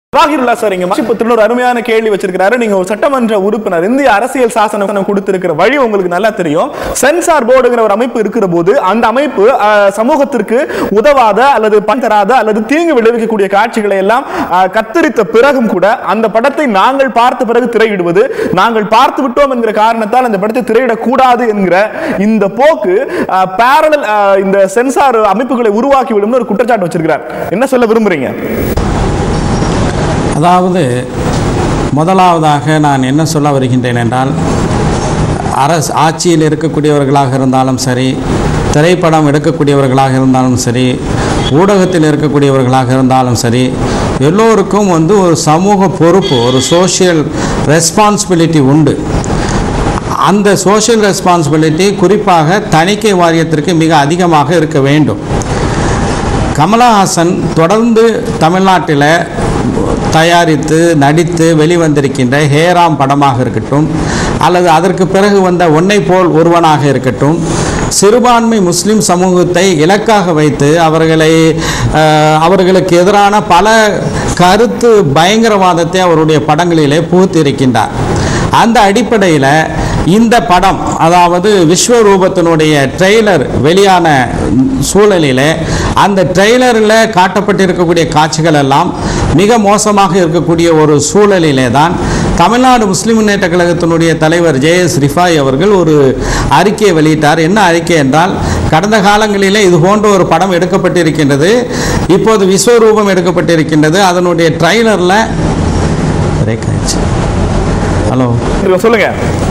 Jawahirullah sir இங்க மதிப்பத்தில் ஒரு அருமையான கேள்வி வச்சிருக்கிறாரு நீங்க ஒரு சட்டமன்ற உறுப்பினர் இந்திய அரசியல் சாசனம் கொடுத்திருக்கிற வழி உங்களுக்கு நல்லா தெரியும் சென்சார் போர்டுங்கிற ஒரு அமைப்பு இருக்கிற போது அந்த அமைப்பு அஹ், சமூகத்திற்கு உதவாத அல்லது பண் தராத அல்லது தீங்கு விளைவிக்கக்கூடிய காட்சிகளை எல்லாம் அஹ், கத்தரித்த பிறகும் கூட அந்த படத்தை நாங்கள் பார்த்த பிறகு திரையிடுவது நாங்கள் பார்த்து விட்டோம் என்கிற காரணத்தால் அந்த படத்தை திரையிடக்கூடாது என்கிற இந்த போக்கு பேரலல் இந்த சென்சார் அமைப்புகளை உருவாக்கி விடும்னு ஒரு குற்றச்சாட்டு வச்சிருக்கிறார் என்ன சொல்ல விரும்புறீங்க அதாவது முதலாவதாக நான் என்ன சொல்ல வருகின்றேன் என்றால் அரசு ஆட்சியில் இருக்கக்கூடியவர்களாக இருந்தாலும் சரி திரைப்படம் எடுக்கக்கூடியவர்களாக இருந்தாலும் சரி ஊடகத்தில் இருக்கக்கூடியவர்களாக இருந்தாலும் சரி எல்லோருக்கும் வந்து ஒரு சமூக பொறுப்பு ஒரு சோஷியல் ரெஸ்பான்சிபிலிட்டி உண்டு அந்த சோஷியல் ரெஸ்பான்சிபிலிட்டி குறிப்பாக தணிக்கை வாரியத்திற்கு மிக அதிகமாக இருக்க வேண்டும் கமலஹாசன் தொடர்ந்து தமிழ்நாட்டில் தயாரித்து நடித்து வெளிவந்திருக்கின்ற ஹேராம் படமாக இருக்கட்டும் அல்லது அதற்கு பிறகு வந்த ஒன்னை போல் ஒருவனாக இருக்கட்டும் சிறுபான்மை முஸ்லிம் சமூகத்தை இலக்காக வைத்து அவர்களை அஹ், அவர்களுக்கு எதிரான பல கருத்து பயங்கரவாதத்தை அவருடைய படங்களிலே புகுத்தியிருக்கின்றார் அந்த அடிப்படையில் இந்த படம் அதாவது விஸ்வரூபத்தினுடைய ட்ரெய்லர் வெளியான சூழலில் அந்த ட்ரெய்லரில் காட்டப்பட்டிருக்கக்கூடிய காட்சிகள் எல்லாம் மிக மோசமாக இருக்கக்கூடிய ஒரு சூழலிலே தான் தமிழ்நாடு முஸ்லிம் முன்னேற்ற கழகத்தினுடைய தலைவர் ஜேஎஸ் ரிஃபாய் அவர்கள் ஒரு அறிக்கையை வெளியிட்டார் என்ன அறிக்கை என்றால் கடந்த காலங்களிலே இது போன்ற ஒரு படம் எடுக்கப்பட்டிருக்கின்றது இப்போது விஸ்வரூபம் எடுக்கப்பட்டிருக்கின்றது அதனுடைய ட்ரெய்லரில் பிரேக் ஆயிடுச்சு ஹலோ சொல்லுங்க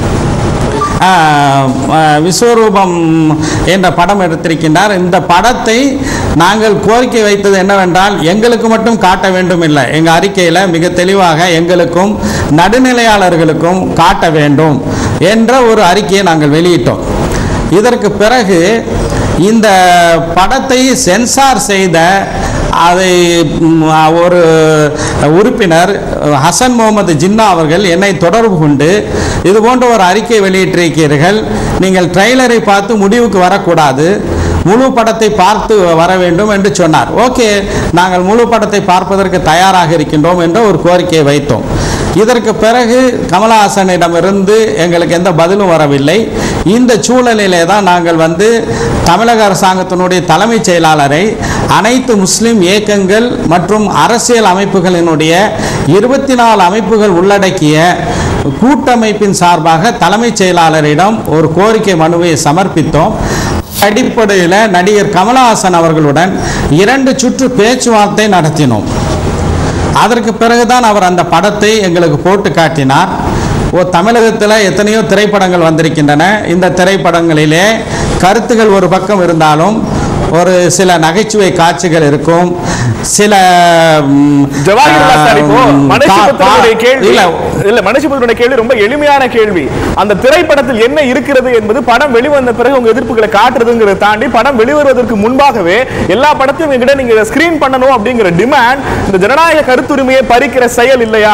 ஆஹ், ஆஹ், விஸ்வரூபம் என்ற படம் எடுத்திருக்கின்றார் இந்த படத்தை நாங்கள் கோரிக்கை வைத்தது என்னவென்றால் எங்களுக்கு மட்டும் காட்ட வேண்டும் இல்லை எங்கள் அறிக்கையில் மிக தெளிவாக எங்களுக்கும் நடுநிலையாளர்களுக்கும் காட்ட வேண்டும் என்ற ஒரு அறிக்கையை நாங்கள் வெளியிட்டோம் இதற்கு பிறகு இந்த படத்தை சென்சார் செய்த அதை ம், ஒரு உறுப்பினர் ஹசன் முகமது ஜின்னா அவர்கள் என்னை தொடர்பு கொண்டு இது போன்ற ஒரு அறிக்கை வெளியிட்டிருக்கிறீர்கள் நீங்கள் ட்ரெய்லரை பார்த்து முடிவுக்கு வரக்கூடாது முழு படத்தை பார்த்து வர வேண்டும் என்று சொன்னார் ஓகே நாங்கள் முழு படத்தை பார்ப்பதற்கு தயாராக இருக்கின்றோம் என்ற ஒரு கோரிக்கையை வைத்தோம் இதற்கு பிறகு கமலஹாசனிடமிருந்து எங்களுக்கு எந்த பதிலும் வரவில்லை இந்த சூழலிலே தான் நாங்கள் வந்து தமிழக அரசாங்கத்தினுடைய தலைமைச் செயலாளரை அனைத்து முஸ்லிம் இயக்கங்கள் மற்றும் அரசியல் அமைப்புகளினுடைய இருபத்தி நாலு அமைப்புகள் உள்ளடக்கிய கூட்டமைப்பின் சார்பாக தலைமைச் செயலாளரிடம் ஒரு கோரிக்கை மனுவை சமர்ப்பித்தோம் அடிப்படையில் நடிகர் கமலஹாசன் அவர்களுடன் இரண்டு சுற்று பேச்சுவார்த்தை நடத்தினோம் அதற்கு பிறகுதான் அவர் அந்த படத்தை எங்களுக்கு போட்டு காட்டினார் ஓ தமிழகத்தில் எத்தனையோ திரைப்படங்கள் வந்திருக்கின்றன இந்த திரைப்படங்களிலே கருத்துகள் ஒரு பக்கம் இருந்தாலும் ஒரு சில நகைச்சுவை காட்சிகள் இருக்கும் சில ம், ஜவாஹிர்லா சார் இப்போ ஆம், மனுஷபுத்திரனுடைய கா- கேள்வி இல்ல இல்ல மனுஷபுத்திரனுடைய கேள்வி ரொம்ப எளிமையான கேள்வி அந்த திரைப்படத்தில் என்ன இருக்கிறது என்பது படம் வெளிவந்த பிறகு உங்க எதிர்ப்புகளை காட்டுறதுங்கிறத தாண்டி படம் வெளிவருவதற்கு முன்பாகவே எல்லா படத்தையும் எங்கிட்ட நீங்க ஸ்கிரீன் பண்ணணும் அப்படிங்கிற டிமாண்ட் இந்த ஜனநாயக கருத்துரிமையை பறிக்கிற செயல் இல்லையா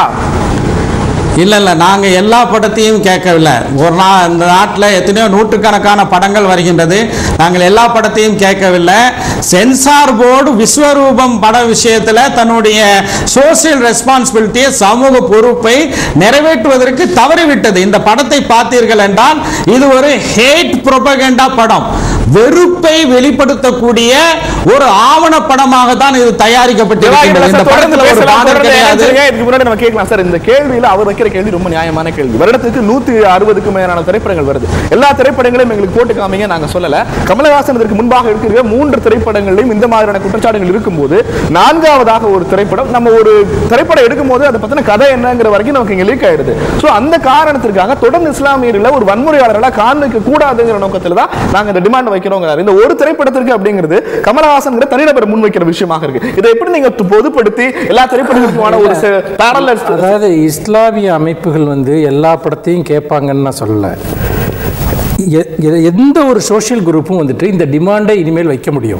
இல்லை இல்லை நாங்கள் எல்லா படத்தையும் கேட்கவில்லை ஒரு நா இந்த நாட்டில் எத்தனையோ நூற்றுக்கணக்கான படங்கள் வருகின்றது நாங்கள் எல்லா படத்தையும் கேட்கவில்லை சென்சார் போர்டு விஸ்வரூபம் பட விஷயத்தில் தன்னுடைய சோசியல் ரெஸ்பான்சிபிலிட்டியை சமூக பொறுப்பை நிறைவேற்றுவதற்கு தவறிவிட்டது இந்த படத்தை பார்த்தீர்கள் என்றால் இது ஒரு ஹேட் புரோபகண்டா படம் வெறுப்பை வெளிப்படுத்தக்கூடிய ஒரு ஆவண படமாக தான் இது தயாரிக்கப்பட்டிருக்கின்றது இந்த தொடர்ந்து படத்தில் ஒரு பேசலாம், பாடல் தொடர்ந்து கிடையாது ஏன்னா இதுக்கு முன்னாடி நம்ம கேட்கலாம் சார் இந்த கேள்வியில அவர் வைக்கிற கேள்வி ரொம்ப நியாயமான கேள்வி வருடத்துக்கு நூத்தி அறுபதுக்கு மேலான திரைப்படங்கள் வருது எல்லா திரைப்படங்களையும் எங்களுக்கு போட்டு காமிங்க நாங்க சொல்லல கமலஹாசன் இதற்கு முன்பாக இருக்கிற மூன்று திரைப்படங்களிலும் இந்த மாதிரியான குற்றச்சாட்டுகள் இருக்கும்போது நான்காவதாக ஒரு திரைப்படம் நம்ம ஒரு திரைப்படம் எடுக்கும்போது அதை பத்தின கதை என்னங்கிற வரைக்கும் நமக்கு இங்க லீக் ஆயிடுது சோ அந்த காரணத்திற்காக தொடர்ந்து இஸ்லாமியர்களை ஒரு வன்முறையாளர்களா காண்பிக்க கூடாதுங்கிற நோக்கத்துல தான் நாங்க இந்த டிமாண்ட் வைக்கிறோங்கிறார் இந்த ஒரு திரைப்படத்திற்கு அப்படிங்கிறது கமலஹாசன் தனிநபர் முன்வைக்கிற விஷயமாக இருக்கு இதை எப்படி நீங்க பொதுப்படுத்தி எல்லா திரைப்படங்களுக்குமான ஒரு பேரலல் அதாவது இஸ்லாமிய அமைப்புகள் வந்து எல்லா படத்தையும் கேட்பாங்கன்னு நான் சொல்லலை எ- எ- எந்த ஒரு சோஷியல் குரூப்பும் வந்துட்டு இந்த டிமாண்டை இனிமேல் வைக்க முடியும்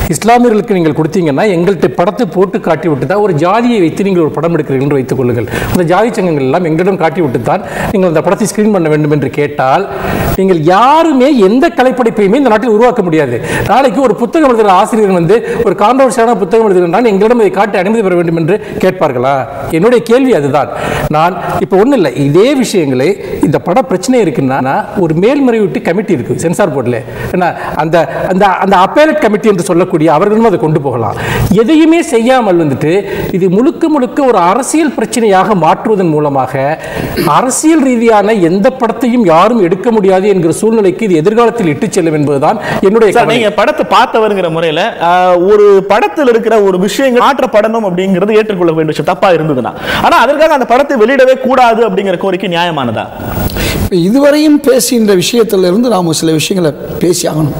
இஸ்லாமியர்களுக்கு நீங்கள் கொடுத்தீங்கன்னா எங்கள்கிட்ட படத்தை போட்டு காட்டி விட்டு தான் ஒரு ஜாதியை வைத்து நீங்கள் ஒரு படம் எடுக்கிறீர்கள் என்று வைத்துக் கொள்ளுங்கள் அந்த ஜாதி சங்கங்கள் எல்லாம் எங்களிடம் காட்டி விட்டு தான் நீங்கள் அந்த படத்தை ஸ்கிரீன் பண்ண வேண்டும் என்று கேட்டால் நீங்கள் யாருமே எந்த கலைப்படைப்பையுமே இந்த நாட்டில் உருவாக்க முடியாது நாளைக்கு ஒரு புத்தகம் எழுதுகிற ஆசிரியர் வந்து ஒரு கான்ட்ரவர்சியான புத்தகம் எழுதுகிறான் எங்களிடம் இதை காட்டி அனுமதி பெற வேண்டும் என்று கேட்பார்களா என்னுடைய கேள்வி அதுதான் நான் இப்போ ஒன்றும் இல்லை இதே விஷயங்களே இந்த பட பிரச்சனை இருக்குன்னா ஒரு மேல்முறையீட்டு கமிட்டி இருக்கு சென்சார் போர்டில் என்ன அந்த அந்த அந்த அப்பேலட் கமிட்டி என்று சொல்லக்கூடிய அவர்களும் அதை கொண்டு போகலாம் எதையுமே செய்யாமல் வந்துட்டு இது முழுக்க முழுக்க ஒரு அரசியல் பிரச்சனையாக மாற்றுவதன் மூலமாக அரசியல் ரீதியான எந்த படத்தையும் யாரும் எடுக்க முடியாது என்கிற சூழ்நிலைக்கு இது எதிர்காலத்தில் இட்டுச் செல்லும் என்பதுதான் என்னுடைய சார் கவலை. நீங்க படத்தை பார்த்தவருங்கிற முறையில ஆஹ், ஒரு படத்தில் இருக்கிற ஒரு விஷயங்கள் மாற்றப்படணும் அப்படிங்கிறது ஏற்றுக்கொள்ள வேண்டிய விஷயம் தப்பா இருந்ததுன்னா ஆனா அதற்காக அந்த படத்தை வெளியிடவே கூடாது அப்படிங்கிற கோரிக்கை நியாயமானதா இப்ப இதுவரையும் பேசுகின்ற விஷயத்திலிருந்து நாம் சில விஷயங்களை பேசி ஆகணும்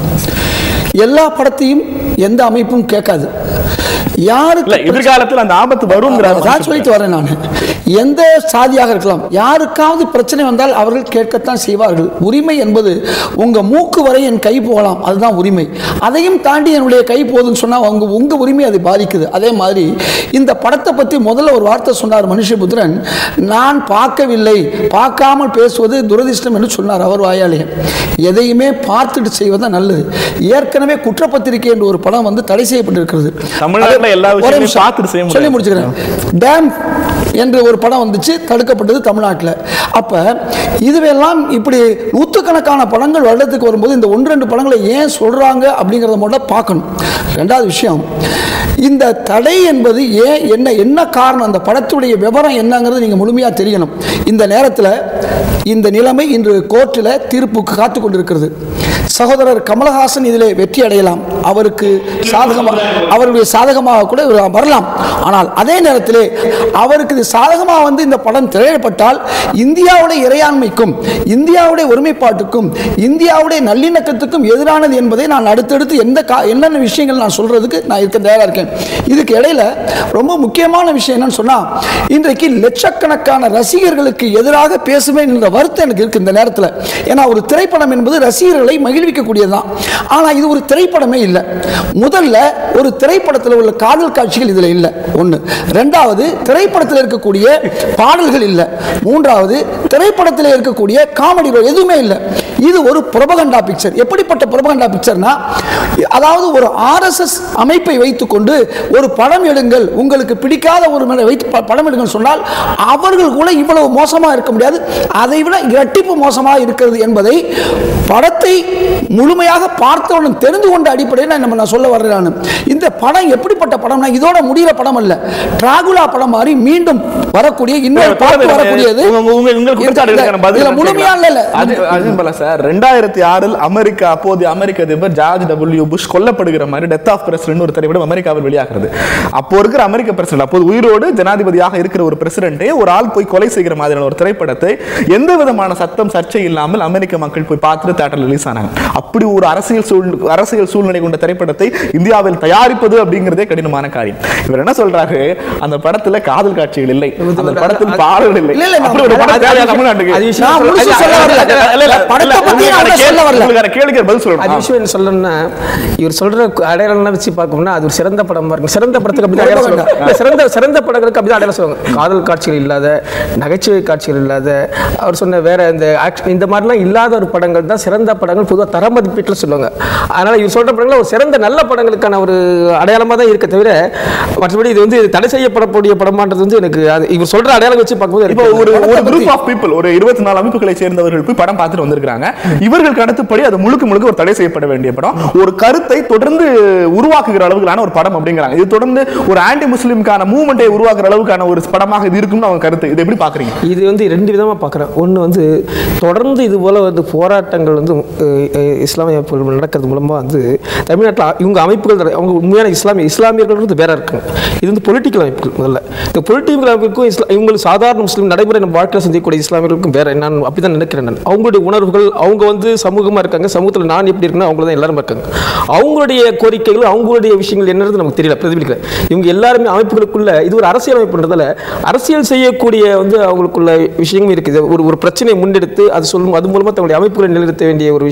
எல்லா படத்தையும் எந்த அமைப்பும் கேட்காது இல்ல யாருக்கு எதிர்காலத்தில் அந்த ஆபத்து வருங்கிற அதான் சொல்லிட்டு வரேன் நான் எந்த சாதியாக இருக்கலாம் யாருக்காவது பிரச்சனை வந்தால் அவர்கள் கேட்கத்தான் செய்வார்கள் உரிமை என்பது உங்க மூக்கு வரை என் கை போகலாம் அதுதான் உரிமை அதையும் தாண்டி என்னுடைய கை போகுதுன்னு சொன்னா உங்க உங்க உரிமை அதை பாதிக்குது அதே மாதிரி இந்த படத்தை பத்தி முதல்ல ஒரு வார்த்தை சொன்னார் மனுஷபுத்திரன் நான் பார்க்கவில்லை பார்க்காமல் பேசுவது துரதிர்ஷ்டம் என்று சொன்னார் அவர் வாயாலே எதையுமே பார்த்துட்டு செய்வது நல்லது ஏற்கனவே குற்றப்பத்திரிகை என்ற ஒரு படம் வந்து தடை செய்யப்பட்டிருக்கிறது தமிழ்நாட்டுல எல்லா ஒரே விஷயத்தையும் நிமிஷம். பார்த்துட்டு செய்ய முடியாது. சொல்லி முடிச்சுக்கிறேன் டேம் என்ற ஒரு படம் வந்துச்சு தடுக்கப்பட்டது தமிழ்நாட்டில் அப்போ இதுவெல்லாம் இப்படி நூற்றுக்கணக்கான படங்கள் வருடத்துக்கு வரும்போது இந்த ஒன்று ரெண்டு படங்களை ஏன் சொல்கிறாங்க அப்படிங்கிறத மட்டும் பார்க்கணும் ரெண்டாவது விஷயம் இந்த தடை என்பது ஏன் என்ன என்ன காரணம் அந்த படத்துடைய விவரம் என்னங்கிறது நீங்கள் முழுமையாக தெரியணும் இந்த நேரத்தில் இந்த நிலைமை இன்று கோர்ட்டில் தீர்ப்புக்கு காத்து கொண்டிருக்கிறது சகோதரர் கமலஹாசன் இதிலே வெற்றி அடையலாம் அவருக்கு சாதகமாக அவருடைய சாதகமாக கூட இவர் வரலாம் ஆனால் அதே நேரத்திலே அவருக்கு இது சாதகமாக வந்து இந்த படம் திரையிடப்பட்டால் இந்தியாவுடைய இறையாண்மைக்கும் இந்தியாவுடைய ஒருமைப்பாட்டுக்கும் இந்தியாவுடைய நல்லிணக்கத்துக்கும் எதிரானது என்பதை நான் அடுத்தடுத்து எந்த கா என்னென்ன விஷயங்கள் நான் சொல்றதுக்கு நான் இருக்க தயாராக இருக்கேன் இதுக்கு இடையில ரொம்ப முக்கியமான விஷயம் என்னன்னு சொன்னா இன்றைக்கு லட்சக்கணக்கான ரசிகர்களுக்கு எதிராக பேசுவேன் என்ற வருத்தம் எனக்கு இருக்கு இந்த நேரத்தில் ஏன்னா ஒரு திரைப்படம் என்பது ரசிகர்களை மகிழ்விக்கக்கூடியதுதான் ஆனா இது ஒரு திரைப்படமே இல்லை முதல்ல ஒரு திரைப்படத்தில் உள்ள காதல் காட்சிகள் இதுல இல்லை ஒன்று ரெண்டாவது திரைப்படத்தில் இருக்கக்கூடிய பாடல்கள் இல்லை மூன்றாவது திரைப்படத்தில் இருக்கக்கூடிய காமெடி எதுவுமே இல்லை இது ஒரு புரபகண்டா பிக்சர் எப்படிப்பட்ட புரபகண்டா பிக்சர்னா அதாவது ஒரு ஆர்எஸ்எஸ் அமைப்பை வைத்துக்கொண்டு ஒரு படம் எடுங்கள் உங்களுக்கு பிடிக்காத ஒரு மேலே வைத்து ப- படம் எடுங்கள் சொன்னால் அவர்கள் கூட இவ்வளவு மோசமாக இருக்க முடியாது அதை விட இரட்டிப்பு மோசமாக இருக்கிறது என்பதை படத்தை முழுமையாக பார்த்தவுடன் தெரிந்து கொண்ட அடிப்படையில் நம்ம நான் சொல்ல வர்றேன் நான் இந்த படம் எப்படிப்பட்ட படம்னா இதோட முடிகிற படம் அல்ல டிராகுலா படம் மாதிரி மீண்டும் வரக்கூடிய இன்னொரு பாட்டு வரக்கூடியது உங்க- உங்க- உங்களுக்கு குற்றச்சாட்டு இருக்கான பதில் இதுல என்ன முழுமையா இல்ல இல்ல அது அதுவும் போல சார் ரெண்டாயிரத்தி ஆறில் அமெரிக்கா அப்போதைய அமெரிக்க அதிபர் ஜார்ஜ் டபிள்யூ புஷ் கொல்லப்படுகிற மாதிரி டெத் ஆஃப் பிரசிடென்ட் ஒரு திரைப்படம் அமெரிக்காவில் வெளியாகிறது அப்போ இருக்கிற அமெரிக்க பிரசிடென்ட் அப்போது உயிரோடு ஜனாதிபதியாக இருக்கிற ஒரு பிரசிடென்ட்டே ஒரு ஆள் போய் கொலை செய்கிற மாதிரியான ஒரு திரைப்படத்தை எந்த விதமான சத்தம் சர்ச்சை இல்லாமல் அமெரிக்க மக்கள் போய் பார்த்துட்டு தேட்டர் ரிலீஸ் ஆனாங்க அப்படி ஒரு அரசியல் சூழ் அரசியல் சூழ்நிலை கொண்ட திரைப்படத்தை இந்தியாவில் தயாரிப்பது அப்படிங்கிறதே கடினமான காரியம் இவர் என்ன சொல்றாரு அந்த படத்துல காதல் காட்சிகள் இல்லை அந்த படத்தில் பாடல்கள் இல்லை இல்ல, இல்ல, நான் அப்படி ஒரு படம் அது- தேவையா அது- தமிழ்நாட்டுக்கு அது விஷயம் நான் சொல்ல- முழுசு அது- சொல்ல வரல. இல்ல, இல்ல, இல்ல, படத்தை இல்ல, பத்தி நான் உங்களுக்கான சொல்ல வரல. உங்களுக்கான கேள்விக்கு பதில் அது சொல்லணும் விஷயம் என்ன சொல்லணும்னா இவர் சொல்ற அடையாளம்லாம் வச்சு பார்க்கணும்னா அது ஒரு சிறந்த படமா இருக்கும் சிறந்த படத்துக்கு அப்படி அடையாளம் சொல்லுவாங்க இல்ல, சிறந்த சிறந்த படங்களுக்கு அப்படி அடையாளம் சொல்லுவாங்க காதல் காட்சிகள் இல்லாத நகைச்சுவை காட்சிகள் இல்லாத அவர் சொன்ன வேற இந்த action- இந்த மாதிரிலாம் இல்லாத ஒரு படங்கள் தான் சிறந்த படங்கள் பொதுவாக தர மதிப்பீட்டில் சொல்லுவாங்க அதனால இவர் சொல்ற படங்கள் ஒரு சிறந்த நல்ல படங்களுக்கான ஒரு அடையாளமாக தான் இருக்க தவிர மற்றபடி இது வந்து தடை செய்யப்படக்கூடிய படமான்றது வந்து எனக்கு அது இவர் சொல்ற அடையாளம் வச்சு பார்க்கும்போது இப்போ எனக்கு ஒரு ஒரு குரூப் ஆஃப் பீப்புள் ஒரு இருபத்தி நாலு அமைப்புகளை சேர்ந்தவர்கள் போய் படம் பார்த்துட்டு வந்திருக்காங்க இவர்கள் கருத்துப்படி அது முழுக்க முழுக்க ஒரு தடை செய்யப்பட வேண்டிய படம் ஒரு கருத்தை தொடர்ந்து உருவாக்குகிற அளவுக்கான ஒரு படம் அப்படிங்கிறாங்க இது தொடர்ந்து ஒரு ஆன்டி முஸ்லிம்கான மூவ்மெண்ட்டை உருவாக்குற அளவுக்கான ஒரு படமாக இது இருக்கும்னு அவங்க கருத்து இது எப்படி பாக்குறீங்க இது வந்து ரெண்டு விதமாக பார்க்குறேன் ஒன்று வந்து தொடர்ந்து இது போல் வந்து போராட்டங்கள் வந்து அஹ், அஹ், இஸ்லாமிய அமைப்புகள் நடக்கிறது மூலமாக வந்து தமிழ்நாட்டில் இவங்க அமைப்புகள் தர- அவங்க உண்மையான இஸ்லாமிய இஸ்லாமியர்கள் வந்து வேற இருக்காங்க இது வந்து பொலிட்டிக்கல் அமைப்புகள் முதல்ல இந்த பொலிட்டிக்கல் அமைப்புக்கும் இஸ்லா இவங்களுக்கு சாதாரண முஸ்லீம் நடைமுறை நம்ம வாழ்க்கையில் சந்திக்கக்கூடிய இஸ்லாமியர்களுக்கும் வேற நான் அப்படி தான் நினைக்கிறேன் நான் அவங்களுடைய உணர்வுகள் அவங்க வந்து சமூகமாக இருக்காங்க சமூகத்தில் நான் எப்படி இருக்கணும் அவங்கள தான் எல்லாரும் இருக்காங்க அவங்களுடைய கோரிக்கைகள் அவங்களுடைய விஷயங்கள் என்னது நமக்கு தெரியல பிரதிபலிக்கல இவங்க எல்லாருமே அமைப்புகளுக்குள்ள இது ஒரு அரசியல் அமைப்புன்றதால அரசியல் செய்யக்கூடிய வந்து அவங்களுக்குள்ள விஷயமும் இருக்குது ஒரு ஒரு பிரச்சனையை முன்னெடுத்து அது சொல்லும் அது மூலமா தங்களுடைய அமைப்புகளை நிலைநிறுத்த வேண்டிய ஒரு விஷயமும் இதில்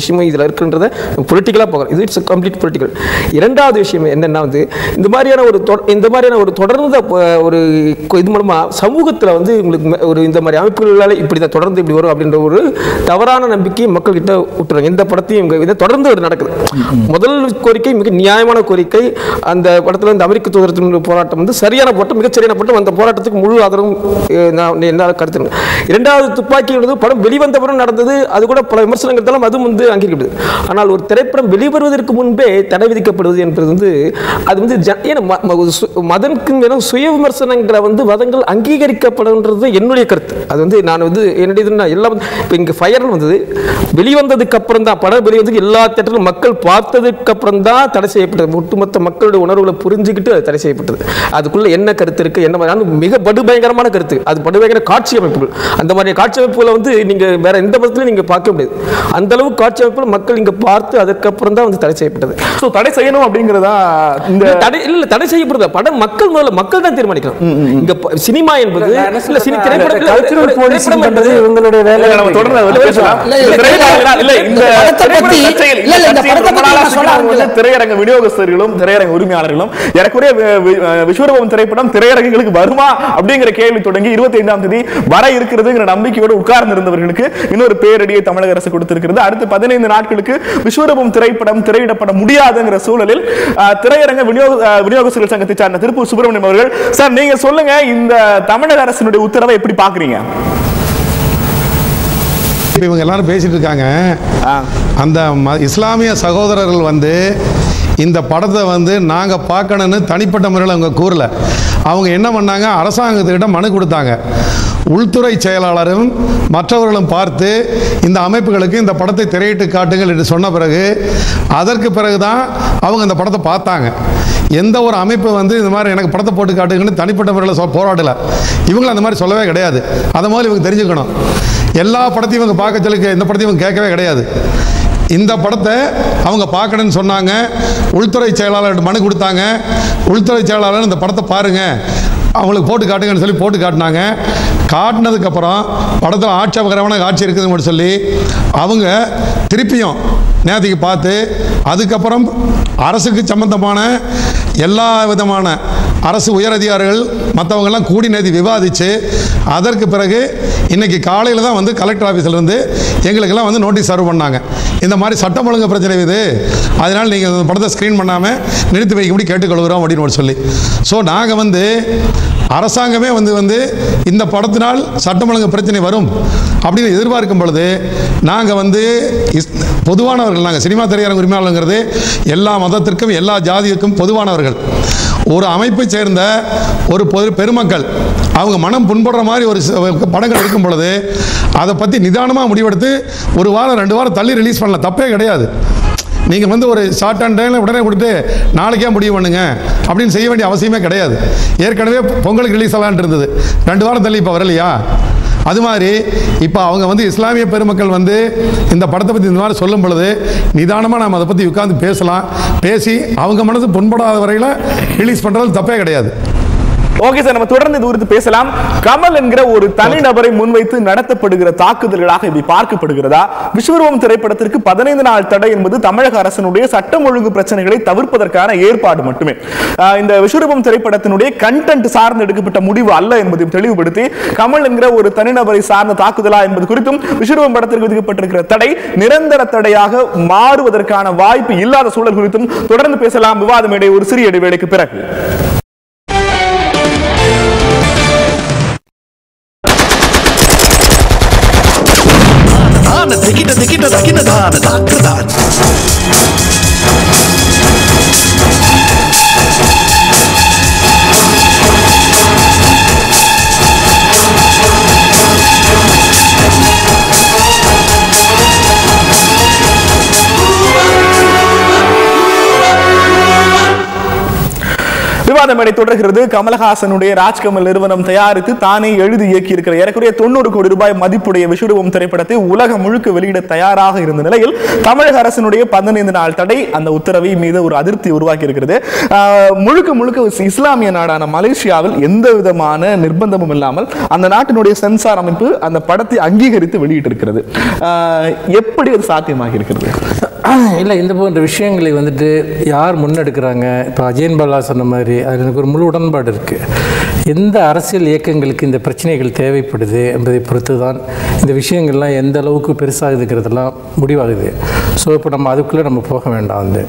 இதில் இருக்குன்றத பொலிட்டிக்கலாக பார்க்குறோம் இது இட்ஸ் கம்ப்ளீட் பொலிட்டிக்கல் இரண்டாவது விஷயம் என்னென்னா வந்து இந்த மாதிரியான ஒரு தொட- இந்த மாதிரியான ஒரு தொடர்ந்த ப- ஒரு கொ- இது மூலமாக சமூகத்தில் வந்து உங்களுக்கு ம- ஒரு இந்த மாதிரி அமைப்புகளால் இப்படி தான் தொடர்ந்து இப்படி வரும் அப்படின்ற ஒரு தவறான நம்பிக்கையை மக்கள்கிட்ட விட்டுறாங்க எந்த படத்தையும் இங்க இதை தொடர்ந்து ஒரு நடக்குது முதல் கோரிக்கை மிக நியாயமான கோரிக்கை அந்த படத்தில் இந்த அமெரிக்க தூதரத்தினுடைய போராட்டம் வந்து சரியான போராட்டம் மிகச்சரியான போராட்டம் அந்த போராட்டத்துக்கு முழு ஆதரவும் அஹ், நான் என்னால் கருத்து இரண்டாவது துப்பாக்கி என்பது படம் வெளிவந்த பிறகு நடந்தது அது கூட பல விமர்சனங்கள் இருந்தாலும் அதுவும் வந்து அங்கீகரிக்கப்படுது ஆனால் ஒரு திரைப்படம் வெளிவருவதற்கு முன்பே தடை விதிக்கப்படுவது என்பது வந்து அது வந்து ஜ- ஏன்னா ம- ம- ஒரு சு- மதனுக்கு மேல சுய விமர்சனங்களை வந்து மதங்கள் அங்கீகரிக்கப்படுன்றது என்னுடைய கருத்து அது வந்து நான் வந்து என்னுடைய இது நான் எல்லாம் இப்போ இங்கே ஃபயர் வந்தது வெளிவந்ததுக்கு அப்புறம் தான் படம் வெளிவந்ததுக்கு எல்லா தேட்டரும் மக்கள் பார்த்ததுக்கு அப்புறம் தான் தடை செய்யப்பட்டது ஒட்டுமொத்த மக்களுடைய உணர்வுகளை புரிஞ்சுக்கிட்டு அது தடை செய்யப்பட்டது அதுக்குள்ள என்ன கருத்து இருக்கு என்ன மாதிரி அது மிக படுபயங்கரமான கருத்து அது படுபயங்கர காட்சி அமைப்புகள் அந்த மாதிரி காட்சி அமைப்புகளை வந்து நீங்க வேற எந்த படத்துலையும் நீங்க பார்க்க முடியாது அந்த அளவுக்கு காட்சி அமைப்புகள் மக்கள் இங்க பார்த்து அதுக்கப்புறம் தான் வந்து தடை செய்யப்பட்டது சோ தடை செய்யணும் அப்படிங்கறதா இந்த இல்ல, தடை இல்ல தடை செய்யப்படுது படம் மக்கள் முதல்ல மக்கள் தான் தீர்மானிக்கணும் இங்க ப- சினிமா என்பது இல்ல சினி திரைப்படம் இல்ல, கல்ச்சுரல் திரைப்படம் போலீசிங் என்பது- பண்றது இவங்களுடைய வேலை இல்ல, நம்ம தொடர்ந்து அதை பேசலாம். இல்ல, இந்த இல்ல, திரைப்படம் இல்ல, இந்த இந்த படத்தை திரைப்பட பத்தி- சர்ச்சையில் இல்ல, இல்ல, இந்த சர்ச்சையில் படத்தை ரொம்ப பத்தி நாளா நான் சொல்ல சிக்கினவங்க வந்து ஆரம்பிக்கல. திரையரங்க விநியோகஸ்தர்களும் திரையரங்க உரிமையாளர்களும் எனக்குரிய வி- வி- விஸ்வரூபம் திரைப்படம் திரையரங்குகளுக்கு வருமா அப்படிங்கிற கேள்வி தொடங்கி இருபத்தி ஐந்தாம் தேதி வர இருக்கிறதுங்கிற நம்பிக்கையோடு உட்கார்ந்து இருந்தவர்களுக்கு இன்னொரு பேரடியை தமிழக அரசு கொடுத்திருக்கிறது அடுத்து பதினைந்து நாட்களுக்கு விஸ்வரூபம் திரைப்படம் திரையிடப்பட முடியாதுங்கிற சூழலில் அஹ், திரையரங்க விநியோக அஹ், விநியோகஸ்தர்கள் சங்கத்தை சார்ந்த திருப்பூர் சுப்பிரமணியம் அவர்கள் சார் நீங்க சொல்லுங்க இந்த தமிழக அரசினுடைய உத்தரவை எப்படி பாக்குறீங்க இப்ப இவங்க எல்லாரும் பேசிட்டு இருக்காங்க அந்த ம- இஸ்லாமிய சகோதரர்கள் வந்து இந்த படத்தை வந்து நாங்கள் பார்க்கணும்னு தனிப்பட்ட முறையில் அவங்க கூறல அவங்க என்ன பண்ணாங்க அரசாங்கத்துக்கிட்ட மனு கொடுத்தாங்க உள்துறை செயலாளரும் மற்றவர்களும் பார்த்து இந்த அமைப்புகளுக்கு இந்த படத்தை திரையிட்டு காட்டுங்கள் என்று சொன்ன பிறகு அதற்கு பிறகு தான் அவங்க இந்த படத்தை பார்த்தாங்க எந்த ஒரு அமைப்பு வந்து இந்த மாதிரி எனக்கு படத்தை போட்டு காட்டுங்கன்னு தனிப்பட்ட முறையில் சொ போராடலை இவங்களும் அந்த மாதிரி சொல்லவே கிடையாது அதை முதல்ல இவங்க தெரிஞ்சுக்கணும் எல்லா படத்தையும் இவங்க பார்க்க சொல்லி கே- இந்த படத்தையும் இவங்க கேட்கவே கிடையாது இந்த படத்தை அவங்க பார்க்கணும்னு சொன்னாங்க உள்துறை செயலாளர் மனு கொடுத்தாங்க உள்துறை செயலாளர் இந்த படத்தை பாருங்க அவங்களுக்கு போட்டு காட்டுங்கன்னு சொல்லி போட்டு காட்டினாங்க காட்டினதுக்கப்புறம் படத்தில் ஆட்சேபகரமான காட்சி இருக்குதுன்னு மட்டும் சொல்லி அவங்க திருப்பியும் நேற்றுக்கு பார்த்து அதுக்கப்புறம் அரசுக்கு சம்பந்தமான எல்லா விதமான அரசு உயரதிகாரிகள் மற்றவங்கெல்லாம் கூடி நேதி விவாதித்து அதற்கு பிறகு இன்னைக்கு காலையில் தான் வந்து கலெக்டர் ஆஃபீஸில் இருந்து எங்களுக்கெல்லாம் வந்து நோட்டீஸ் சர்வ் பண்ணாங்க இந்த மாதிரி சட்டம் ஒழுங்கு பிரச்சனை இது அதனால் நீங்கள் இந்த படத்தை ஸ்க்ரீன் பண்ணாமல் நிறுத்தி வைக்கும்படி கேட்டுக்கொள்கிறோம் அப்படின்னு ஒரு சொல்லி ஸோ நாங்கள் வந்து அரசாங்கமே வந்து வந்து இந்த படத்தினால் சட்டம் ஒழுங்கு பிரச்சனை வரும் அப்படின்னு எதிர்பார்க்கும் பொழுது நாங்கள் வந்து இஸ்- பொதுவானவர்கள் நாங்கள் சினிமா திரையரங்க உரிமையாளருங்கிறது எல்லா மதத்திற்கும் எல்லா ஜாதிக்கும் பொதுவானவர்கள் ஒரு அமைப்பை சேர்ந்த ஒரு பொது பெருமக்கள் அவங்க மனம் புண்படுற மாதிரி ஒரு ச- படங்கள் இருக்கும் பொழுது அதை பற்றி நிதானமாக முடிவெடுத்து ஒரு வாரம் ரெண்டு வாரம் தள்ளி ரிலீஸ் பண்ணலாம் தப்பே கிடையாது நீங்கள் வந்து ஒரு ஷார்ட் அண்ட் டைமில் உடனே கொடுத்து நாளைக்கே முடிவு பண்ணுங்க அப்படின்னு செய்ய வேண்டிய அவசியமே கிடையாது ஏற்கனவே பொங்கலுக்கு ரிலீஸ் ஆகலான்ட்டு இருந்தது ரெண்டு வாரம் தள்ளி இப்போ வரலையா அது மாதிரி இப்போ அவங்க வந்து இஸ்லாமிய பெருமக்கள் வந்து இந்த படத்தை பற்றி இந்த மாதிரி சொல்லும் பொழுது நிதானமாக நாம் அதை பற்றி உட்கார்ந்து பேசலாம் பேசி அவங்க மனசு புண்படாத வரையில் ரிலீஸ் பண்ணுறது தப்பே கிடையாது ஓகே சார் நம்ம தொடர்ந்து இது குறித்து பேசலாம் கமல் என்கிற ஒரு தனிநபரை முன்வைத்து நடத்தப்படுகிற தாக்குதல்களாக இப்படி பார்க்கப்படுகிறதா விஸ்வரூபம் திரைப்படத்திற்கு பதினைந்து நாள் தடை என்பது தமிழக அரசினுடைய சட்டம் ஒழுங்கு பிரச்சனைகளை தவிர்ப்பதற்கான ஏற்பாடு மட்டுமே ஆஹ் இந்த விஸ்வரூபம் திரைப்படத்தினுடைய கண்டென்ட் சார்ந்து எடுக்கப்பட்ட முடிவு அல்ல என்பதையும் தெளிவுபடுத்தி கமல் என்கிற ஒரு தனிநபரை சார்ந்த தாக்குதலா என்பது குறித்தும் விஸ்வரூபம் படத்திற்கு விதிக்கப்பட்டிருக்கிற தடை நிரந்தர தடையாக மாறுவதற்கான வாய்ப்பு இல்லாத சூழல் குறித்தும் தொடர்ந்து பேசலாம் விவாத மேடை ஒரு சிறிய இடைவேளைக்கு பிறகு தான திகிட்ட திகிட்ட தகின தான தாக்குதான் விவாத மேடை தொடர்கிறது கமலஹாசனுடைய ராஜ்கமல் நிறுவனம் தயாரித்து தானே எழுதி இயக்கி இருக்கிற ஏறக்குறைய தொண்ணூறு கோடி ரூபாய் மதிப்புடைய விஸ்வரூபம் திரைப்படத்தை உலகம் முழுக்க வெளியிட தயாராக இருந்த நிலையில் தமிழக அரசினுடைய பதினைந்து நாள் தடை அந்த உத்தரவை மீது ஒரு அதிருப்தி உருவாக்கி இருக்கிறது ஆஹ், முழுக்க முழுக்க ஒரு இஸ்லாமிய நாடான மலேசியாவில் எந்த விதமான நிர்பந்தமும் இல்லாமல் அந்த நாட்டினுடைய சென்சார் அமைப்பு அந்த படத்தை அங்கீகரித்து வெளியிட்டிருக்கிறது ஆஹ், எப்படி அது சாத்தியமாகி இருக்கிறது இல்லை இந்த போன்ற விஷயங்களை வந்துட்டு யார் முன்னெடுக்கிறாங்க இப்போ அஜயன் பாலா சொன்ன மாதிரி அதில் எனக்கு ஒரு முழு உடன்பாடு இருக்குது எந்த அரசியல் இயக்கங்களுக்கு இந்த பிரச்சனைகள் தேவைப்படுது என்பதை பொறுத்து தான் இந்த விஷயங்கள்லாம் எந்த அளவுக்கு பெருசாகுதுங்கிறதெல்லாம் முடிவாகுது ஸோ இப்போ நம்ம அதுக்குள்ளே நம்ம போக வேண்டாம் வந்து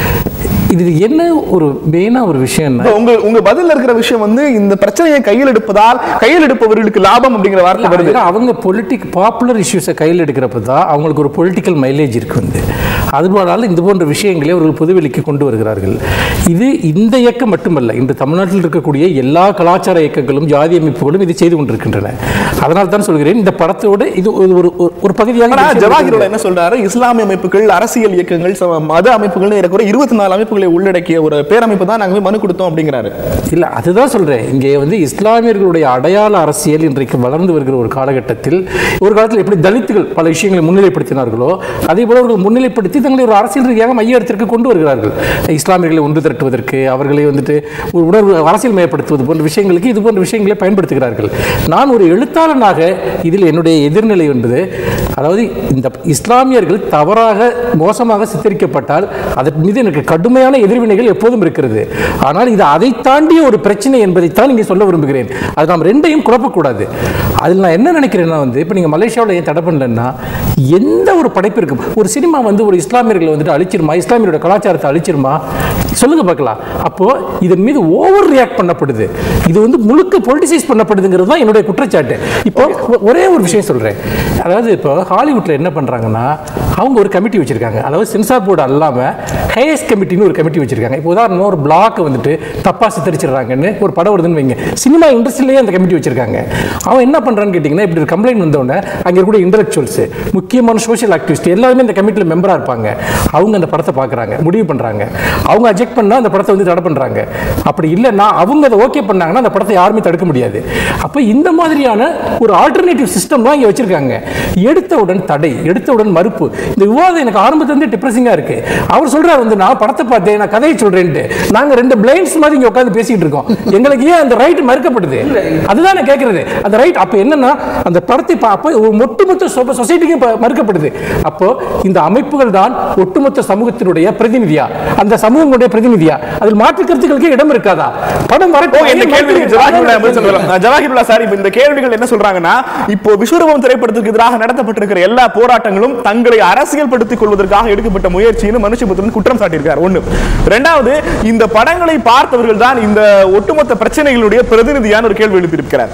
இது என்ன ஒரு மெயினாக ஒரு விஷயம்னா இப்ப உங்க உங்க பதில்ல இருக்கிற விஷயம் வந்து இந்த பிரச்சனையை கையில் எடுப்பதால் கையில் எடுப்பவர்களுக்கு லாபம் அப்படிங்கிற வார்த்தை வருது ஏன்னா அவங்க பொலிட்டிக் பாப்புலர் இஷ்யூஸை கையில் எடுக்கிறப்ப தான் அவங்களுக்கு ஒரு பொலிட்டிக்கல் மைலேஜ் இருக்கு வந்து அதுபோலால் இந்த போன்ற விஷயங்களை அவர்கள் பொதுவெளிக்கு கொண்டு வருகிறார்கள் இது இந்த இயக்கம் மட்டுமல்ல இன்று தமிழ்நாட்டில் இருக்கக்கூடிய எல்லா கலாச்சார இயக்கங்களும் ஜாதி அமைப்புகளும் இது செய்து கொண்டிருக்கின்றன அதனால் தான் சொல்கிறேன் இந்த படத்தோடு இது ஒரு ஒரு- ஒரு- ஒரு பகுதியாக ஆனா இந்த விஷயம் ஜவாஹிரோட இருக்கிறது. என்ன சொல்றாரு இஸ்லாமிய அமைப்புகள் அரசியல் இயக்கங்கள் சம- மத அமைப்புகள் ஏறக்குறைய இருபத்தி நாலு அமைப்புகளை உள்ளடக்கிய ஒரு பேரமைப்பு தான் நாங்க போய் மனு கொடுத்தோம் அப்படிங்கிறாரு இல்லை அதுதான் சொல்கிறேன் இங்கே வந்து இஸ்லாமியர்களுடைய அடையாள அரசியல் இன்றைக்கு வளர்ந்து வருகிற ஒரு காலகட்டத்தில் ஒரு காலத்தில் எப்படி தலித்துகள் பல விஷயங்களை முன்னிலைப்படுத்தினார்களோ அதே போல அவர்கள் முன்னிலைப்படுத்தி தங்களை ஒரு அரசியல் ரீதியாக மைய இடத்திற்கு கொண்டு வருகிறார்கள் இஸ்லாமியர்களை ஒன்று திரட்டுவதற்கு அவர்களை வந்துட்டு ஒரு உணர்வு அரசியல் மயப்படுத்துவது போன்ற விஷயங்களுக்கு இது போன்ற விஷயங்களை பயன்படுத்துகிறார்கள் நான் ஒரு எழுத்தாளனாக இதில் என்னுடைய எதிர்நிலை என்பது அதாவது இந்த இஸ்லாமியர்கள் தவறாக மோசமாக சித்தரிக்கப்பட்டால் அதன் மீது எனக்கு கடுமையான எதிர்வினைகள் எப்போதும் இருக்கிறது ஆனால் இது அதை தாண்டிய ஒரு பிரச்சனை என்பதைத்தான் இங்கே சொல்ல விரும்புகிறேன் அது நாம் ரெண்டையும் குழப்பக்கூடாது அதில் நான் என்ன நினைக்கிறேன்னா வந்து இப்போ நீங்கள் மலேசியாவில் ஏன் தடை பண்ணலன்னா எந்த ஒரு படைப்பு இருக்கும் ஒரு சினிமா வந்து ஒரு இஸ்லாமியர்களை வந்துட்டு அழிச்சிருமா இஸ்லாமியரோட கலாச்சாரத்தை அழிச்சிருமா சொல்லுங்க பார்க்கலாம் அப்போ இதன் மீது ஓவர் ரியாக்ட் பண்ணப்படுது இது வந்து முழுக்க பொலிட்டிசைஸ் பண்ணப்படுதுங்கிறது தான் என்னுடைய குற்றச்சாட்டு இப்போ ஒ- ஒரே ஒரு விஷயம் சொல்றேன் அதாவது இப்போ ஹாலிவுட்ல என்ன பண்றாங்கன்னா அவங்க ஒரு கமிட்டி வச்சிருக்காங்க அதாவது சென்சார் போர்டு அல்லாம ஹையஸ்ட் கமிட்டின்னு ஒரு கமிட்டி வச்சிருக்காங்க இப்போ உதாரணமா ஒரு பிளாக் வந்துட்டு தப்பா சித்தரிச்சிடுறாங்கன்னு ஒரு படம் வருதுன்னு வைங்க சினிமா இண்டஸ்ட்ரியிலேயே அந்த கமிட்டி வச்சிருக்காங்க அவன் என்ன பண்றான்னு கேட்டிங்கன்னா இப்படி ஒரு கம்ப்ளைண்ட் வந்தோடனே அங்கே இருக்கக்கூடிய இன்டலெக்சுவல்ஸ் முக்கியமான சோஷியல் ஆக்டிவிஸ்ட் எல்லாருமே இந்த கமிட்டியில் மெம்பராக இருப்பாங்க அவங்க அந்த படத்தை பார்க்குறாங்க முடிவு பண்ணுறாங்க அவங்க அஜெக்ட் பண்ணால் அந்த படத்தை வந்து தடை பண்ணுறாங்க அப்படி இல்லைன்னா அவங்க அதை ஓகே பண்ணாங்கன்னா அந்த படத்தை யாருமே தடுக்க முடியாது அப்போ இந்த மாதிரியான ஒரு ஆல்டர்னேட்டிவ் சிஸ்டம் தான் இங்கே வச்சிருக்காங்க எடுத்தவுடன் தடை எடுத்தவுடன் மறுப்பு இந்த விவாதம் எனக்கு ஆரம்பத்துலேருந்து டிப்ரெசிங்காக இருக்கு அவர் சொல்றாரு வந்து நான் படத்தை பார்த்தேன் நான் கதையை சொல்றேன்ட்டு நாங்க ரெண்டு பிளைண்ட்ஸ் மாதிரி இங்க உட்காந்து பேசிட்டு இருக்கோம் எங்களுக்கு ஏன் அந்த ரைட் மறுக்கப்படுது அதுதான் நான் கேட்கறது அந்த ரைட் அப்ப என்னன்னா அந்த படத்தை பா- அப்ப ஒரு ஒட்டுமொத்த சொசைட்டிக்கு மறுக்கப்படுது அப்போ இந்த அமைப்புகள் தான் ஒட்டுமொத்த சமூகத்தினுடைய பிரதிநிதியா அந்த சமூகங்களுடைய பிரதிநிதியா அதில் மாற்று கருத்துக்களுக்கு இடம் இருக்காதா படம் ஓ, இந்த கேள்விக்கு ஜவாஹிருல்லா பதில் வரட்டும் சொல்லலாம். நான் ஜவாஹிருல்லா சார் இப்ப இந்த கேள்விகள் என்ன சொல்றாங்கன்னா இப்போ விஸ்வரூபம் திரைப்படத்துக்கு எதிராக நடத்தப்பட்டிருக்கிற எல்லா போராட்டங்களும் தங்களை அரசியல் படுத்திக் கொள்வதற்காக எடுக்கப்பட்ட முயற்சின்னு மனுஷபுத்திரன் குற்றம் சாட்டியிருக்கார் ஒண்ணு ரெண்டாவது இந்த படங்களை பார்த்தவர்கள் தான் இந்த ஒட்டுமொத்த பிரச்சனைகளுடைய பிரதிநிதியான ஒரு கேள்வி எழுப்பியிருக்கிறார்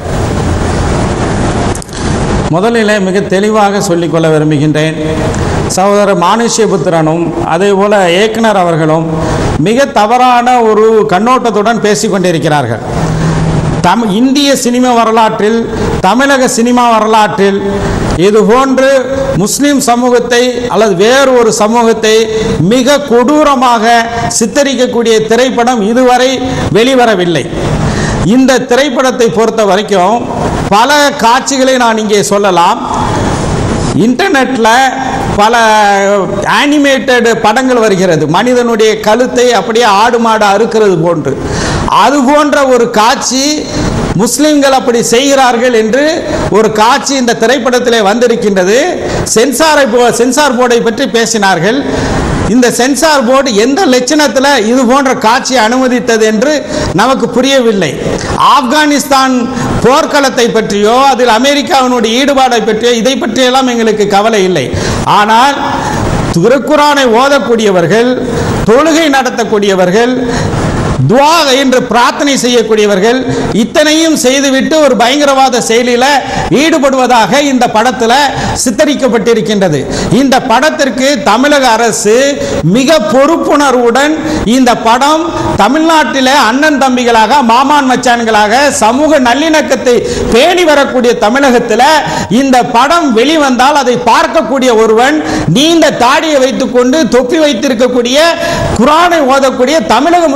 முதலிலே மிக தெளிவாக சொல்லிக்கொள்ள விரும்புகின்றேன் சகோதரர் மானுஷ்யபுத்திரனும் அதே போல இயக்குனர் அவர்களும் மிக தவறான ஒரு கண்ணோட்டத்துடன் பேசிக் கொண்டிருக்கிறார்கள் தம் இந்திய சினிமா வரலாற்றில் தமிழக சினிமா வரலாற்றில் இது போன்று முஸ்லிம் சமூகத்தை அல்லது வேறு ஒரு சமூகத்தை மிக கொடூரமாக சித்தரிக்கக்கூடிய திரைப்படம் இதுவரை வெளிவரவில்லை இந்த திரைப்படத்தை பொறுத்த வரைக்கும் பல காட்சிகளை நான் இங்கே சொல்லலாம் இன்டர்நெட்டில் பல அனிமேட்டட் படங்கள் வருகிறது மனிதனுடைய கழுத்தை அப்படியே ஆடு மாடு அறுக்கிறது போன்று அது போன்ற ஒரு காட்சி முஸ்லிம்கள் அப்படி செய்கிறார்கள் என்று ஒரு காட்சி இந்த திரைப்படத்திலே வந்திருக்கின்றது சென்சாரை போ சென்சார் போர்டை பற்றி பேசினார்கள் இந்த சென்சார் போர்டு எந்த லட்சணத்தில் இது போன்ற காட்சியை அனுமதித்தது என்று நமக்கு புரியவில்லை ஆப்கானிஸ்தான் போர்க்களத்தை பற்றியோ அதில் அமெரிக்காவினுடைய ஈடுபாடை பற்றியோ இதை பற்றியெல்லாம் எங்களுக்கு கவலை இல்லை ஆனால் திருக்குறானை ஓதக்கூடியவர்கள் தொழுகை நடத்தக்கூடியவர்கள் துவா என்று பிரார்த்தனை செய்யக்கூடியவர்கள் இத்தனையும் செய்துவிட்டு ஒரு பயங்கரவாத செயலில் ஈடுபடுவதாக இந்த படத்தில் சித்தரிக்கப்பட்டிருக்கின்றது இந்த படத்திற்கு தமிழக அரசு மிக பொறுப்புணர்வுடன் இந்த படம் தமிழ்நாட்டில் அண்ணன் தம்பிகளாக மாமான் மச்சான்களாக சமூக நல்லிணக்கத்தை பேணி வரக்கூடிய தமிழகத்தில் இந்த படம் வெளிவந்தால் அதை பார்க்கக்கூடிய ஒருவன் நீண்ட தாடியை வைத்துக்கொண்டு தொப்பி வைத்திருக்கக்கூடிய குரானை ஓதக்கூடிய தமிழக முஸ்லிம்களை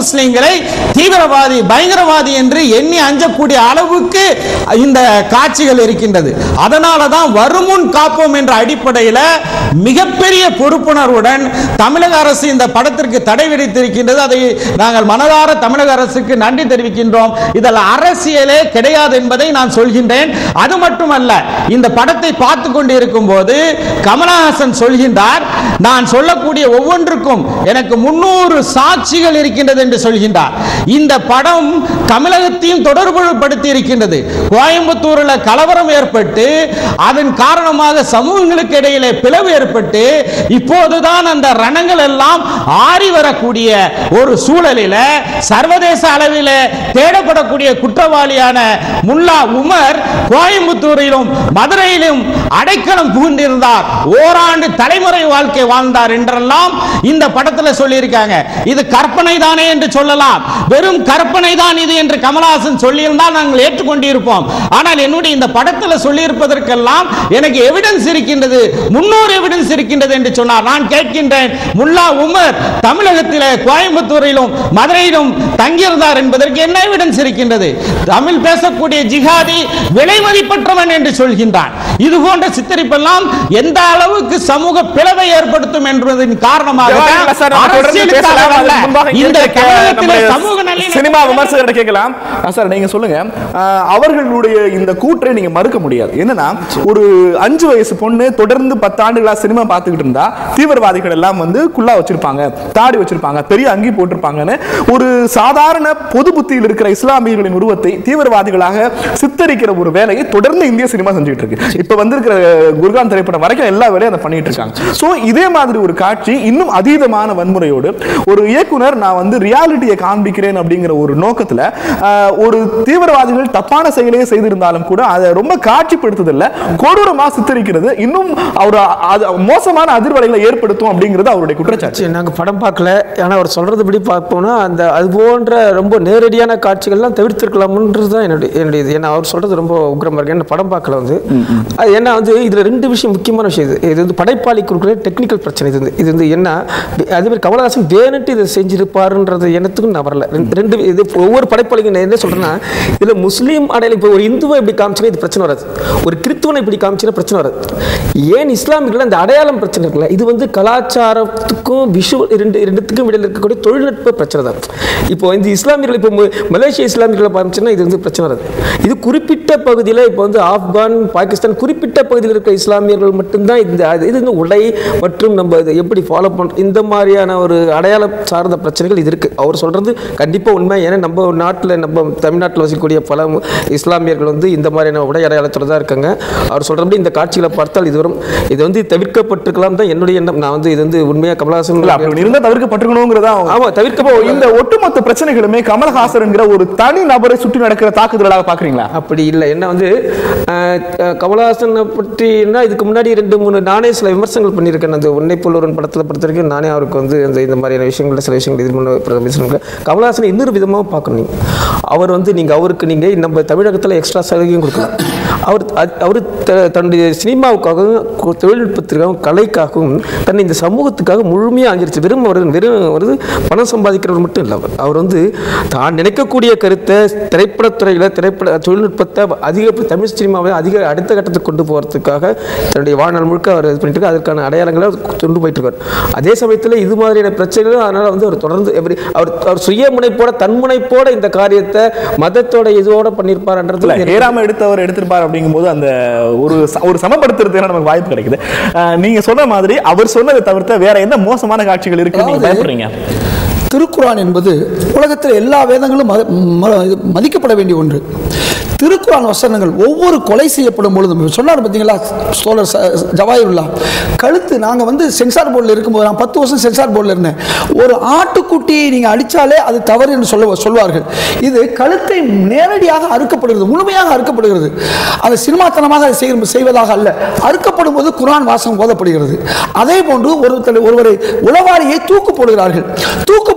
இஸ்லாமியர்களை தீவிரவாதி பயங்கரவாதி என்று எண்ணி அஞ்சக்கூடிய அளவுக்கு இந்த காட்சிகள் இருக்கின்றது அதனால தான் வருமுன் காப்போம் என்ற அடிப்படையில் மிகப்பெரிய பொறுப்புணர்வுடன் தமிழக அரசு இந்த படத்திற்கு தடை விதித்திருக்கின்றது அதை நாங்கள் மனதார தமிழக அரசுக்கு நன்றி தெரிவிக்கின்றோம் இதில் அரசியலே கிடையாது என்பதை நான் சொல்கின்றேன் அது மட்டுமல்ல இந்த படத்தை பார்த்து கொண்டிருக்கும் போது கமலஹாசன் சொல்கின்றார் நான் சொல்லக்கூடிய ஒவ்வொன்றுக்கும் எனக்கு முன்னூறு சாட்சிகள் இருக்கின்றது என்று சொல்கின்றார் இந்த படம் தமிழகத்தையும் தொடர்புபடுத்தி இருக்கின்றது கோயம்புத்தூரில் கலவரம் ஏற்பட்டு அதன் காரணமாக சமூகங்களுக்கு இடையிலே பிளவு ஏற்பட்டு இப்போதுதான் அந்த ரணங்கள் எல்லாம் ஆறி வரக்கூடிய ஒரு சூழலில் சர்வதேச அளவில் தேடப்படக்கூடிய குற்றவாளியான முல்லா உமர் கோயம்புத்தூரிலும் மதுரையிலும் அடைக்கலம் புகுந்திருந்தார் ஓராண்டு தலைமுறை வாழ்க்கை வாழ்ந்தார் என்றெல்லாம் இந்த படத்தில் சொல்லியிருக்காங்க இது கற்பனை தானே என்று சொல்லலாம் வெறும் கற்பனை தான் இது என்று கமலஹாசன் சொல்லியிருந்தால் நாங்கள் ஏற்றுக்கொண்டிருப்போம் ஆனால் என்னுடைய இந்த படத்தில் சொல்லியிருப்பதற்கெல்லாம் எனக்கு எவிடன்ஸ் இருக்கின்றது முன்னூறு எவிடன்ஸ் இருக்கின்றது என்று சொன்னார் நான் கேட்கின்றேன் முல்லா உமர் தமிழகத்தில் கோயம்புத்தூரிலும் மதுரையிலும் தங்கியிருந்தார் என்பதற்கு என்ன எவிடன்ஸ் இருக்கின்றது தமிழ் பேசக்கூடிய ஜிஹாதி விலை மதிப்பற்றவன் என்று சொல்கின்றான் இது போன்ற சித்தரிப்பெல்லாம் எந்த அளவுக்கு சமூக பிளவை ஏற்படுத்தும் என்பதன் காரணமாக ஜவஹர்லால் சார், நம்ம தொடர்ந்து பேசலாம். அதுக்கு முன்பாக இங்க இந்த இருக்க தமிழகத்திலே நம்முடைய சமூக நல்லிணக்கம் சினிமா விமர்சகர்கிட்ட கேட்கலாம் ஆ, சார் நீங்க சொல்லுங்க ஆ, அவர்களுடைய இந்த கூற்றை நீங்க மறுக்க முடியாது என்னன்னா ஒரு அஞ்சு வயசு பொண்ணு தொடர்ந்து பத்தாண்டுகளா சினிமா பார்த்துக்கிட்டு இருந்தா தீவிரவாதிகள் எல்லாம் வந்து குல்லா வச்சிருப்பாங்க தாடி வச்சிருப்பாங்க பெரிய அங்கி போட்டிருப்பாங்கன்னு ஒரு சாதாரண பொது புத்தியில் இருக்கிற இஸ்லாமியர்களின் உருவத்தை தீவிரவாதிகளாக சித்தரிக்கிற ஒரு வேலையை தொடர்ந்து இந்திய சினிமா செஞ்சுட்டு இருக்கு இப்ப வந்திருக்கிற குர்கான் திரைப்படம் வரைக்கும் எல்லா வேலையும் அதை பண்ணிட்டு இருக்காங்க சோ இதே மாதிரி ஒரு காட்சி இன்னும் அதீதமான வன்முறையோடு ஒரு இயக்குனர் நான் வந்து ரியாலிட்டியை காண்பிக்கிறேன் அப்படிங்கிற ஒரு நோக்கத்துல ஆஹ், ஒரு தீவிரவாதிகள் தப்பான செயலையே செய்திருந்தாலும் கூட அதை ரொம்ப காட்சிப்படுத்துதல்ல கொடூரமா சித்தரிக்கிறது இன்னும் அவர் அது மோசமான அதிர்வலைகளை ஏற்படுத்தும் அப்படிங்கிறது அவருடைய குற்றச்சாட்டு சரி நாங்கள் படம் பார்க்கல ஆனால் அவர் சொல்கிறதுபடி பார்ப்போம்னா அந்த அது போன்ற ரொம்ப நேரடியான காட்சிகள்லாம் தவிர்த்திருக்கலாம்ன்றது தான் என்னுடைய என்னுடைய இது ஏன்னா அவர் சொல்கிறது ரொம்ப உக்ரமாக இருக்கு ஏன்னா படம் பார்க்கல வந்து அது ஏன்னா வந்து இதில் ரெண்டு விஷயம் முக்கியமான விஷயம் இது இது வந்து படைப்பாளி கொடுக்குற டெக்னிக்கல் பிரச்சனை இது வந்து இது வந்து என்ன அதே மாதிரி கமலஹாசன் வேணுட்டு இதை செஞ்சிருப்பாருன்றது எண்ணத்துக்கும் நான் வரல ரெண்டு- ரெண்டு இது ஒவ்வொரு படைப்பாளிக்கும் நான் என்ன சொல்கிறேன்னா இதில் முஸ்லீம் அடையாளம் இப்போ ஒரு இந்துவை இப்படி காமிச்சுன்னா இது பிரச்சனை வராது ஒரு கிறித்துவனை இப்படி காமிச்சுன்னா பிரச்சனை வராது ஏன் இஸ்லாமியர்கள் அந்த அடையாளம் பிரச்சனை இருக்குல்ல இது வந்து கலாச்சாரத்துக்கும் விஷுவல் ரெண்டு ரெண்டுத்துக்கும் இடையில இருக்கக்கூடிய தொழில்நுட்ப பிரச்சனை தான் இப்போ இந்த இஸ்லாமியர்கள் இப்போ ம- மலேசிய இஸ்லாமியர்களை பார்த்துச்சுன்னா இது வந்து பிரச்சனை வராது இது குறிப்பிட்ட பகுதியில் இப்போ வந்து ஆப்கான் பாகிஸ்தான் குறிப்பிட்ட பகுதியில் இருக்கிற இஸ்லாமியர்கள் மட்டும்தான் இந்த அது- இது வந்து உடை மற்றும் நம்ம இதை எப்படி ஃபாலோ பண்ணுறோம் இந்த மாதிரியான ஒரு அடையாளம் சார்ந்த பிரச்சனைகள் இது இருக்குது அவர் சொல்கிறது கண்டிப்பாக உண்மை ஏன்னா நம்ம நாட்டில் நம்ம தமிழ்நாட்டில் வசிக்கக்கூடிய பல மு- இஸ்லாமியர்கள் வந்து இந்த மாதிரியான உடை அடையாளத்தோட தான் இருக்காங்க அவர் சொல்கிறபடி இந்த காட்சிகளை பார்த்தால் இது வரும் இது வந்து தவிர்க்கப்பட்டிருக்கலாம் தான் என்னுடைய எண்ணம் நான் வந்து இது வந்து உண்மையாக கமலஹாசன் இல்ல அப்படி இருந்தா தவிர்க்கப்பட்டிருக்கணுங்கிறதா ஆமா தவிர்க்க இப்போ இந்த ஒட்டுமொத்த பிரச்சனைகளுமே கமல்ஹாசன்ங்கிற ஒரு தனி நபரை சுற்றி நடக்கிற தாக்குதலாக பாக்குறீங்களா அப்படி இல்லை என்ன வந்து அஹ், அஹ், கமலஹாசனை பற்றினா இதுக்கு முன்னாடி ரெண்டு மூணு நானே சில விமர்சனங்கள் பண்ணியிருக்கேன் அந்த உன்னை போலொருவன் படத்தில் பொறுத்த வரைக்கும் நானே அவருக்கு வந்து அந்த இந்த மாதிரியான விஷயங்கள் சில விஷயங்கள் இது பண்ண விமர்சனங்கள் கமலஹாசனை இன்னொரு விதமாக பார்க்கணும் நீங்க. அவர் வந்து நீங்கள் அவருக்கு நீங்கள் நம்ம தமிழகத்தில் எக்ஸ்ட்ரா சலுகையும் கொடுக்கலாம் அவர் அது- அவர் த- தன்னுடைய சினிமாவுக்காகவும் கு- தொழில்நுட்பத்திற்காகவும் கலைக்காகவும் தன்னை இந்த சமூகத்துக்காக முழுமையாக அஞ்சிருச்சு வெறும் ஒரு வெறும் ஒரு பணம் சம்பாதிக்கிறவர் மட்டும் இல்லை அவர் அவர் வந்து தான் நினைக்கக்கூடிய கருத்தை திரைப்படத்துறையில் திரைப்பட தொழில்நுட்பத்தை அதிக தமிழ் சினிமாவை அதிக அடுத்த கட்டத்துக்கு கொண்டு போகிறதுக்காக தன்னுடைய வாழ்நாள் முழுக்க அவர் இது பண்ணிட்டு இருக்காரு. அதற்கான அடையாளங்களை அவர் கொண்டு போயிட்டு இருக்கார் அதே சமயத்தில் இது மாதிரியான பிரச்சனைகளும் அதனால் வந்து அவர் தொடர்ந்து every- அவர் அவர் சுய முனைப்போட தன்முனைப்போட இந்த காரியத்தை மதத்தோட இதோட பண்ணியிருப்பாருன்றது இல்ல எனக்கு- ஏறாம எடுத்தவர் எடுத்திருப்பார் அப்படிங்கும்போது அந்த ஒரு ச- ஒரு சமப்படுத்துறதுக்கு நமக்கு வாய்ப்பு கிடைக்குது அஹ், நீங்க சொன்ன மாதிரி அவர் சொன்னதை தவிர்த்த வேற எந்த மோசமான காட்சிகள் இருக்கு நீங்க அதாவது- பயப்படுறீங்க திருக்குரான் என்பது உலகத்தில் எல்லா வேதங்களும் மத- ம- இது மதிக்கப்பட வேண்டிய ஒன்று திருக்குரான் வசனங்கள் ஒவ்வொரு கொலை செய்யப்படும் பொழுதும் சொன்னார் பார்த்தீங்களா சோழர் ச- ஜவாஹிருல்லா கழுத்து நாங்கள் வந்து சென்சார் போர்டில் இருக்கும்போது நான் பத்து வருஷம் சென்சார் போர்டில் இருந்தேன் ஒரு ஆட்டுக்குட்டியை நீங்கள் அடித்தாலே அது தவறு என்று சொல்ல சொல்வார்கள் இது கழுத்தை நேரடியாக அறுக்கப்படுகிறது முழுமையாக அறுக்கப்படுகிறது அது சினிமாத்தனமாக அதை செய்ய செய்வதாக அல்ல அறுக்கப்படும் போது குரான் வாசகம் போதப்படுகிறது அதே போன்று ஒருத்தர் ஒருவரை உளவாளியை தூக்கு போடுகிறார்கள் தூக்கு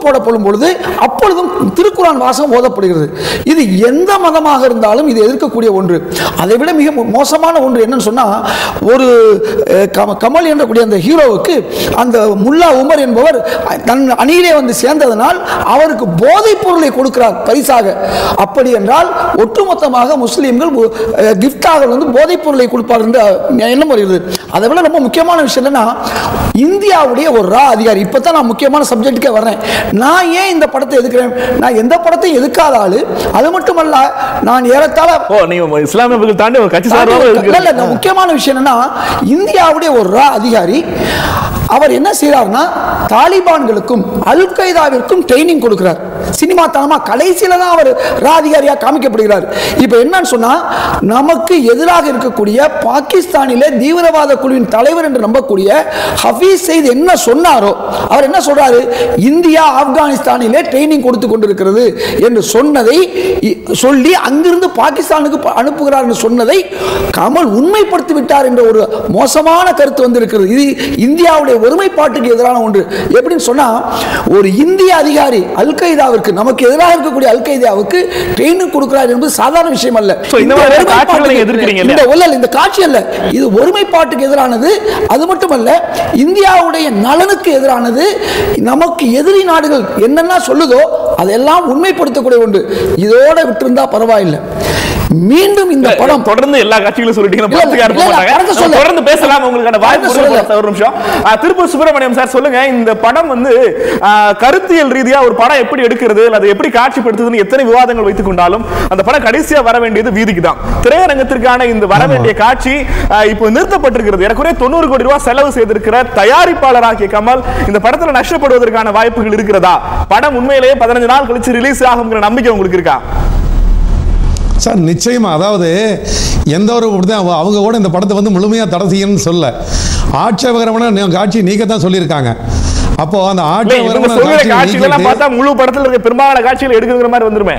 போடப்படும் பொழுது அப்பொழுதும் திருக்குறான் வாசகம் ஓதப்படுகிறது இது எந்த மதமாக இருந்தாலும் இது எதிர்க்கக்கூடிய ஒன்று அதை விட மிக மோ- மோசமான ஒன்று என்னன்னு சொன்னா ஒரு அஹ், கம- கமல் என்ற கூடிய அந்த ஹீரோவுக்கு அந்த முல்லா உமர் என்பவர் தன் அணியிலே வந்து சேர்ந்ததனால் அவருக்கு போதைப் பொருளை கொடுக்கிறார் பரிசாக அப்படி என்றால் ஒட்டுமொத்தமாக முஸ்லீம்கள் கிஃப்டாக வந்து போதைப் பொருளை கொடுப்பார் என்ற எண்ணம் வருகிறது அதை விட ரொம்ப முக்கியமான விஷயம் என்னன்னா இந்தியாவுடைய ஒரு ரா அதிகாரி இப்போ தான் நான் முக்கியமான சப்ஜெக்ட்டுக்கே வர்றேன் நான் ஏன் இந்த படத்தை எதுக்குறேன் நான் எந்த படத்தையும் எதுக்காத ஆளு அது மட்டுமல்ல நான் ஏறத்தாழ ஓ நீங்க இஸ்லாமிய மக்கள் தாண்டி ஒரு கட்சி சார்பாக இல்ல, இல்ல, இருக்கு இந்த முக்கியமான விஷயம் என்னன்னா இந்தியாவுடைய ஒரு ரா அதிகாரி அவர் என்ன செய்றாருன்னா தாலிபான்களுக்கும் அல் கைதாவிற்கும் ட்ரைனிங் கொடுக்கிறார் சினிமா தனமா கடைசியில தான் அவர் ரா அதிகாரியா காமிக்கப்படுகிறார் இப்போ என்னன்னு சொன்னா நமக்கு எதிராக இருக்கக்கூடிய பாகிஸ்தானிலே தீவிரவாத குழுவின் தலைவர் என்று நம்பக்கூடிய ஹபீஸ் செய்து என்ன சொன்னாரோ அவர் என்ன சொல்றாரு இந்தியா ஆப்கானிஸ்தானிலே ட்ரைனிங் கொடுத்து கொண்டிருக்கிறது என்று சொன்னதை இ- சொல்லி அங்கிருந்து பாகிஸ்தானுக்கு ப- அனுப்புகிறார் என்று சொன்னதை கமல் உண்மைப்படுத்தி விட்டார் என்ற ஒரு மோசமான கருத்து வந்திருக்கிறது இது இந்தியாவுடைய ஒருமைப்பாட்டுக்கு எதிரான ஒன்று எப்படின்னு சொன்னா ஒரு இந்திய அதிகாரி அல் கைதாவிற்கு நமக்கு எதிராக இருக்கக்கூடிய அல் கைதாவுக்கு ட்ரைனிங் கொடுக்கிறார் என்பது சாதாரண விஷயம் அல்ல So, இந்த இந்த மாதிரியான காட்சிகளை ஒருமைப்பாட்டுக்கு- நீங்க எதிர்க்கிறீங்க இல்லையா? இந்த இல்ல, இல்ல, இந்த காட்சி அல்ல இது ஒருமைப்பாட்டுக்கு எதிரானது அது மட்டுமல்ல இந்தியாவுடைய நலனுக்கு எதிரானது நமக்கு எதிரி நாடுகள் என்னென்ன சொல்லுதோ அதெல்லாம் உண்மைப்படுத்தக்கூடிய ஒன்று இதோட விட்டிருந்தா பரவாயில்லை மீண்டும் இந்த படம் தொடர்ந்து எல்லா கட்சிகளும் சொல்லிட்டீங்க இல்ல, படத்துக்கு யாரும் இல்ல, போக மாட்டாங்க. படத்தை நம்ம சொல்லு. தொடர்ந்து பேசலாம் உங்களுக்கான வாய்ப்பு படத்தை சொல்லு. கொடுங்க சார், ஒரு நிமிஷம் ஆ, திருப்பூர் சுப்பிரமணியம் சார் சொல்லுங்க இந்த படம் வந்து ஆ, கருத்தியல் ரீதியா ஒரு படம் எப்படி எடுக்கிறது இல்ல அதை எப்படி காட்சிப்படுத்துதுன்னு எத்தனை விவாதங்கள் வைத்துக் கொண்டாலும் அந்த படம் கடைசியா வர வேண்டியது வீதிக்கு தான் திரையரங்கத்திற்கான இந்த வர வேண்டிய காட்சி ஆ, இப்போ நிறுத்தப்பட்டிருக்கிறது ஏறக்குறைய தொண்ணூறு கோடி ரூபாய் செலவு செய்திருக்கிற தயாரிப்பாளராகிய கமல் இந்த படத்துல நஷ்டப்படுவதற்கான வாய்ப்புகள் இருக்கிறதா படம் உண்மையிலேயே பதினஞ்சு நாள் கழிச்சு ரிலீஸ் ஆகுங்கிற நம்பிக்கை உங்களுக்கு இருக்கா சார் நிச்சயமா அதாவது எந்த ஒரு இப்படிதான் அவ- அவங்க கூட இந்த படத்தை வந்து முழுமையாக தடை செய்யணும்னு சொல்ல ஆட்சேபகரமான நி- காட்சி நீக்கத்தான் சொல்லியிருக்காங்க அப்போ அந்த இல்ல, இவங்க ஆட்சேபகரமான சொல்ற காட்சியை காட்சிகள் எல்லாம் நீக்கிட்டு- பார்த்தா முழு படத்துல இருக்க பெரும்பாலான காட்சிகள் எடுக்கிற மாதிரி வந்துருமே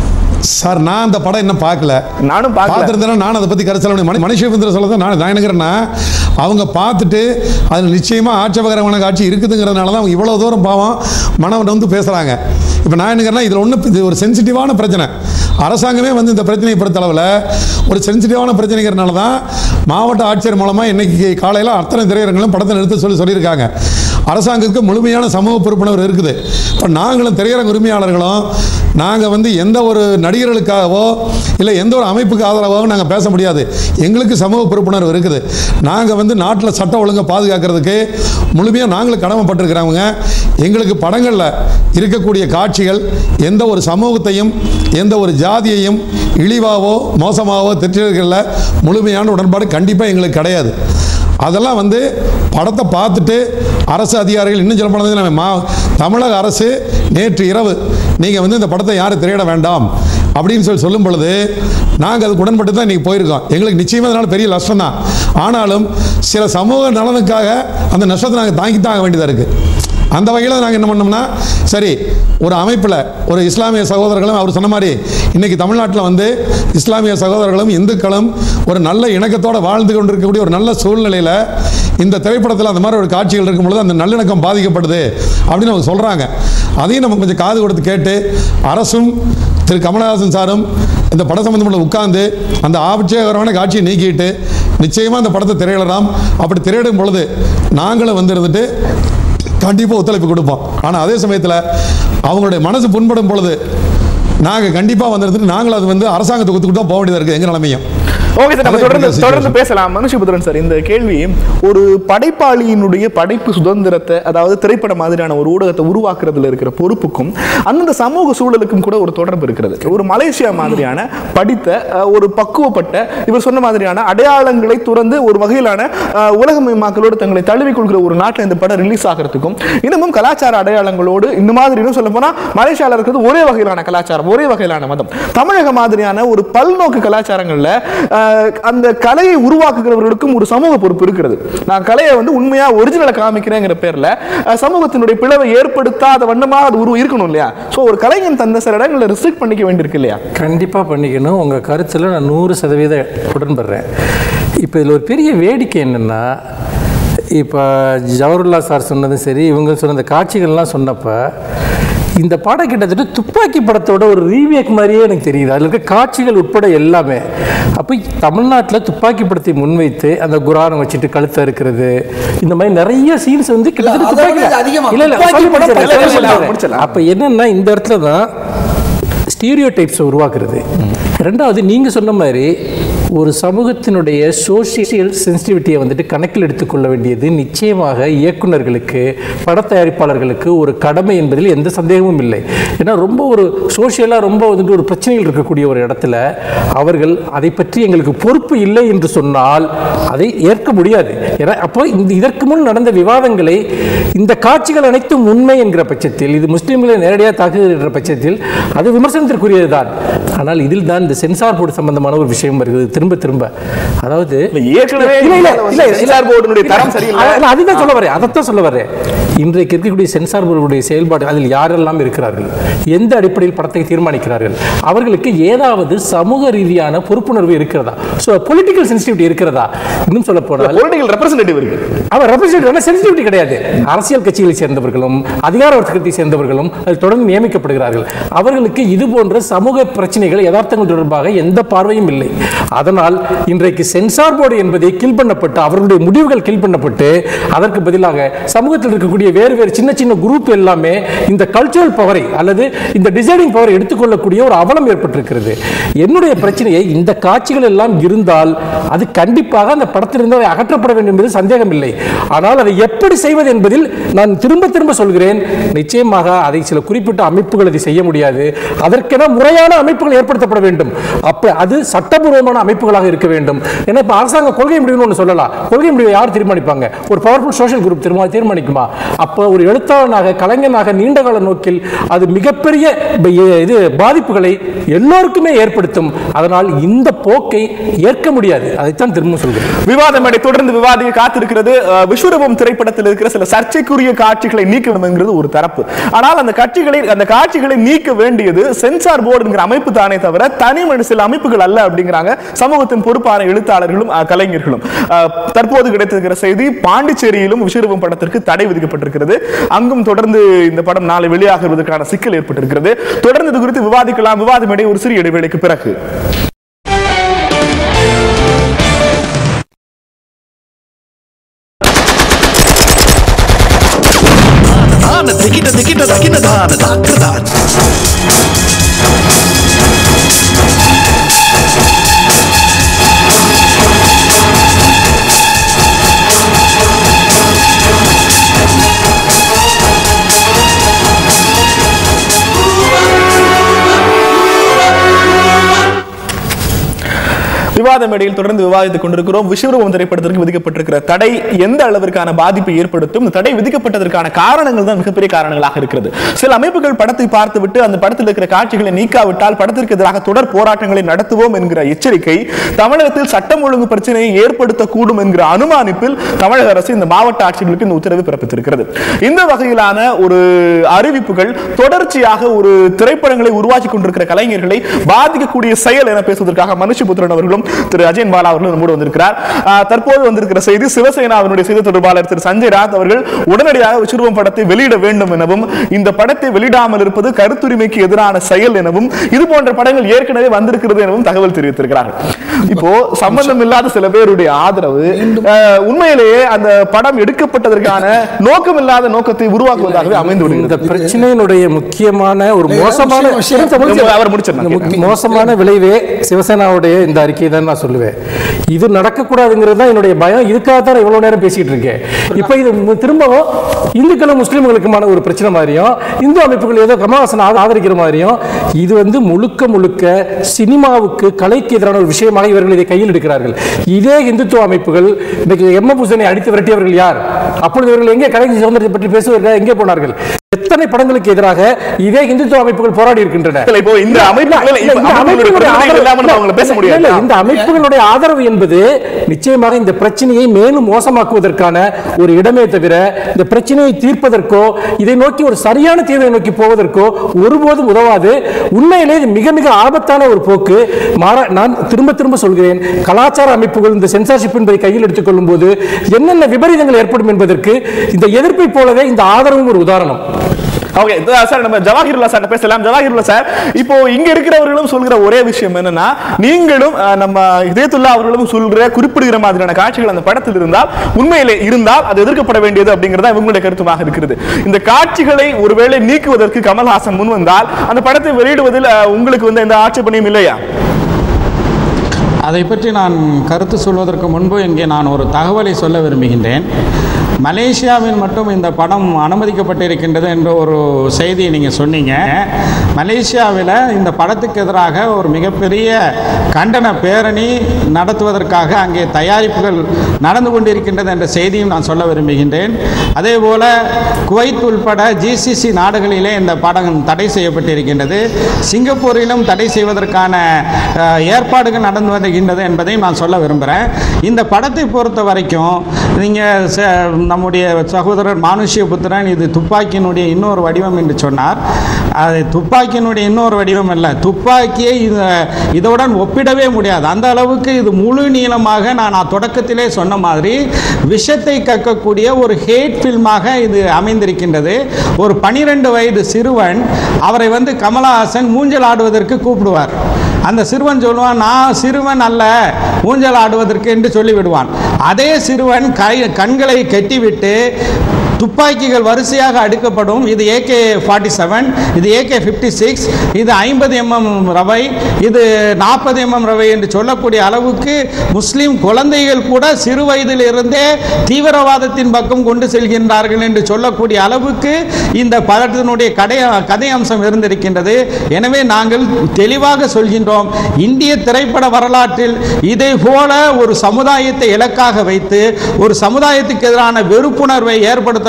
சார் நான் அந்த படம் இன்னும் பார்க்கல நானும் பார்க்கல. பார்த்துருந்தேன் நான் அதை பற்றி கருத்து சொல்ல மணி மனுஷேந்திர சொல்ல தான் நான் நான் நினைக்கிறேன்னா அவங்க பார்த்துட்டு அது நிச்சயமாக ஆட்சேபகரமான காட்சி இருக்குதுங்கிறதுனால தான் அவங்க இவ்வளோ தூரம் பாவம் மனம் வந்து பேசுகிறாங்க இப்போ நான் நினைக்கிறேன்னா இதில் ஒன்றும் இது ஒரு சென்சிட்டிவான பிரச்சனை அரசாங்கமே வந்து இந்த பிரச்சனையை பொறுத்தளவில் ஒரு சென்சிட்டிவான பிரச்சனைங்கிறனால தான் மாவட்ட ஆட்சியர் மூலமாக இன்னைக்கு காலையில் அத்தனை திரையரங்களும் படத்தை நிறுத்த சொல்லி சொல்லியிருக்காங்க அரசாங்கத்துக்கு முழுமையான சமூக பொறுப்புணர்வு இருக்குது இப்போ நாங்களும் திரையரங்க உரிமையாளர்களும் நாங்கள் வந்து எந்த ஒரு நடிகர்களுக்காகவோ இல்லை எந்த ஒரு அமைப்புக்கு ஆதரவாகவோ நாங்கள் பேச முடியாது எங்களுக்கு சமூக பொறுப்புணர்வு இருக்குது நாங்கள் வந்து நாட்டில் சட்ட ஒழுங்கை பாதுகாக்கிறதுக்கு முழுமையாக நாங்களும் கடமைப்பட்டிருக்கிறவங்க எங்களுக்கு படங்களில் இருக்கக்கூடிய காட்சிகள் எந்த ஒரு சமூகத்தையும் எந்த ஒரு ஜாதியையும் இழிவாவோ மோசமாகவோ திட்டங்களில் முழுமையான உடன்பாடு கண்டிப்பாக எங்களுக்கு கிடையாது அதெல்லாம் வந்து படத்தை பார்த்துட்டு அரசு அதிகாரிகள் இன்னும் சொல்ல போனது நம்ம மா தமிழக அரசு நேற்று இரவு நீங்கள் வந்து இந்த படத்தை யாரும் திரையிட வேண்டாம் அப்படின்னு சொல்லி சொல்லும் பொழுது நாங்கள் அதுக்கு உடன்பட்டு தான் இன்றைக்கி போயிருக்கோம் எங்களுக்கு நிச்சயமாக அதனால் பெரிய நஷ்டம் தான் ஆனாலும் சில சமூக நலனுக்காக அந்த நஷ்டத்தை நாங்கள் தாங்கி தாங்க வேண்டியதாக இருக்குது அந்த வகையில் நாங்கள் என்ன பண்ணோம்னா சரி ஒரு அமைப்பில் ஒரு இஸ்லாமிய சகோதரர்களும் அவர் சொன்ன மாதிரி இன்னைக்கு தமிழ்நாட்டில் வந்து இஸ்லாமிய சகோதரர்களும் இந்துக்களும் ஒரு நல்ல இணக்கத்தோடு வாழ்ந்து கொண்டிருக்கக்கூடிய ஒரு நல்ல சூழ்நிலையில் இந்த திரைப்படத்தில் அந்த மாதிரி ஒரு காட்சிகள் இருக்கும் பொழுது அந்த நல்லிணக்கம் பாதிக்கப்படுது அப்படின்னு அவங்க சொல்கிறாங்க அதையும் நம்ம கொஞ்சம் காது கொடுத்து கேட்டு அரசும் திரு கமலஹாசன் சாரும் இந்த பட சம்பந்தப்பட்ட உட்கார்ந்து அந்த ஆபட்சேகரமான காட்சியை நீக்கிட்டு நிச்சயமாக அந்த படத்தை திரையிடலாம் அப்படி திரையிடும் பொழுது நாங்களும் வந்து இருந்துட்டு கண்டிப்பாக ஒத்துழைப்பு கொடுப்போம் ஆனால் அதே சமயத்தில் அவங்களுடைய மனசு புண்படும் பொழுது நாங்கள் கண்டிப்பாக வந்துருந்துட்டு நாங்களும் அது வந்து அரசாங்கத்துக்கு ஒத்துக்கிட்டு தான் போக வேண்டியதாக இருக்குது எங்கள் நிலைமையும் ஓகே சார் நம்ம அதான் தொடர்ந்து இப்படி தொடர்ந்து situation. பேசலாம் மனுஷபுத்திரன் சார் இந்த கேள்வி ஒரு படைப்பாளியினுடைய படைப்பு சுதந்திரத்தை அதாவது திரைப்பட மாதிரியான ஒரு ஊடகத்தை உருவாக்குறதுல இருக்கிற பொறுப்புக்கும் அந்தந்த சமூக சூழலுக்கும் கூட ஒரு தொடர்பு இருக்கிறது ஒரு மலேசியா மாதிரியான படித்த அஹ், ஒரு பக்குவப்பட்ட இவர் சொன்ன மாதிரியான அடையாளங்களை துறந்து ஒரு வகையிலான அஹ், உலகமயமாக்கலோடு தங்களை தழுவிக்கொள்கிற ஒரு நாட்டில் இந்த படம் ரிலீஸ் ஆகிறதுக்கும் இன்னமும் கலாச்சார அடையாளங்களோடு இந்த மாதிரி இன்னும் சொல்ல போனா மலேசியாவில் இருக்கிறது ஒரே வகையிலான கலாச்சாரம் ஒரே வகையிலான மதம் தமிழக மாதிரியான ஒரு பல்நோக்கு கலாச்சாரங்கள்ல அஹ், அந்த கலையை உருவாக்குகிறவர்களுக்கும் ஒரு சமூக பொறுப்பு இருக்கிறது நான் கலையை வந்து உண்மையா ஒரிஜினலை காமிக்கிறேங்கிற பேர்ல அஹ், சமூகத்தினுடைய பிளவை ஏற்படுத்தாத வண்ணமாக அது உருவம் இருக்கணும் இல்லையா சோ ஒரு கலைஞன் தந்த சில இடங்களை ரெஸ்ட்ரிக்ட் பண்ணிக்க வேண்டியிருக்கு இல்லையா கண்டிப்பாக பண்ணிக்கணும் உங்கள் கருத்தில் நான் நூறு சதவீத உடன்படுறேன் இப்போ இதில் ஒரு பெரிய வேடிக்கை என்னென்னா இப்போ ஜவஹர்லா சார் சொன்னதும் சரி இவங்க சொன்ன அந்த காட்சிகள்லாம் சொன்னப்போ இந்த படம் கிட்டத்தட்ட துப்பாக்கி படத்தோட ஒரு ரீமேக் மாதிரியே எனக்கு தெரியுது அதில் இருக்க காட்சிகள் உட்பட எல்லாமே அப்போ தமிழ்நாட்டில் துப்பாக்கி படத்தை முன்வைத்து அந்த குரானை வச்சுட்டு கழுத்தை இருக்கிறது இந்த மாதிரி நிறைய சீன்ஸ் வந்து கிட்டத்தட்ட அதை விட துப்பாக்கி இது அதிகமா. இல்ல இல்ல துப்பாக்கி சொல்லி படம் முடிச்சிடுறேன், பக்கத்துல சொல்லி இல்ல, முடிச்சிடுறேன். அப்ப என்னன்னா இந்த இடத்துல தான் ஸ்டீரியோ டைப்ஸை உருவாக்குறது ரெண்டாவது நீங்க சொன்ன மாதிரி ஒரு சமூகத்தினுடைய சோஷியல் சென்சிட்டிவிட்டியை வந்துட்டு கணக்கில் எடுத்துக்கொள்ள வேண்டியது நிச்சயமாக இயக்குனர்களுக்கு பட தயாரிப்பாளர்களுக்கு ஒரு கடமை என்பதில் எந்த சந்தேகமும் இல்லை ஏன்னா ரொம்ப ஒரு சோஷியலாக ரொம்ப வந்துட்டு ஒரு பிரச்சனைகள் இருக்கக்கூடிய ஒரு இடத்துல அவர்கள் அதை பற்றி எங்களுக்கு பொறுப்பு இல்லை என்று சொன்னால் அதை ஏற்க முடியாது ஏன்னா அப்போ இந்த இதற்கு முன் நடந்த விவாதங்களை இந்த காட்சிகள் அனைத்தும் உண்மை என்கிற பட்சத்தில் இது முஸ்லீம்களை நேரடியாக தாக்குகிற பட்சத்தில் அது விமர்சனத்திற்குரியது தான் ஆனால் இதில் தான் இந்த சென்சார் போர்டு சம்பந்தமான ஒரு விஷயம் வருகிறது திரும்ப திரும்ப அதாவது ஏற்கனவே இல்ல, இல்ல, இந்தியால வந்து இல்ல, இல்ல, சென்சார் போர்டினுடைய தரம் சரியில்லை. இல்ல, அதுதான் சொல்ல வரேன் அதைத்தான் சொல்ல வரேன் இன்றைக்கு இருக்கக்கூடிய சென்சார் போர்டுடைய செயல்பாடு அதில் யாரெல்லாம் இருக்கிறார்கள் எந்த அடிப்படையில் படத்தை தீர்மானிக்கிறார்கள் அவர்களுக்கு ஏதாவது சமூக ரீதியான பொறுப்புணர்வு இருக்கிறதா ஸோ பொலிட்டிக்கல் சென்சிட்டிவிட்டி இருக்கிறதா இன்னும் சொல்ல போனால் பொலிட்டிக்கல் ரெப்ரசன்டேட்டிவ் இருக்கு அவர் ரெப்ரசன்டேட்டிவ் சென்சிட்டிவிட்டி கிடையாது அரசியல் கட்சிகளை சேர்ந்தவர்களும் அதிகார வர்க்கத்தை சேர்ந்தவர்களும் அதில் தொடர்ந்து நியமிக்கப்படுகிறார்கள் அவர்களுக்கு இது போன்ற சமூக பிரச்சனைகள் யதார்த்தங்கள் தொடர்பாக எந்த பார்வையும் இல்லை அதனால் இன்றைக்கு சென்சார் போர்டு என்பதை கீழ் பண்ணப்பட்டு அவர்களுடைய முடிவுகள் கீழ் பண்ணப்பட்டு அதற்கு பதிலாக சமூகத்தில் இருக்கக்கூடிய வேறு வேறு சின்ன சின்ன குரூப் எல்லாமே இந்த கல்ச்சுரல் பவரை அல்லது இந்த டிசைனிங் பவரை எடுத்துக்கொள்ளக்கூடிய ஒரு அவலம் ஏற்பட்டிருக்கிறது என்னுடைய பிரச்சனையை இந்த காட்சிகள் எல்லாம் இருந்தால் அது கண்டிப்பாக அந்த படத்திலிருந்து அவை அகற்றப்பட வேண்டும் என்பது சந்தேகம் இல்லை ஆனால் அதை எப்படி செய்வது என்பதில் நான் திரும்ப திரும்ப சொல்கிறேன் நிச்சயமாக அதை சில குறிப்பிட்ட அமைப்புகள் அதை செய்ய முடியாது அதற்கென முறையான அமைப்புகள் ஏற்படுத்தப்பட வேண்டும் அப்ப அது சட்டபூர்வமான அமைப்புகளாக இருக்க வேண்டும் ஏன்னா இப்ப அரசாங்க கொள்கை முடிவுன்னு ஒன்று சொல்லலாம் கொள்கை முடிவை யார் தீர்மானிப்பாங்க ஒரு பவர்ஃபுல் சோஷியல் குரூப் தீர்மா தீர்மானிக்குமா அப்போ ஒரு எழுத்தாளனாக கலைஞனாக நீண்ட கால நோக்கில் அது மிகப்பெரிய ப- எ- இது பாதிப்புகளை எல்லோருக்குமே ஏற்படுத்தும் அதனால் இந்த போக்கை ஏற்க முடியாது அதைத்தான் திரும்ப சொல்கிறேன் விவாத மேடை தொடர்ந்து விவாதிக்க காத்திருக்கிறது அஹ், விஸ்வரூபம் திரைப்படத்தில் இருக்கிற சில சர்ச்சைக்குரிய காட்சிகளை நீக்க வேண்டும்ங்கிறது ஒரு தரப்பு ஆனால் அந்த காட்சிகளை அந்த காட்சிகளை நீக்க வேண்டியது சென்சார் போர்டுங்கிற அமைப்பு தானே தவிர தனி மனித சில அமைப்புகள் அல்ல அப்படிங்கிறாங்க சமூகத்தின் பொறுப்பான எழுத்தாளர்களும் அஹ், கலைஞர்களும் அஹ், தற்போது கிடைத்திருக்கிற செய்தி பாண்டிச்சேரியிலும் விஸ்வரூபம் படத்திற்கு தடை விதிக்கப்பட்டிருக்கிறது அங்கும் தொடர்ந்து இந்த படம் நாளை வெளியாகுவதற்கான சிக்கல் ஏற்பட்டிருக்கிறது தொடர்ந்து இது குறித்து விவாதிக்கலாம் விவாத மேடை ஒரு சிறிய இடைவேளைக்கு பிறகு தான திகிட்ட திகிட்ட தகின தான தாக்குதான் விவாத மேடையில் தொடர்ந்து விவாதித்துக் கொண்டிருக்கிறோம் விஸ்வரூபம் திரைப்படத்திற்கு விதிக்கப்பட்டிருக்கிற தடை எந்த அளவிற்கான பாதிப்பை ஏற்படுத்தும் இந்த தடை விதிக்கப்பட்டதற்கான காரணங்கள் தான் மிகப்பெரிய காரணங்களாக இருக்கிறது சில அமைப்புகள் படத்தை பார்த்துவிட்டு அந்த படத்தில் இருக்கிற காட்சிகளை நீக்காவிட்டால் படத்திற்கு எதிராக தொடர் போராட்டங்களை நடத்துவோம் என்கிற எச்சரிக்கை தமிழகத்தில் சட்டம் ஒழுங்கு பிரச்சனையை ஏற்படுத்தக்கூடும் என்கிற அனுமானிப்பில் தமிழக அரசு இந்த மாவட்ட ஆட்சிகளுக்கு இந்த உத்தரவு பிறப்பித்திருக்கிறது இந்த வகையிலான ஒரு அறிவிப்புகள் தொடர்ச்சியாக ஒரு திரைப்படங்களை உருவாக்கி கொண்டிருக்கிற கலைஞர்களை பாதிக்கக்கூடிய செயல் என பேசுவதற்காக மனுஷபுத்திரன் அவர்களும் திரு அஜயன் பாலா அவர்களும் நம்மோடு வந்திருக்கிறார் ஆஹ் தற்போது வந்திருக்கிற செய்தி சிவசேனாவினுடைய செய்தி தொடர்பாளர் திரு சஞ்சய் ராத் அவர்கள் உடனடியாக விஸ்வரூபம் படத்தை வெளியிட வேண்டும் எனவும் இந்த படத்தை வெளியிடாமல் இருப்பது கருத்துரிமைக்கு எதிரான செயல் எனவும் இது போன்ற படங்கள் ஏற்கனவே வந்திருக்கிறது எனவும் தகவல் தெரிவித்திருக்கிறார்கள் இப்போ சம்பந்தம் இல்லாத சில பேருடைய ஆதரவு ஆஹ் உண்மையிலேயே அந்த படம் எடுக்கப்பட்டதற்கான நோக்கம் இல்லாத நோக்கத்தை உருவாக்குவதாகவே அமைந்து இந்த விடுகிறது பிரச்சனையினுடைய முக்கியமான ஒரு மோசமான விஷயம், விஷயம். முடிச்சு- அவர் முடிச்சிடலாம். இந்த முக்கிய- மோசமான விளைவே சிவசேனாவுடைய இந்த அறிக்கையை தான் நான் சொல்லுவேன் இது நடக்கக்கூடாதுங்கிறது தான் என்னுடைய பயம் இதுக்காக தான் நான் இவ்வளவு நேரம் பேசிட்டு இருக்கேன் இப்போ இது மு- திரும்பவும் இந்துக்களும் முஸ்லீம்களுக்குமான ஒரு பிரச்சனை மாதிரியும் இந்து அமைப்புகள் ஏதோ கமலஹாசன் ஆத- ஆதரிக்கிற மாதிரியும் இது வந்து முழுக்க முழுக்க சினிமாவுக்கு கலைக்கு எதிரான ஒரு விஷயமாக இவர்கள் இதை கையில் எடுக்கிறார்கள் இதே இந்துத்துவ அமைப்புகள் இன்னைக்கு எம்ம பூசனை அடித்து விரட்டியவர்கள் யார் அப்பொழுது இவர்கள் எங்கே கலை சுதந்திரத்தை பற்றி பேசுவதற்காக எங்கே போனார்கள் எத்தனை படங்களுக்கு எதிராக இதே இந்துத்துவ அமைப்புகள் போராடி இருக்கின்றன இல்ல, இப்போ இந்த அமைப்புகளை இல்ல, இப்ப இந்த அமைப்புகளுடைய அமைப்புகளுடைய பிரதிநிதிகள் ஆதரவு- இல்லாம நம்ம அவங்கள பேச இல்ல, முடியாது. இல்ல, இந்த அமைப்புகளுடைய ஆதரவு என்பது நிச்சயமாக இந்த பிரச்சனையை மேலும் மோசமாக்குவதற்கான ஒரு இடமே தவிர இந்த பிரச்சனையை தீர்ப்பதற்கோ இதை நோக்கி ஒரு சரியான தீர்வை நோக்கி போவதற்கோ ஒருபோதும் உதவாது உண்மையிலே இது மிக மிக ஆபத்தான ஒரு போக்கு மாறா நான் திரும்ப திரும்ப சொல்கிறேன் கலாச்சார அமைப்புகள் இந்த சென்சார்ஷிப் என்பதை கையில் எடுத்துக்கொள்ளும் போது என்னென்ன விபரீதங்கள் ஏற்படும் என்பதற்கு இந்த எதிர்ப்பை போலவே இந்த ஆதரவும் ஒரு உதாரணம் ஓகே சார் நம்ம ஜவாஹிருல்லா சார் பேசலாம் ஜவாஹிருல்லா சார் இப்போ இங்க இருக்கிறவர்களும் சொல்கிற ஒரே விஷயம் என்னன்னா நீங்களும் அஹ், நம்ம இதயத்துல்லா அவர்களும் சொல்ற குறிப்பிடுகிற மாதிரியான காட்சிகள் அந்த படத்தில் இருந்தால் உண்மையிலே இருந்தால் அது எதிர்க்கப்பட வேண்டியது அப்படிங்கறத இவங்களுடைய கருத்துமாக இருக்கிறது இந்த காட்சிகளை ஒருவேளை நீக்குவதற்கு கமல்ஹாசன் முன் வந்தால் அந்த படத்தை வெளியிடுவதில் அஹ், உங்களுக்கு வந்து எந்த ஆட்சேபனையும் இல்லையா அதை பற்றி நான் கருத்து சொல்வதற்கு முன்பு இங்கே நான் ஒரு தகவலை சொல்ல விரும்புகின்றேன் மலேசியாவில் மட்டும் இந்த படம் அனுமதிக்கப்பட்டிருக்கின்றது என்ற ஒரு செய்தியை நீங்கள் சொன்னீங்க மலேசியாவில் இந்த படத்துக்கு எதிராக ஒரு மிகப்பெரிய கண்டன பேரணி நடத்துவதற்காக அங்கே தயாரிப்புகள் நடந்து கொண்டிருக்கின்றது என்ற செய்தியும் நான் சொல்ல விரும்புகின்றேன் அதே போல குவைத் உள்பட ஜிசிசி நாடுகளிலே இந்த படம் தடை செய்யப்பட்டிருக்கின்றது சிங்கப்பூரிலும் தடை செய்வதற்கான அஹ், ஏற்பாடுகள் நடந்து வருகின்றது என்பதையும் நான் சொல்ல விரும்புகிறேன் இந்த படத்தை பொறுத்த வரைக்கும் நீங்கள் நம்முடைய சகோதரர் மானுஷ்ய புத்திரன் இது துப்பாக்கியினுடைய இன்னொரு வடிவம் என்று சொன்னார் அது துப்பாக்கியினுடைய இன்னொரு வடிவம் அல்ல துப்பாக்கியை இது இதனுடன் ஒப்பிடவே முடியாது அந்த அளவுக்கு இது முழு நீளமாக நான் நான் தொடக்கத்திலே சொன்ன மாதிரி விஷத்தை கக்கக்கூடிய ஒரு ஹேட் ஃபில்மாக இது அமைந்திருக்கின்றது ஒரு பனிரெண்டு வயது சிறுவன் அவரை வந்து கமலஹாசன் மூஞ்சல் ஆடுவதற்கு கூப்பிடுவார் அந்த சிறுவன் சொல்லுவான் நான் சிறுவன் அல்ல ஊஞ்சல் ஆடுவதற்கு என்று சொல்லிவிடுவான் அதே சிறுவன் கை கண்களை கட்டிவிட்டு துப்பாக்கிகள் வரிசையாக அடுக்கப்படும் இது ஏகே ஃபார்ட்டி செவன் இது ஏகே ஃபிஃப்டி சிக்ஸ் இது ஐம்பது எம்எம் ரவை இது நாற்பது எம்எம் ரவை என்று சொல்லக்கூடிய அளவுக்கு முஸ்லீம் குழந்தைகள் கூட சிறு வயதிலிருந்தே தீவிரவாதத்தின் பக்கம் கொண்டு செல்கின்றார்கள் என்று சொல்லக்கூடிய அளவுக்கு இந்த படத்தினுடைய கடை கதை அம்சம் இருந்திருக்கின்றது எனவே நாங்கள் தெளிவாக சொல்கின்றோம் இந்திய திரைப்பட வரலாற்றில் இதை போல ஒரு சமுதாயத்தை இலக்காக வைத்து ஒரு சமுதாயத்துக்கு எதிரான வெறுப்புணர்வை ஏற்படுத்தக்கூடிய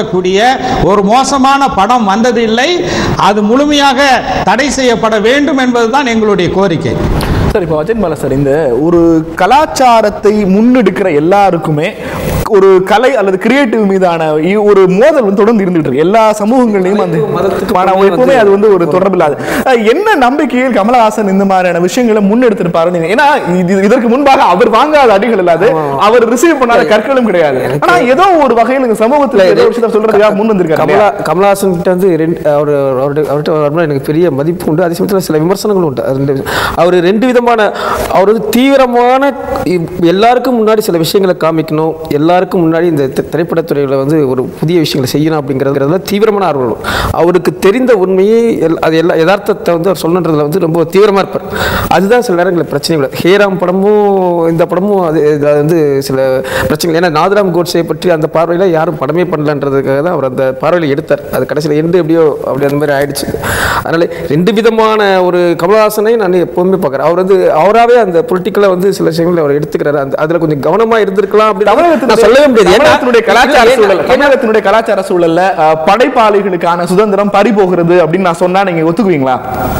ஒரு மோசமான படம் வந்ததில்லை அது முழுமையாக தடை செய்யப்பட வேண்டும் என்பதுதான் எங்களுடைய கோரிக்கை சார் இப்போ அஜய் பாலா சார் இந்த ஒரு கலாச்சாரத்தை முன்னெடுக்கிற எல்லாருக்குமே ஒரு கலை அல்லது கிரியேட்டிவ் மீதான இ- ஒரு மோதல் வந்து தொடர்ந்து இருந்துட்டு இருக்கு எல்லா சமூகங்களையும் அந்த மதத்துக்கு ஆனா, போய் எப்பவுமே அது வந்து ஒரு தொடர்பில்லாது அஹ், என்ன நம்பிக்கையில் கமலஹாசன் இந்த மாதிரியான விஷயங்களை முன்னெடுத்திருப்பாரு நீங்க ஏன்னா இது- இதற்கு முன்பாக அவர் வாங்காத அடிகள் இல்லாது அவர் ரிசீவ் பண்ணாத கற்களும் கிடையாது ஆனா ஏதோ ஒரு வகையில் இந்த சமூகத்துல ஏதோ ஒரு விஷயத்தை சொல்றதுக்காக முன் வந்திருக்காரு கமலா இல்லையா? கமலஹாசன் கிட்ட வந்து ரெண்டு அவர் அவருடைய அவர்கிட்ட வரும்போது எனக்கு பெரிய மதிப்பு உண்டு அதே சமயத்தில் சில விமர்சனங்களும் உண்டு அது ரெண்டு அவர் ரெண்டு விதமான அவர் வந்து தீவிரமான இ- எல்லாருக்கும் முன்னாடி சில விஷயங்களை காமிக்கணும் எல்லாருக்கும் முன்னாடி இந்த தி- திரைப்படத்துறையில் வந்து ஒரு புதிய விஷயங்களை செய்யணும் அப்படிங்கிறதுல தீவிரமான ஆர்வம் அவருக்கு தெரிந்த உண்மையை எல்- அது எல்லா யதார்த்தத்தை வந்து அவர் சொல்லணுன்றதுல வந்து ரொம்ப தீவிரமாக இருப்பார் அதுதான் சில நேரங்களில் பிரச்சனைகள் ஹேராம் படமும் இந்த படமும் அது இது வந்து சில பிரச்சனைகள் ஏன்னா நாதராம் கோட்ஸை பற்றி அந்த பார்வையில் யாரும் படமே பண்ணலன்றதுக்காக தான் அவர் அந்த பார்வையில் எடுத்தார் அது கடைசியில் எண்டு எப்படியோ அப்படி அந்த மாதிரி ஆயிடுச்சு அதனால ரெண்டு விதமான ஒரு கமலஹாசனை நான் எப்பவுமே பார்க்குறேன் அவர் வந்து அவராகவே அந்த பொலிட்டிக்கலாக வந்து சில விஷயங்களை அவர் எடுத்துக்கிறாரு அந்த அதில் கொஞ்சம் கவனமாக இருந்திருக்கலாம் அப்படின்னு நான் சொல்லவே முடியாது ஏன்னா தமிழகத்தினுடைய கலாச்சார ஏன்னா- சூழல் தமிழகத்தினுடைய கலாச்சார சூழல்ல அஹ், படைப்பாளிகளுக்கான சுதந்திரம் பறி போகிறது அப்படின்னு நான் சொன்னா நீங்க ஒத்துக்குவீங்களா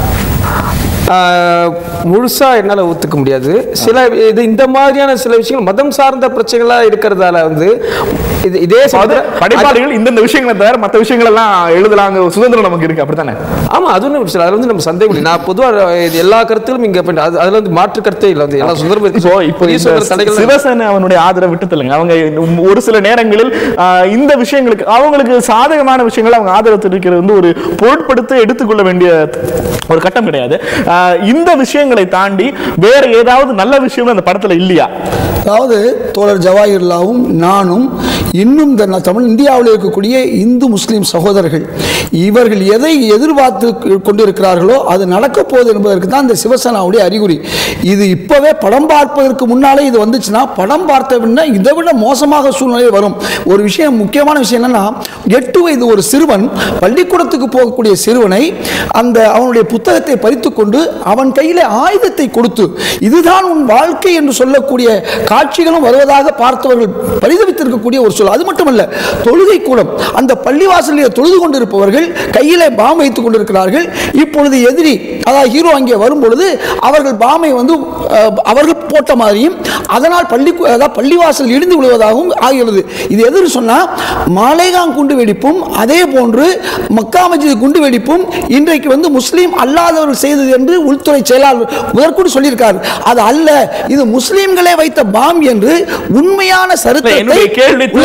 ஆஹ், முழுசா என்னால் ஒத்துக்க முடியாது சில இது இந்த மாதிரியான சில விஷயங்கள் மதம் சார்ந்த பிரச்சனைகளா இருக்கிறதால வந்து இது இதே அதாவது சமயத்துல- படைப்பாளிகள் இந்தந்த விஷயங்களை தவிர மற்ற விஷயங்கள் எல்லாம் எழுதலாங்க சுதந்திரம் நமக்கு இருக்கு அப்படித்தானே ஆமா அது ஒன்றும் பிரச்சனை அதில் வந்து நம்ம சந்தேகம் இல்லை நான் பொதுவாக இது எல்லா கருத்திலும் இங்கே அது அதில் வந்து மாற்று கருத்தே இல்லை வந்து எல்லா சுதந்திரம் இருக்கு. இப்போ இப்போ புதிய இந்த சுதந்திர தடைகள் சிவசேனை அவனுடைய ஆதரவு விட்டு தள்ளுங்க அவங்க ஒரு சில நேரங்களில் ஆஹ், இந்த விஷயங்களுக்கு அவங்களுக்கு சாதகமான விஷயங்களை அவங்க ஆதரவு தெரிவிக்கிறது வந்து ஒரு பொருட்படுத்த எடுத்துக்கொள்ள வேண்டிய ஒரு கட்டம் கிடையாது ஆஹ், இந்த விஷயங்களை தாண்டி வேற ஏதாவது நல்ல விஷயம் அந்த படத்துல இல்லையா அதாவது தோழர் ஜவாஹிர்லாவும் நானும் இன்னும் இந்த ந- தமிழ் இந்தியாவில் இருக்கக்கூடிய இந்து முஸ்லீம் சகோதரர்கள் இவர்கள் எதை எதிர்பார்த்து கொண்டிருக்கிறார்களோ அது நடக்கப் போகுது என்பதற்கு தான் இந்த சிவசேனாவுடைய அறிகுறி இது இப்போவே படம் பார்ப்பதற்கு முன்னாலே இது வந்துச்சுன்னா படம் பார்த்த பின்ன இதை விட மோசமாக சூழ்நிலை வரும் ஒரு விஷயம் முக்கியமான விஷயம் என்னன்னா எட்டு வயது ஒரு சிறுவன் பள்ளிக்கூடத்துக்கு போகக்கூடிய சிறுவனை அந்த அவனுடைய புத்தகத்தை பறித்துக் கொண்டு அவன் கையிலே ஆயுதத்தை கொடுத்து இதுதான் உன் வாழ்க்கை என்று சொல்லக்கூடிய காட்சிகளும் வருவதாக பார்த்தவர்கள் பரிதவித்திருக்கக்கூடிய ஒரு சொல் அது மட்டுமல்ல தொழுகை கூடம் அந்த பள்ளிவாசலில் தொழுது கொண்டிருப்பவர்கள் கையிலே பாம் வைத்துக் கொண்டிருக்கிறார்கள் இப்பொழுது எதிரி அதாவது ஹீரோ அங்கே வரும் பொழுது அவர்கள் பாமை வந்து அஹ், அவர்கள் போட்ட மாதிரியும் அதனால் பள்ளி அதாவது பள்ளிவாசல் இடிந்து விழுவதாகவும் ஆகிறது இது எதுன்னு சொன்னா மாலேகாங் குண்டு வெடிப்பும் அதே போன்று மக்கா மஸ்ஜித் குண்டு வெடிப்பும் இன்றைக்கு வந்து முஸ்லீம் அல்லாதவர்கள் செய்தது என்று உள்துறை செயலாளர் முதற்கூடி சொல்லியிருக்கார் அது அல்ல இது முஸ்லீம்களே வைத்த பாம் என்று உண்மையான இல்ல, என்னுடைய சரித்திரத்தை கேள்வி உள்ளே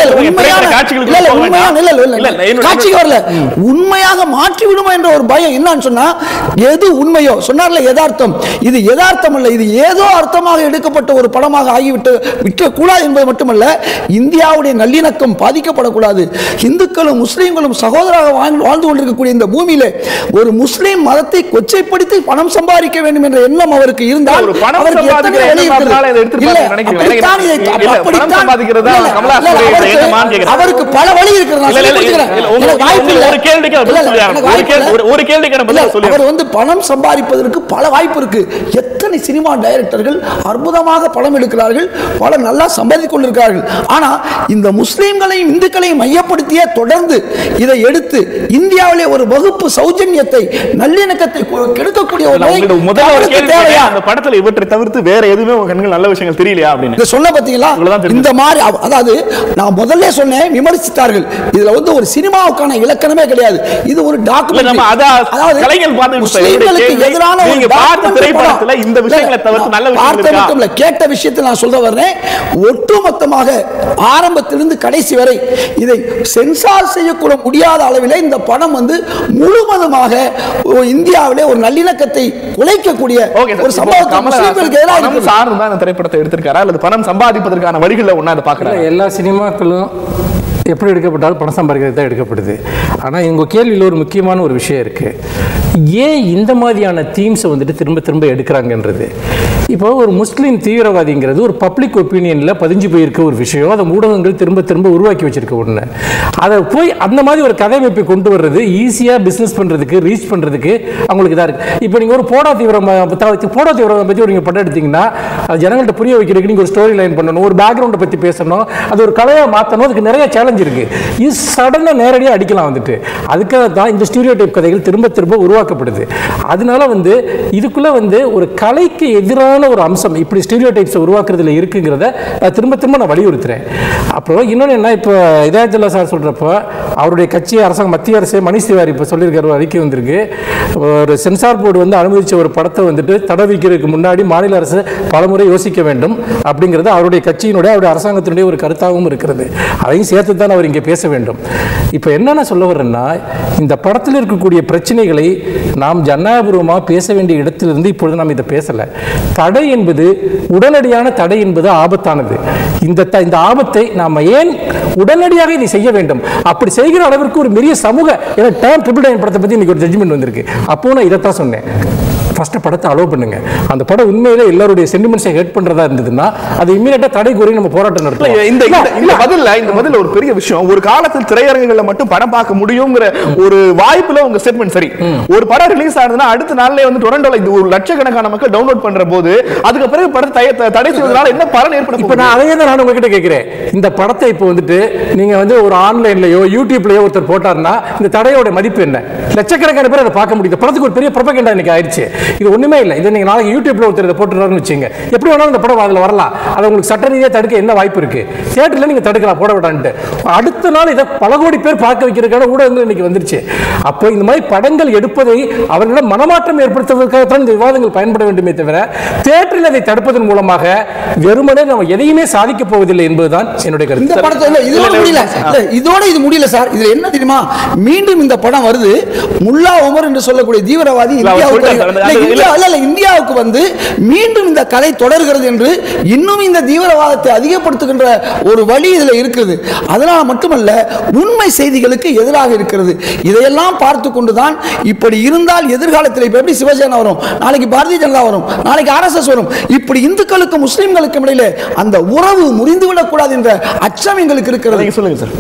இல்ல, சொல்லுங்க, உண்மையான- திரைப்பட காட்சிகளுக்கு இல்ல, இல்ல, போக உண்மையான- வேண்டாம். இல்ல, இல்ல, இல்ல, இல்ல, இல்ல, என்னோட- காட்சிக்கு வரல உண்மையாக மாற்றி விடுமோ என்ற ஒரு பயம் என்னன்னு சொன்னா எது உண்மையோ சொன்னார்ல யதார்த்தம் இது யதார்த்தம் அல்ல இது ஏதோ அர்த்தமாக எடுக்கப்பட்ட ஒரு படமாக ஆகிவிட்டு விற்கக்கூடாது என்பது மட்டுமல்ல இந்தியாவுடைய நல்லிணக்கம் பாதிக்கப்படக்கூடாது இந்துக்களும் முஸ்லீம்களும் சகோதராக வாழ்ந்து வாழ்ந்து கொண்டிருக்கக்கூடிய இந்த பூமியிலே ஒரு முஸ்லீம் மதத்தை கொச்சைப்படுத்தி பணம் சம்பாதிக்க வேண்டும் என்ற எண்ணம் அவருக்கு இருந்தால் ஒரு பணம் அவருக்கு சம்பாதிக்கிற எத்தனை வழி எண்ணம் இருக்கிறது? அதனால இதை எடுத்திருப்பாருன்னு இல்ல, நினைக்கிறேன். அப்படித்தான் இதை- இல்ல, இல்ல, அப்படித்தான் பணம் சம்பாதிக்கிறது தான் இல்ல, இல்ல, கமலஹாசனுடைய இல்ல, அவருக்கு- எண்ணமான்னு கேட்கிறேன். அவருக்கு பல வழி இருக்கிறது நான் இல்ல, இல்ல, சொல்லி இல்ல, கொடுக்கிறேன். இல்ல, உங்க- எனக்கு வாய்ப்பு உங்க- இல்ல. ஒரு கேள்விக்கு அவர் பதில் இல்ல, இல்ல, சொல்லியாகணும். எனக்கு ஒரு வாய்ப்பு கேள்வி- இல்ல. ஒரு- ஒரு கேள்விக்கு நான் பதில் இல்ல, சொல்லியாகணும். அவர் வந்து பணம் சம்பாதிப்பதற்கு பல வாய்ப்பு இருக்கு எத்தனை சினிமா டைரக்டர்கள் அற்புதமாக படம் எடுக்கிறார்கள் பல நல்லா சம்பாதித்துக் கொண்டிருக்கிறார்கள் ஆனா இந்த முஸ்லிம்களையும் இந்துக்களையும் மையப்படுத்திய தொடர்ந்து இதை எடுத்து இந்தியாவிலே ஒரு வகுப்பு சௌஜன்யத்தை நல்லிணக்கத்தை கு- கெடுக்கக்கூடிய ஒரு நான் நிலை உங்கள்ட்ட முதல்ல ஒரு அவருக்கு கேள்வி தேவையா கேட்டேன். அந்த படத்துல இவற்றை தவிர்த்து வேற எதுவுமே உங்க கண்கள் நல்ல விஷயங்கள் தெரியலையா அப்படின்னு இதை சொன்ன பாத்தீங்களா இவ்வளவுதான் தெரிஞ்சது. இந்த மாதிரி அவ- அதாவது நான் முதல்ல சொன்னேன் விமர்சித்தார்கள் இதுல வந்து ஒரு சினிமாவுக்கான இலக்கணமே கிடையாது இது ஒரு இல்ல, டாக்குமெண்ட் நம்ம அத கலைஞர் பார்த்து விட்டு சார், என்னுடைய முஸ்லிம்களுக்கு கேள்வி, எதிரான ஒரு நீங்க பார்த்த documentary திரைப்படத்துல படம். இந்த விஷயங்களை இல்ல, தவிர்த்து நல்ல விஷயங்கள் பார்த்த இருக்கா? மட்டும் இல்ல, கேட்ட விஷயத்தை நான் சொல்ல வர்றேன் ஒட்டுமொத்தமாக ஆரம்பத்திலிருந்து கடைசி வரை இதை சென்சார் செய்யக்கூட முடியாத அளவிலே இந்த படம் வந்து முழுவதுமாக ஒரு இந்தியாவிலே ஒரு நல்லிணக்கத்தை குலைக்கக்கூடிய ஓகே சார். ஒரு இப்போ சம்பவத்தை கமலஹாசன் முஸ்லிம்களுக்கு எதிராக பணம் இருக்குது. சார்ந்து தான் இந்த திரைப்படத்தை எடுத்திருக்காரா அல்லது பணம் சம்பாதிப்பதற்கான வழிகளை ஒண்ணா அதை பாக்குறாரு இல்ல, எல்லா சினிமாக்களும் எப்படி எடுக்கப்பட்டாலும் பணம் சம்பாதிக்கிறது தான் எடுக்கப்படுது ஆனால் உங்கள் கேள்வியில் ஒரு முக்கியமான ஒரு விஷயம் இருக்குது ஏன் இந்த மாதிரியான தீம்ஸை வந்துட்டு திரும்ப திரும்ப எடுக்கிறாங்கன்றது இப்போ ஒரு முஸ்லீம் தீவிரவாதிங்கிறது ஒரு பப்ளிக் ஒப்பீனியனில் பதிஞ்சு போயிருக்க ஒரு விஷயம் அதை ஊடகங்கள் திரும்ப திரும்ப உருவாக்கி வச்சிருக்க ஒன்று அதை போய் அந்த மாதிரி ஒரு கதையமைப்பை கொண்டு வர்றது ஈஸியாக பிஸ்னஸ் பண்ணுறதுக்கு ரீச் பண்ணுறதுக்கு அவங்களுக்கு இதாக இருக்குது இப்போ நீங்கள் ஒரு போடா தீவிரம் போடா தீவிரவாதம் பற்றி ஒரு நீங்கள் படம் எடுத்தீங்கன்னா அது ஜனங்கள்ட்ட புரிய வைக்கிறதுக்கு நீங்கள் ஒரு ஸ்டோரி லைன் பண்ணணும் ஒரு பேக்ரவுண்டை பற்றி பேசணும் அது ஒரு கலையாக மாற்றணும் அதுக்கு நிறைய சேலஞ்ச் இருக்குது இது சடனாக நேரடியாக அடிக்கலாம் வந்துட்டு அதுக்காக தான் இந்த ஸ்டீரியோ டைப் கதைகள் திரும்ப திரும்ப உருவாக்கப்படுது அதனால வந்து இதுக்குள்ளே வந்து ஒரு கலைக்கு எதிரான ஒரு அம்சம் இப்படி ஸ்டீரியோ டைப்ஸை உருவாக்குறதுல இருக்குங்கிறத நான் திரும்ப திரும்ப நான் வலியுறுத்துறேன் அப்புறம் இன்னொன்று என்ன இப்போ இதாயத்துல்லா சார் சொல்கிறப்ப அவருடைய கட்சி அரசாங்கம் மத்திய அரசு மணிஷ் திவாரி இப்போ சொல்லியிருக்காரு ஒரு அறிக்கை வந்திருக்கு ஒரு சென்சார் போர்டு வந்து அனுமதிச்ச ஒரு படத்தை வந்துட்டு தடை வைக்கிறதுக்கு முன்னாடி மாநில அரசு பலமுறை யோசிக்க வேண்டும் அப்படிங்கிறது அவருடைய கட்சியினுடைய அவருடைய அரசாங்கத்தினுடைய ஒரு கருத்தாகவும் இருக்கிறது அதையும் சேர்த்து தான் அவர் இங்கே பேச வேண்டும் இப்போ என்னென்ன சொல்ல வர்றேன்னா இந்த படத்தில் இருக்கக்கூடிய பிரச்சனைகளை நாம் ஜனநாயகபூர்வமாக பேச வேண்டிய இடத்திலிருந்து இப்பொழுது நாம் இதை பேசலை தடை என்பது உடனடியான தடை என்பது ஆபத்தானது இந்த த- இந்த ஆபத்தை நாம் ஏன் உடனடியாக இதை செய்ய வேண்டும் அப்படி செய்கிற அளவிற்கு ஒரு பெரிய சமூக ஏன்னா டேம் ட்ரிபிள் நைன் படத்தை பற்றி இன்னைக்கு ஒரு ஜட்ஜ்மெண்ட் வந்திருக்கு அப்போ நான் இதைத்தான் சொன்னேன் ஃபஸ்ட்டு படத்தை அலோவ் பண்ணுங்க அந்த படம் உண்மையிலே எல்லாருடைய சென்டிமெண்ட்ஸை ஹெட் பண்ணுறதா இருந்ததுன்னா அது இம்மீடியட்டாக தடை கோரி நம்ம போராட்டம் இல்ல, நடத்தலாம் இந்த இந்த- இந்த பதில்ல இந்த பதில்ல ஒரு பெரிய விஷயம் ஒரு காலத்தில் திரையரங்குகள்ல மட்டும் படம் பார்க்க முடியுங்கிற ஒரு வாய்ப்புல உங்க ஸ்டேட்மெண்ட் சரி ஒரு படம் ரிலீஸ் ஆனதுன்னா அடுத்த நாள்லயே வந்து டொரண்டோல இது ஒரு லட்சக்கணக்கான மக்கள் டவுன்லோட் பண்ற போது அதுக்கு பிறகு படத்தை தய- த- தடை செய்வதனால என்ன பலன் ஏற்பட இப்போ போகுது? நான் அதையே தான் நான் உங்ககிட்ட கேட்கிறேன் இந்த படத்தை இப்போ வந்துட்டு நீங்க வந்து ஒரு ஆன்லைன்லயோ யூடியூப்லயோ ஒருத்தர் போட்டாருன்னா இந்த தடையோட மதிப்பு என்ன லட்சக்கணக்கான பேர் அதை பார்க்க முடியுது படத்துக்கு ஒரு பெரிய ப்ரொபகண்டா இன்னைக்கு ஆயிடுச்சு இது ஒண்ணுமே இல்லை இதை நீங்க நாளைக்கு யூடியூப்ல ஒருத்தர் இதை போட்டுறாருன்னு வச்சுங்க எப்படி வேணாலும் இந்த படம் அதுல வரலாம் அதை உங்களுக்கு சட்ட ரீதியாக தடுக்க என்ன வாய்ப்பு இருக்கு தியேட்டர்ல நீங்க தடுக்கலாம் போட விடான்ட்டு அடுத்த நாள் இதை பல கோடி பேர் பார்க்க வைக்கிறதுக்கான ஊடகங்கள் இன்னைக்கு வந்துருச்சு அப்போ இந்த மாதிரி படங்கள் எடுப்பதை அவர்களிடம் மனமாற்றம் ஏற்படுத்துவதற்காகத்தான் இந்த விவாதங்கள் பயன்பட வேண்டுமே தவிர தியேட்டரில் அதை தடுப்பதன் மூலமாக வெறுமனே நம்ம எதையுமே சாதிக்க போவதில்லை என்பதுதான் என்னுடைய கருத்து இந்த படத்தை இல்ல இதோட முடியல இல்ல, இதோட இது முடியல சார் இதுல என்ன தெரியுமா மீண்டும் இந்த படம் வருது முல்லா உமர் என்று சொல்லக்கூடிய தீவிரவாதி இல்ல, அவர் இந்தியாவுக்கு சொல்லிட்டாரு. வருகிறார். அது- இல்ல, இந்தியா- இல்ல, இல்ல, இந்தியாவுக்கு வந்து மீண்டும் இந்த கலை தொடர்கிறது என்று இன்னும் இந்த தீவிரவாதத்தை அதிகப்படுத்துகின்ற ஒரு வழி இதுல இருக்குது அதனால மட்டுமல்ல உண்மை செய்திகளுக்கு எதிராக இருக்கிறது இதையெல்லாம் பார்த்து கொண்டுதான் இப்படி இருந்தால் எதிர்காலத்தில் இப்ப எப்படி சிவசேனா வரும் நாளைக்கு பாரதிய ஜனதா வரும் நாளைக்கு ஆர்எஸ்எஸ் வரும் இப்படி இந்துக்களுக்கும் முஸ்லிம்களுக்கும் இடையில அந்த உறவு முறிந்துவிடக் கூடாது என்ற அச்சம் எங்களுக்கு இருக்கிறது நீங்க சொல்லுங்க சார்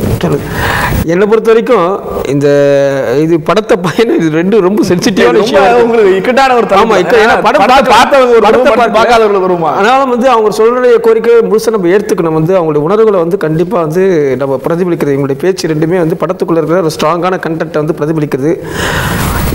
என்னை பொறுத்த வரைக்கும் இந்த இது படத்தை பயணம் இது ரெண்டும் ரொம்ப சென்சிட்டிவான ரொம்ப விஷயம் உங்களுக்கு இக்கட்டான ஒரு தலைப்பு. ஆமா இக்க- ஏன்னா படம் படத்தை பார்க்க- பார்த்தவங்க ஒரு படத்தை படம் பார்க்கல. பார்க்காதவர்களுக்கு வருமா ஆனாலும் வந்து அவங்க சொல்ற கோரிக்கை முழுசா நம்ம ஏற்றுக்கணும் வந்து அவங்களுடைய உணர்வுகளை வந்து கண்டிப்பா வந்து நம்ம பிரதிபலிக்கிறது எங்களுடைய பேச்சு ரெண்டுமே வந்து படத்துக்குள்ள இருக்கிற ஒரு ஸ்ட்ராங்கான கண்டென்ட்டை வந்து பிரதிபலிக்கிறது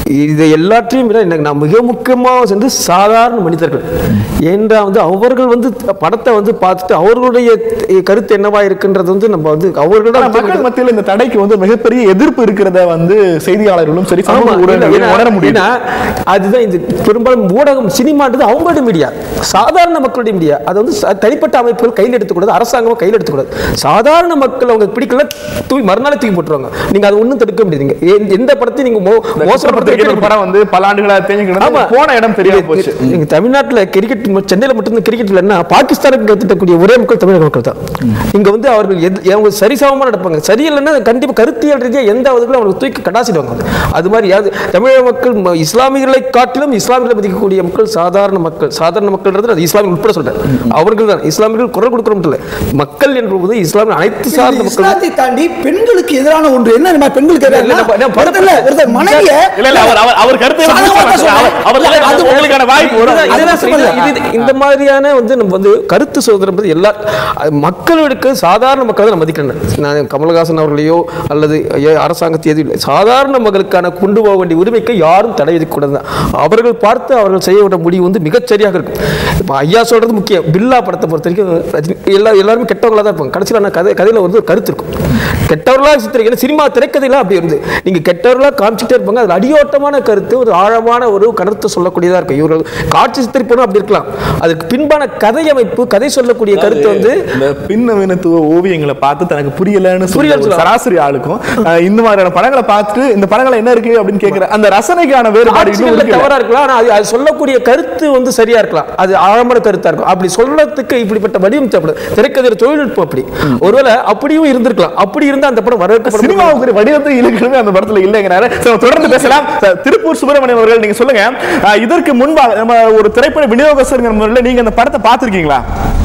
இது எல்லாற்றையும் விட எனக்கு நான் மிக முக்கியமாக வந்து சாதாரண மனிதர்கள் ஏன்றா வந்து அவர்கள் வந்து படத்தை வந்து பார்த்துட்டு அவர்களுடைய கருத்து என்னவா இருக்குன்றது வந்து நம்ம வந்து ஆனா அவர்களிடம் மக்கள் மத்தியில் இந்த தடைக்கு வந்து மிகப்பெரிய எதிர்ப்பு இருக்கிறத வந்து செய்தியாளர்களும் சரி ஆமா, சமூக இல்ல, ஊடகங்களும் ஏன்னா- உணர முடியும் ஏன்னா, அதுதான் இந்த பெரும்பாலும் ஊடகம் சினிமான்றது அவங்களுடைய மீடியா சாதாரண மக்களுடைய மீடியா அது வந்து ச- தனிப்பட்ட அமைப்புகள் கையில் எடுத்துக்கூடாது அரசாங்கமும் கையில் எடுத்துக்கூடாது சாதாரண மக்கள் அவங்க பிடிக்கல தூக்கி மறுநாள் தூக்கி போட்டுருவாங்க நீங்க அதை ஒன்றும் தடுக்க முடியாதுங்க எந்த- எந்த படத்தையும் நீங்க மோ- மோசப்படுத்த ஒரு படம் வந்து பல ஆண்டுகளா தேங்கி ஆமா. கிடந்து போன இடம் தெரியாம போச்சு எங்க தமிழ்நாட்டுல கிரிக்கெட் சென்னையில மட்டும் கிரிக்கெட்ல என்ன பாகிஸ்தானுக்கு கத்துட்டக்கூடிய ஒரே மக்கள் தமிழக மக்கள் தான் இங்க வந்து அவர்கள் எது- அவங்க சரிசமமா நடப்பாங்க சரியில்லைன்னா கண்டிப்பா கருத்தியல் ரீதியா எந்த வகுதிலும் அவங்களுக்கு தூக்கி கடாசிடுவாங்க அது மாதிரி யாரு தமிழக மக்கள் ம- இஸ்லாமியர்களை காட்டிலும் இஸ்லாமியர்களை மதிக்கக்கூடிய மக்கள் சாதாரண மக்கள் சாதாரண மக்கள்ன்றது அது இஸ்லாமியர்கள் உட்பட சொல்றேன் அவர்கள் தான் இஸ்லாமியர்கள் குரல் கொடுக்கிற மட்டும் இல்லை மக்கள் என்பது இஸ்லாமிய அனைத்து சார்ந்த மக்கள் இஸ்லாத்தை தாண்டி பெண்களுக்கு எதிரான ஒன்று என்ன தெரியுமா? பெண்களுக்கு இல்ல, இல்ல, எதிரான நான் ஒருத்தர் ஒருத்தர் மனைவிய இல்ல இல்ல அவர் அவர் அவர் கருத்தை சாதாரணமா முடிச்சு சொல்றேன். அவர் அவர் இல்ல, அது உங்களுக்கான வாய்ப்பு வரும் இதுதான், இதுதான் அது சொல்றேன். மட்டும் இது- இந்த மாதிரியான வந்து நம்ம வந்து கருத்து சுதந்திரம் என்பது எல்லா அது மக்களுக்கு சாதாரண மக்கள் தான் நான் மதிக்கிறேன் நான் கமலஹாசன் அவர்களையோ அல்லது ஐயா, அரசாங்கத்தை எதுவும் இல்லை சாதாரண மக்களுக்கான கொண்டு போக வேண்டிய உரிமைக்கு யாரும் தடை விதிக்கக்கூடாது தான். அவர்கள் பார்த்து அவர்கள் செய்ய வேண்டிய முடிவு வந்து மிகச்சரியாக இருக்கும் இப்போ ஐயா சொல்றது முக்கியம் பில்லா படத்தை பொறுத்த வரைக்கும் ரஜினி எல்லா எல்லாருமே கெட்டவங்களா தான் இருப்பாங்க கடைசியில் நான் கதை கதையில் வந்து ஒரு கருத்து இருக்கும் கெட்டவர்களாக சித்தரிக்கணும் சினிமா திரைக்கதையில அப்படி இருந்து நீங்க கெட்டவர்களாக காமிச்சிட்டே இருப்பாங்க அது அடியோட்டமான கருத்து ஒரு ஆழமான ஒரு கருத்தை சொல்லக்கூடியதா இருக்கும் இவர்கள் காட்சி சித்தரிப்பனும் அப்படி இருக்கலாம் அதுக்கு பின்பான கதை அமைப்பு கதை சொல்லக்கூடிய கருத்து வந்து இந்த பின்னவீனத்துவ ஓவியங்களை பார்த்து தனக்கு புரியலன்னு சொல்ற புரியலன்னு ஒரு சொல்ல. சராசரி ஆளுக்கும் அஹ், இந்த மாதிரியான படங்களை பார்த்துட்டு இந்த படங்களை என்ன இருக்கு அப்படின்னு கேக்குற அந்த ரசனைக்கான வேறுபாடு இன்னும் காட்சிகள்ல இருக்குல்ல? தவறா இருக்கலாம் ஆனா அது அது சொல்லக்கூடிய கருத்து வந்து சரியா இருக்கலாம் அது ஆழமான கருத்தா இருக்கும் அப்படி சொல்றதுக்கு இப்படிப்பட்ட வடிவம் தேவைப்படுது திரைக்கதையில தொழில்நுட்பம் அப்படி ஒருவேளை அப்படியும் இருந்திருக்கலாம் அப்படி இருந்தா அந்த படம் வரவேற்கப்படும் சினிமாவுக்கு ஒரு வடிவத்தை இழுக்கிறது அந்த படத்துல இல்லைங்கிறாரு சரி, தொடர்ந்து பேசலாம் சார், திருப்பூர் சுப்பிரமணியம் அவர்கள் நீங்க சொல்லுங்க அஹ், இதற்கு முன்பாக நம்ம ஒரு திரைப்பட விநியோகஸ்தருங்கிற முறையில் நீங்க அந்த படத்தை பார்த்திருக்கீங்களா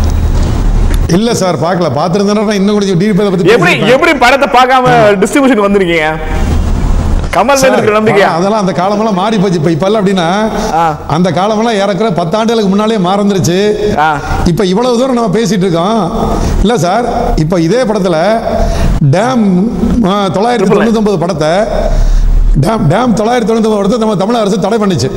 இல்ல சார் பார்க்கல பார்த்துருந்தேன்னா இன்னும் கொஞ்சம் டீப் பத்தி எப்படி பேசியிருப்பேன். எப்படி எப்படி படத்தை பார்க்காம டிஸ்ட்ரிபியூஷன் வந்திருக்கீங்க கமல் மேல இருக்கிற நம்பிக்கையா சார், அதெல்லாம் அந்த காலமெல்லாம் மாறி போச்சு இப்ப இப்ப எல்லாம் எப்படின்னா அந்த காலமெல்லாம் ஏறக்குற பத்தாண்டுகளுக்கு முன்னாலே மாறந்துருச்சு ஆ. இப்ப இவ்வளவு தூரம் நம்ம பேசிட்டு இருக்கோம் இல்ல சார் இப்ப இதே படத்துல டேம் ஆ, தொள்ளாயிரத்தி தொண்ணூத்தி ஒன்பது படத்தை டேம் டேம் தொள்ளாயிரத்தி தொண்ணூத்தி ஒன்பது படத்தை நம்ம தமிழக அரசு தடை பண்ணுச்சு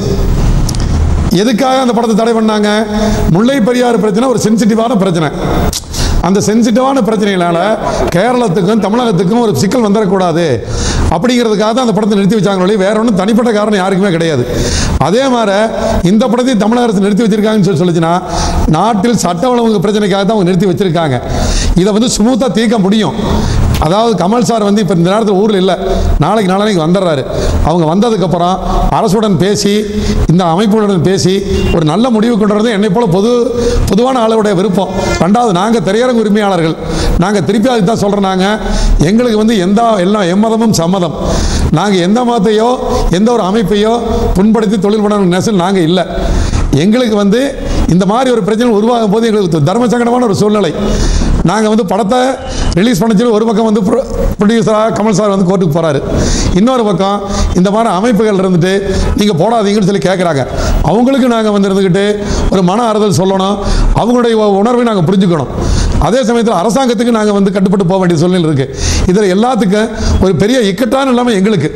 எதுக்காக அந்த படத்தை தடை பண்ணாங்க முல்லை பெரியாறு பிரச்சனை ஒரு சென்சிட்டிவான பிரச்சனை அந்த சென்சிட்டிவான பிரச்சனைகளால கேரளத்துக்கும் தமிழகத்துக்கும் ஒரு சிக்கல் வந்துடக்கூடாது அப்படிங்கிறதுக்காக தான் அந்த படத்தை நிறுத்தி வச்சாங்க ஒழிய வேற ஒன்றும் தனிப்பட்ட காரணம் யாருக்குமே கிடையாது அதே மாதிரி இந்த படத்தையும் தமிழக அரசு நிறுத்தி வச்சிருக்காங்கன்னு சொல்லி சொல்லிச்சுன்னா நாட்டில் சட்ட ஒழுங்கு பிரச்சனைக்காக தான் அவங்க நிறுத்தி வச்சிருக்காங்க இதை வந்து ஸ்மூத்தாக தீர்க்க முடியும் அதாவது கமல் சார் வந்து இப்போ இந்த நேரத்தில் ஊரில் இல்லை நாளைக்கு நாளைக்கு வந்துடுறாரு அவங்க வந்ததுக்கப்புறம் அரசுடன் பேசி இந்த அமைப்புகளுடன் பேசி ஒரு நல்ல முடிவு கொண்டு வரது என்னை போல பொது பொதுவான ஆளுடைய விருப்பம் ரெண்டாவது நாங்கள் திரையரங்கு உரிமையாளர்கள் நாங்கள் திருப்பி அதுக்கு தான் சொல்கிறோம் நாங்கள் எங்களுக்கு வந்து எந்த எல்லாம் எம்மதமும் சம்மதம் நாங்கள் எந்த மதத்தையோ எந்த ஒரு அமைப்பையோ புண்படுத்தி தொழில் பண்ணணும் நெசல் நாங்கள் இல்லை எங்களுக்கு வந்து இந்த மாதிரி ஒரு பிரச்சனை உருவாகும் போது எங்களுக்கு தர்ம சங்கடமான ஒரு சூழ்நிலை நாங்கள் வந்து படத்தை ரிலீஸ் பண்ண சொல்லி ஒரு பக்கம் வந்து ப்ரொடியூசராக கமல் சார் வந்து கோர்ட்டுக்கு போகிறாரு இன்னொரு பக்கம் இந்த மாதிரி அமைப்புகள் இருந்துட்டு நீங்கள் போடாதீங்கன்னு சொல்லி கேட்குறாங்க அவங்களுக்கு நாங்கள் வந்து இருந்துக்கிட்டு ஒரு மன ஆறுதல் சொல்லணும் அவங்களுடைய உ- உணர்வை நாங்கள் புரிஞ்சுக்கணும் அதே சமயத்தில் அரசாங்கத்துக்கு நாங்கள் வந்து கட்டுப்பட்டு போக வேண்டிய சூழ்நிலை இருக்குது இதில் எல்லாத்துக்கும் ஒரு பெரிய இக்கட்டான இல்லாமல் எங்களுக்கு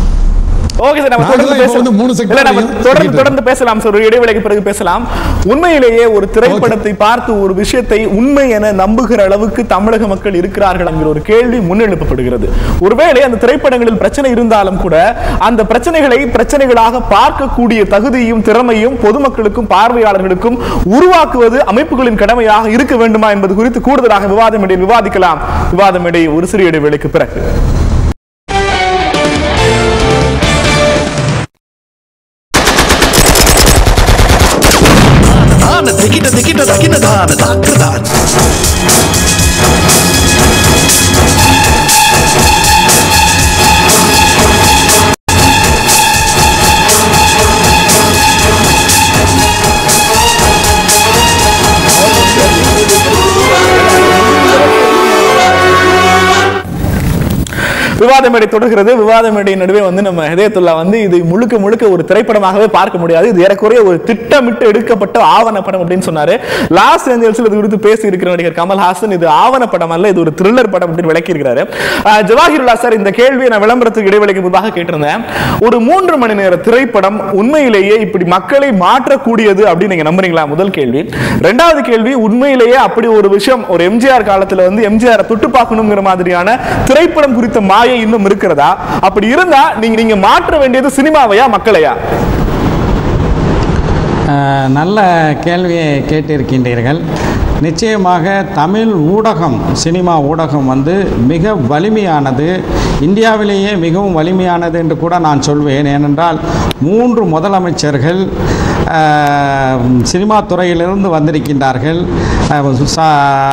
ஓகே சார் நம்ம நாங்க தொடர்ந்து தான் இப்ப வந்து பேசலாம் மூணு sector இல்ல நம்ம வரையும் தொடர்ந்து சொல்லிட்டு தொடர்ந்து பேசலாம் சார் ஒரு இடைவேளைக்கு பிறகு பேசலாம் உண்மையிலேயே ஒரு திரைப்படத்தை பார்த்து ஒரு விஷயத்தை உண்மை என நம்புகிற அளவுக்கு தமிழக மக்கள் இருக்கிறார்கள் என்கிற ஒரு கேள்வி முன்னெழுப்பப்படுகிறது ஒருவேளை அந்த திரைப்படங்களில் பிரச்சனை இருந்தாலும் கூட அந்த பிரச்சனைகளை பிரச்சனைகளாக பார்க்கக்கூடிய தகுதியும் திறமையும் பொதுமக்களுக்கும் பார்வையாளர்களுக்கும் உருவாக்குவது அமைப்புகளின் கடமையாக இருக்க வேண்டுமா என்பது குறித்து கூடுதலாக விவாதம் இடையே விவாதிக்கலாம் விவாதம் இடையே ஒரு சிறிய இடைவேளைக்கு பிறகு தான திகிட்ட திகிட்ட தகின தான தாக்குதான் விவாத மேடை தொடர்கிறது விவாத மேடை நடுவே வந்து நம்ம ஹிதயத்துல்லா வந்து இது முழுக்க முழுக்க ஒரு திரைப்படமாகவே பார்க்க முடியாது இது ஏறக்குறைய ஒரு திட்டமிட்டு எடுக்கப்பட்ட ஆவணப்படம் அப்படின்னு சொன்னாரு லாஸ் ஏஞ்சல்ஸ்ல இது குறித்து பேசி இருக்கிற நடிகர் கமல்ஹாசன் இது ஆவணப்படம் அல்ல இது ஒரு த்ரில்லர் படம் அப்படின்னு விளக்கி இருக்கிறாரு ஜவாஹிருல்லா சார் இந்த கேள்வியை நான் விளம்பரத்துக்கு இடைவெளிக்கு முன்பாக கேட்டிருந்தேன் ஒரு மூன்று மணி நேர திரைப்படம் உண்மையிலேயே இப்படி மக்களை மாற்றக்கூடியது அப்படின்னு நீங்க நம்புறீங்களா முதல் கேள்வி ரெண்டாவது கேள்வி உண்மையிலேயே அப்படி ஒரு விஷயம் ஒரு எம்ஜிஆர் காலத்துல வந்து எம்ஜிஆர் தொட்டு பார்க்கணுங்கிற மாதிரியான திரைப்படம் குறித்த மாயை இன்னும் இருக்கிறதா அப்படி இருந்தா நீங்க நீங்க மாற்ற வேண்டியது சினிமாவையா மக்களையா அஹ், நல்ல கேள்வியை கேட்டிருக்கின்றீர்கள் நிச்சயமாக தமிழ் ஊடகம் சினிமா ஊடகம் வந்து மிக வலிமையானது இந்தியாவிலேயே மிகவும் வலிமையானது என்று கூட நான் சொல்வேன் ஏனென்றால் மூன்று முதலமைச்சர்கள் அஹ், சினிமா துறையிலிருந்து வந்திருக்கின்றார்கள் அஹ், சா-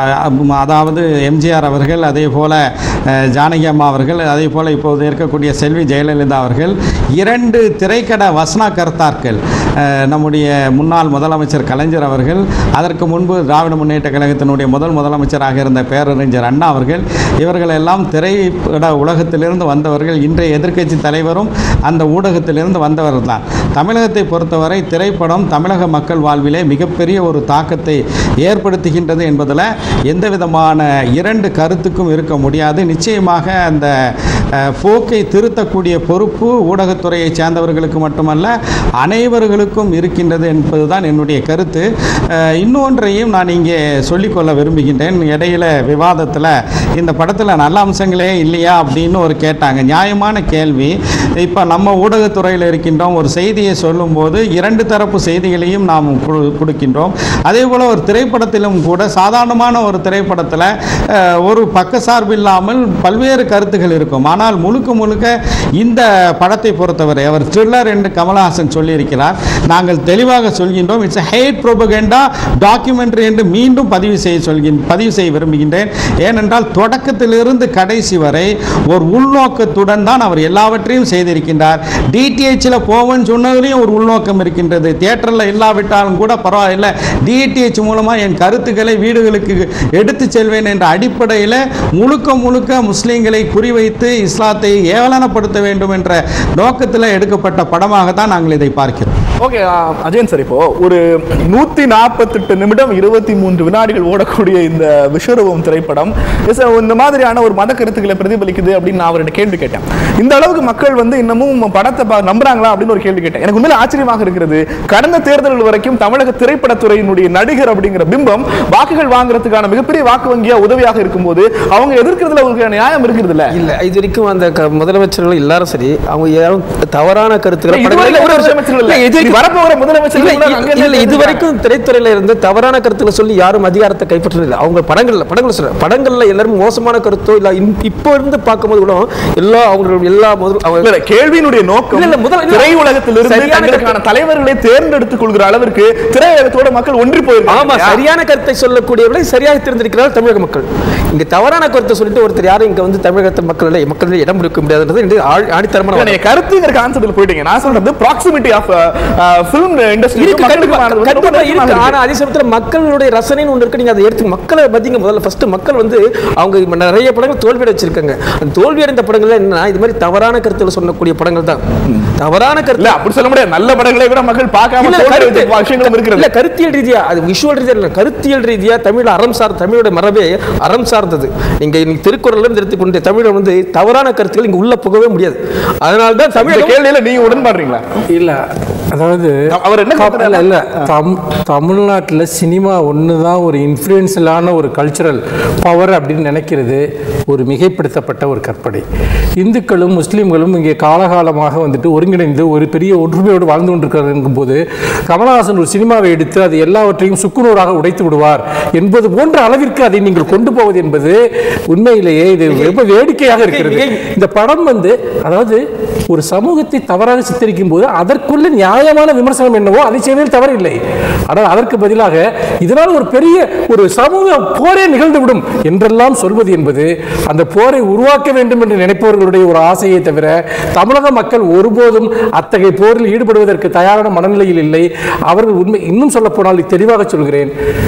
அதாவது எம்ஜிஆர் அவர்கள் அதே போல் அஹ், ஜானகி அம்மா அவர்கள் அதே போல் இப்போது இருக்கக்கூடிய செல்வி ஜெயலலிதா அவர்கள் இரண்டு திரைக்கட வசனகர்த்தாக்கள் அஹ், நம்முடைய முன்னாள் முதலமைச்சர் கலைஞர் அவர்கள் அதற்கு முன்பு திராவிட முன்னேற்ற கழகத்தினுடைய முதல் முதலமைச்சராக இருந்த பேரறிஞர் அண்ணா அவர்கள் இவர்கள் எல்லாம் திரைப்பட உலகத்திலிருந்து வந்தவர்கள் இன்றைய எதிர்க்கட்சி தலைவரும் அந்த ஊடகத்திலிருந்து வந்தவர்கள் தான் தமிழகத்தை பொறுத்தவரை திரைப்படம் தமிழக மக்கள் வாழ்விலே மிகப்பெரிய ஒரு தாக்கத்தை ஏற்படுத்துகின்றது என்பதில் எந்த விதமான இரண்டு கருத்துக்கும் இருக்க முடியாது நிச்சயமாக அந்த அஹ், போக்கை திருத்தக்கூடிய பொறுப்பு ஊடகத்துறையை சேர்ந்தவர்களுக்கு மட்டுமல்ல அனைவர்களுக்கும் இருக்கின்றது என்பதுதான் என்னுடைய கருத்து அஹ், இன்னொன்றையும் நான் இங்கே சொல்லிக்கொள்ள விரும்புகின்றேன் இடையில விவாதத்தில் இந்த படத்தில் நல்ல அம்சங்களே இல்லையா அப்படின்னு ஒரு கேட்டாங்க நியாயமான கேள்வி இப்போ நம்ம ஊடகத்துறையில் இருக்கின்றோம் ஒரு செய்தியை சொல்லும்போது இரண்டு தரப்பு செய்திகளையும் நாம் கொடு- கொடுக்கின்றோம் அதே போல் ஒரு திரைப்படத்திலும் கூட சாதாரணமான ஒரு திரைப்படத்தில் அஹ், ஒரு பக்கசார்பு இல்லாமல் பல்வேறு கருத்துகள் இருக்கும் ஆனால் முழுக்க முழுக்க இந்த படத்தை பொறுத்தவரை அவர் த்ரில்லர் என்று கமலஹாசன் சொல்லியிருக்கிறார் நாங்கள் தெளிவாக சொல்கின்றோம் இட்ஸ் ஹேட் ப்ரோபகேண்டா டாக்குமெண்ட்ரி என்று மீண்டும் பதிவு செய்ய சொல்கின் பதிவு செய்ய விரும்புகின்றேன் ஏனென்றால் தொடக்கத்திலிருந்து கடைசி வரை ஒரு உள்நோக்கத்துடன் தான் அவர் எல்லாவற்றையும் செய்திருக்கின்றார் டிடிஹெச்சில் போவேன்னு சொன்னதுலேயும் ஒரு உள்நோக்கம் இருக்கின்றது தியேட்டரில் இல்லாவிட்டாலும் கூட பரவாயில்லை டிடிஹெச் மூலமாக என் கருத்துக்களை வீடுகளுக்கு எடுத்து செல்வேன் என்ற அடிப்படையில் முழுக்க முழுக்க முஸ்லீம்களை குறிவைத்து இஸ்லாத்தை ஏளனப்படுத்த வேண்டும் என்ற நோக்கத்தில் எடுக்கப்பட்ட படமாக தான் நாங்கள் இதை பார்க்கிறோம் ஓகே அஜயன் சார் இப்போ ஒரு நூத்தி நாற்பத்தெட்டு நிமிடம் இருபத்தி மூன்று வினாடிகள் ஓடக்கூடிய இந்த விஸ்வரூபம் திரைப்படம் is a- இந்த மாதிரியான ஒரு மத கருத்துக்களை பிரதிபலிக்குது அப்படின்னு நான் அவர்கிட்ட கேள்வி கேட்டேன் இந்த அளவுக்கு மக்கள் வந்து இன்னமும் படத்தை பா- நம்புறாங்களா அப்படின்னு ஒரு கேள்வி கேட்டேன் எனக்கு உண்மையில ஆச்சரியமாக இருக்கிறது கடந்த தேர்தல்கள் வரைக்கும் தமிழக திரைப்படத்துறையினுடைய நடிகர் அப்படிங்கிற பிம்பம் வாக்குகள் வாங்குறதுக்கான மிகப்பெரிய வாக்கு வங்கியா உதவியாக இருக்கும்போது அவங்க எதிர்க்கிறதுல உங்களுக்கு நியாயம் இருக்கிறது இல்ல இல்ல இது வரைக்கும் அந்த க- முதலமைச்சர்கள் எல்லாரும் சரி அவங்க யாரும் தவறான கருத்துக்களை இல்ல, படங்கள்ல- இதுவரைக்கும் ஒரு நிமிஷம். முதலமைச்சர்கள் இல்ல. இல்ல, இது இனி வரப்போகிற முதலமைச்சர்கள் இல்ல, கூட இல்ல, அங்க இல்ல, இருந்து இது வரைக்கும் திரைத்துறையில இருந்து தவறான கருத்துல சொல்லி யாரும் அதிகாரத்தை கைப்பற்றதில்லை அவங்க படங்கள்ல படங்கள் சொல்ற படங்கள்ல எல்லாரும் மோசமான கருத்தோ இல்ல இன்- இப்போ இருந்து பார்க்கும்போது கூட எல்லா அவங்க எல்லா முதல் அவங்க- இல்ல, இல்ல, கேள்வியினுடைய நோக்கம் இல்ல, இல்ல, முதல்ல- இல்ல. திரையுலகத்திலிருந்து சரியான தங்களுக்கான தலைவர்களை தேர்ந்தெடுத்துக் கொள்கிற அளவிற்கு திரையுலகத்தோட மக்கள் ஒன்றி போயிருக்காங்க ஆமா சரியான கருத்தை சொல்லக்கூடியவர்களை சரியாக தேர்ந்தெடுக்கிறார் தமிழக மக்கள் இங்க தவறான கருத்தை சொல்லிட்டு ஒருத்தர் யாரும் இங்க வந்து தமிழகத்து மக்கள் மக்கள் இடம் கொடுக்க முடியாதுன்றது என்று ஆழ்- ஆணித்தரமான இல்ல, வாதம். நீங்க கருத்துங்கிற கான்செப்ட்ல போயிட்டீங்க நான் சொல்றது ப்ராக்சிமிட்டி ஆஃப் ஃபிலிம் இண்டஸ்ட்ரி இருக்கு கண்டிப்பா கண்டிப்பா இருக்கு ஆனா அதே சமயத்துல மக்களுடைய ரசனைன்னு ஒன்று இருக்கு நீங்க அதை எடுத்து மக்களை பார்த்தீங்க முதல்ல ஃபர்ஸ்ட் மக்கள் வந்து அவங்க இப்ப நிறைய படங்கள் தோல்வியடை வச்சிருக்காங்க அந்த தோல்வி அடைந்த படங்கள்ல என்ன இது மாதிரி தவறான கருத்துல சொல்லக்கூடிய படங்கள் தான் தவறான இல்ல கருத்து அப்படி சொல்ல முடியாது நல்ல படங்களை கூட மக்கள் பார்க்காம இல்ல, தோல்வி கருத்து- அடைஞ்ச விஷயங்களும் இருக்கிறது இல்ல கருத்தியல் ரீதியா அது விஷுவல் ரீதியா இல்ல கருத்தியல் ரீதியா தமிழ் அறம் சார் தமிழோட மரபே அறம் சார்ந்தது நீங்க இன்னைக்கு திருக்குறள்ல இருந்து எடுத்துக்கொண்டு தமிழை வந்து தவறான கருத்துக்கள் இங்க உள்ள போகவே முடியாது அதனால தான் இந்த தமிழ் கேள்வியில நீங்க உடன்பாடுறீங்களா இல்ல அதாவது அவர் என்ன தம்- இல்ல இல்ல தம் தமிழ்நாட்டில் சினிமா ஒன்று தான் ஒரு இன்ஃப்ளூயன்ஷியலான ஒரு கல்ச்சுரல் பவர் அப்படின்னு நினைக்கிறது ஒரு மிகைப்படுத்தப்பட்ட ஒரு கற்பனை இந்துக்களும் முஸ்லீம்களும் இங்கே காலகாலமாக வந்துட்டு ஒருங்கிணைந்து ஒரு பெரிய ஒற்றுமையோடு வாழ்ந்து கொண்டிருக்கிறார்கள் போது கமலஹாசன் ஒரு சினிமாவை எடுத்து அது எல்லாவற்றையும் சுக்குநூறாக உடைத்து விடுவார் என்பது போன்ற அளவிற்கு அதை நீங்கள் கொண்டு போவது என்பது உண்மையிலேயே இது ரொம்ப வேடிக்கையாக இருக்கிறது இந்த படம் வந்து அதாவது ஒரு சமூகத்தை தவறாக சித்தரிக்கும் போது அதற்குள்ள நியாயமான விமர்சனம் என்னவோ அதை செய்வதில் தவறில்லை ஆனால் அதற்கு பதிலாக இதனால் ஒரு பெரிய ஒரு சமூக போரே நிகழ்ந்துவிடும் என்றெல்லாம் சொல்வது என்பது அந்த போரை உருவாக்க வேண்டும் என்று நினைப்பவர்களுடைய ஒரு ஆசையை தவிர தமிழக மக்கள் ஒருபோதும் அத்தகைய போரில் ஈடுபடுவதற்கு தயாரான மனநிலையில் இல்லை அவர்கள் உண்மை இன்னும் சொல்ல போனால் தெளிவாக சொல்கிறேன்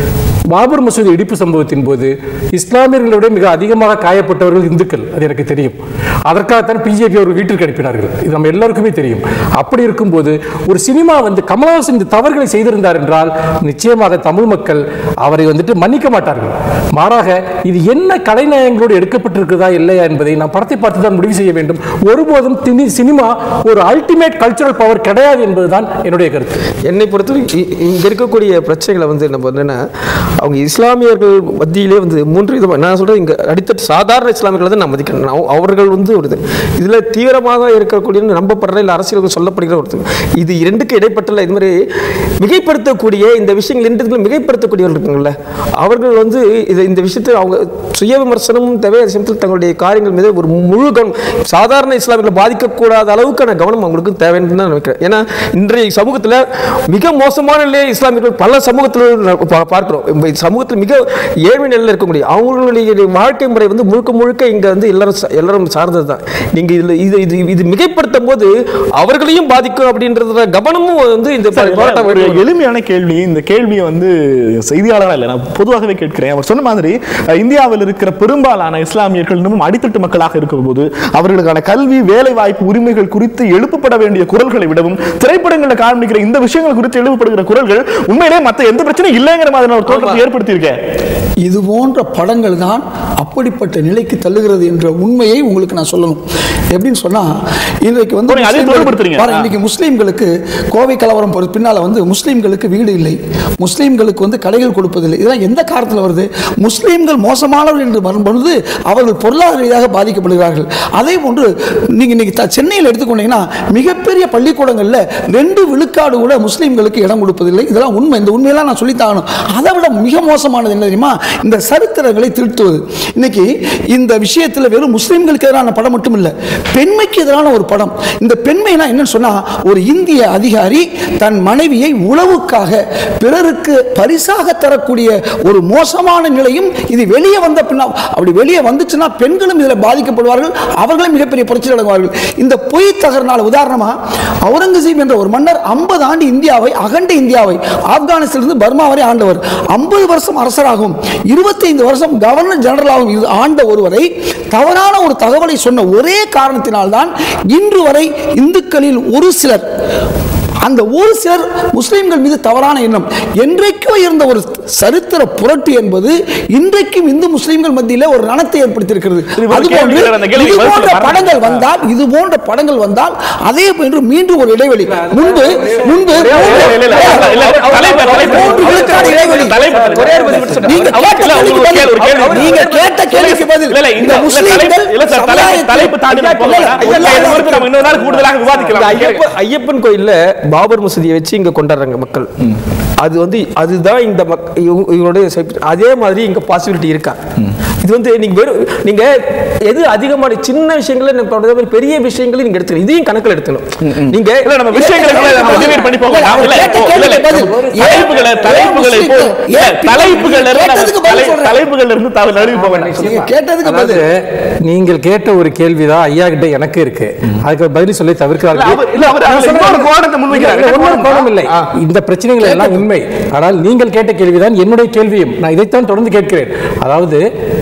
பாபர் மசூதி இடிப்பு சம்பவத்தின் போது இஸ்லாமியர்களை விட மிக அதிகமாக காயப்பட்டவர்கள் இந்துக்கள் அது எனக்கு தெரியும் அதற்காகத்தான் பிஜேபி அவர் வீட்டிற்கு அனுப்பினார்கள் இது நம்ம எல்லாருக்குமே தெரியும் அப்படி இருக்கும்போது ஒரு சினிமா வந்து கமலஹாசன் இந்த தவறுகளை செய்திருந்தார் என்றால் நிச்சயமாக தமிழ் மக்கள் அவரை வந்துட்டு மன்னிக்க மாட்டார்கள் மாறாக இது என்ன கலைநயங்களோடு எடுக்கப்பட்டிருக்கிறதா இல்லையா என்பதை நாம் படத்தை பார்த்து தான் முடிவு செய்ய வேண்டும் ஒருபோதும் தினி- சினிமா ஒரு அல்டிமேட் கல்ச்சுரல் பவர் கிடையாது என்பதுதான் என்னுடைய கருத்து என்னை பொறுத்தவரை இ- இங்க இருக்கக்கூடிய பிரச்சனைகளை வந்து நம்ம என்னன்னா அவங்க இஸ்லாமியர்கள் மத்தியிலே வந்து மூன்று விதமாக நான் சொல்றது இங்க அடித்தட்டு சாதாரண இஸ்லாமியர்களை தான் நான் மதிக்கிறேன் நான் அவர்கள் வந்து ஒரு இது இதுல தீவிரமாக இருக்கக்கூடிய நம்பப்படுற இல்லை அரசியலுக்கு சொல்லப்படுகிற ஒருத்தர் இது இரண்டுக்கு இடைப்பட்டுள்ள இது மாதிரி மிகைப்படுத்தக்கூடிய இந்த விஷயங்கள் இரண்டுக்குள்ள மிகைப்படுத்தக்கூடியவர்கள் இருக்காங்கல்ல அவர்கள் வந்து இது இந்த விஷயத்தை அவங்க சுய விமர்சனமும் தேவை அதே சமயத்தில் தங்களுடைய காரியங்கள் மீது ஒரு முழு கவனம் சாதாரண இஸ்லாமியர்களை பாதிக்கக்கூடாத அளவுக்கான கவனம் அவங்களுக்கு தேவைன்னு தான் நினைக்கிறேன் ஏன்னா இன்றைய சமூகத்தில் மிக மோசமான நிலையை இஸ்லாமியர்கள் பல சமூகத்தில் நான் பா- பார்க்கிறோம் இந்த சமூகத்தில் மிக ஏழ்மை நிலையில் இருக்கக்கூடிய அவங்களுடைய வாழ்க்கை முறை வந்து முழுக்க முழுக்க இங்கே வந்து எல்லாரும் சா- எல்லாரும் சார்ந்தது தான் நீங்கள் இதில் இது இது இது மிகைப்படுத்தும் போது அவர்களையும் பாதிக்கும் அப்படின்றத கவனமும் வந்து இந்த போராட்டம் ஒரு வருகிறது. எளிமையான கேள்வி இந்த கேள்வியை வந்து செய்தியாளராக இல்லை நான் பொதுவாகவே கேட்கிறேன் அவர் சொன்ன மாதிரி அஹ், இந்தியாவில் இருக்கிற பெரும்பாலான இஸ்லாமியர்கள் இன்னமும் அடித்தட்டு மக்களாக இருக்கும்போது அவர்களுக்கான கல்வி வேலை வாய்ப்பு உரிமைகள் குறித்து எழுப்பப்பட வேண்டிய குரல்களை விடவும் திரைப்படங்களில் காண்பிக்கிற இந்த விஷயங்கள் குறித்து எழுப்பப்படுகிற குரல்கள் உண்மையிலே மற்ற எந்த பிரச்சனையும் இல்லைங்கிற மாதிரி ஒரு தோற்றத்தை ஏற்படுத்தியிருக்கேன் இது போன்ற படங்கள் தான் அப்படிப்பட்ட நிலைக்கு தள்ளுகிறது என்ற உண்மையை உங்களுக்கு நான் சொல்லணும் எப்படின்னு சொன்னா இன்றைக்கு வந்து நீங்க அதையும் முஸ்லிம்களுக்கு- தொடர்புபடுத்துறீங்க. பாருங்க, இன்னைக்கு முஸ்லீம்களுக்கு கோவை கலவரம் போறது பின்னால வந்து முஸ்லீம்களுக்கு வீடு இல்லை முஸ்லீம்களுக்கு வந்து கடைகள் கொடுப்பதில்லை இதெல்லாம் எந்த காரணத்தில் வருது முஸ்லீம்கள் மோசமானவர்கள் என்று வரும்பொழுது அவர்கள் பொருளாதார ரீதியாக பாதிக்கப்படுகிறார்கள் அதே போன்று நீங்க இன்னைக்கு த- சென்னையில் எடுத்துக்கொண்டீங்கன்னா மிகப்பெரிய பள்ளிக்கூடங்களில் ரெண்டு விழுக்காடு கூட முஸ்லீம்களுக்கு இடம் கொடுப்பதில்லை இதெல்லாம் உண்மை இந்த உண்மையெல்லாம் நான் சொல்லித்தாகணும் அதை விட மிக மோசமானது என்ன தெரியுமா இந்த சரித்திரங்களை திருத்துவது இன்னைக்கு இந்த விஷயத்தில் வெறும் முஸ்லீம்களுக்கு எதிரான படம் மட்டும் இல்லை பெண்மைக்கு எதிரான ஒரு படம் இந்த பெண்மைனா என்னன்னு சொன்னா ஒரு இந்திய அதிகாரி தன் மனைவியை உளவுக்காக பிறருக்கு பரிசாக தரக்கூடிய ஒரு மோசமான நிலையும் இது வெளியே வந்த பின்னா அப்படி வெளியே வந்துச்சுன்னா பெண்களும் இதில் பாதிக்கப்படுவார்கள் அவர்களும் மிகப்பெரிய பிரச்சனை அடைவார்கள் இந்த பொய் தகரனால உதாரணமா அவுரங்கசீப் என்ற ஒரு மன்னர் 50 ஆண்டு இந்தியாவை அகண்ட இந்தியாவை ஆப்கானிஸ்தானிலிருந்து பர்மா வரை ஆண்டவர் 50 வருஷம் அரசராகவும் 25 வருஷம் கவர்னர் ஜெனரலாகவும் இரு- ஆண்ட ஒருவரை தவறான ஒரு தகவலை சொன்ன ஒரே காரணத்தினால்தான் இன்று வரை இந்துக்களில் ஒரு சிலர் அந்த ஒரு சிலர் முஸ்லிம்கள் மீது தவறான எண்ணம் என்றைக்கோ இருந்த ஒரு சரித்திர புரட்டு என்பது இன்றைக்கும் இந்து முஸ்லிம்கள் மத்தியிலே ஒரு ரணத்தை ஏற்படுத்தியிருக்கிறது இது ஒரு அதுபோன்று கேள்வி இல்லை, அந்த கேள்வி இது பதில் போன்ற சொல்ல படங்கள் மறந்துட்டேன். வந்தால் இது போன்ற படங்கள் வந்தால் அதே போன்று மீண்டும் ஒரு இடைவெளி முன்பு முன்பு இல்ல, இல்ல, இல்ல, இல்ல, தலைப்பு, தலைப்பு. மூன்று விழுக்காடு இடைவெளி தலைப்பு. ஒரே ஒரு பதில் மட்டும் நீங்க இல்ல, கேட்ட இல்ல, கேள்விக்கு ஒரு கேள்வி, ஒரு பதில் கேள்வி. நீங்க கேட்ட கேள்விக்கு பதில் இல்ல, இல்ல, இந்த இந்த முஸ்லிம்கள் தலைப்பு- இல்ல சார், தலைப்பு- சமுதாயத்தில் தலைப்பு தாண்டி நம்ம போக வேண்டாம். இல்ல, இல்ல, இது குறித்து நம்ம இன்னொரு நாள் கூடுதலாக இந்த விவாதிக்கலாம் ஐயப்பன் ஐயப்பன் கோயில்ல பாபர் மசூதியை வச்சு இங்க கொண்டாடுறாங்க மக்கள் அது வந்து அதுதான் இந்த மக் இவங்க- இவங்களுடைய செப்- அதே மாதிரி இங்க பாசிபிலிட்டி இருக்கா இது வந்து நீங்க வெறும் நீங்க எது அதிகமான சின்ன விஷயங்களை நம்ம சொல்றது மாதிரி பெரிய விஷயங்களை நீங்க எடுத்துக்கணும் இதையும் கணக்கில் எடுத்துக்கணும் நீங்க இல்ல நம்ம விஷயங்களை நம்ம divide பண்ணி போக வேண்டாம். இல்ல, கேட்ட இல்ல, இல்ல, கேள்விக்கு பதில். தலைப்புகளை ஏன் தலைப்புகளை இப்போ முஸ்லிம்கள்? இல்ல, ஏன் தலைப்புகள்ல இருந்து நம்ம கேட்டதுக்கு பதில் தலை- சொல்றேன். தலைப்புகள்ல இருந்து தவறு நழுவி போக வேண்டாம் நீங்க கேட்டதுக்கு அதாவது பதில் நீங்கள் கேட்ட ஒரு கேள்விதான் ஐயா கிட்ட எனக்கு இருக்கு அதுக்கு பதில் சொல்லி இல்ல, தவிர்க்கிறார்கள் அவர்- இல்ல, அவர் நான் அதுல சொல்றேன். இன்னொரு கோணத்தை முன்வைக்கிறார். இல்ல, என்ன இன்னொரு கோணம்னா? கோணம் இல்லை இந்த பிரச்சனைகள் எல்லாம் உண்மை ஆனால் நீங்கள் கேட்ட கேள்விதான் என்னுடைய கேள்வியும் நான் இதைத்தான் தொடர்ந்து கேட்கிறேன் அதாவது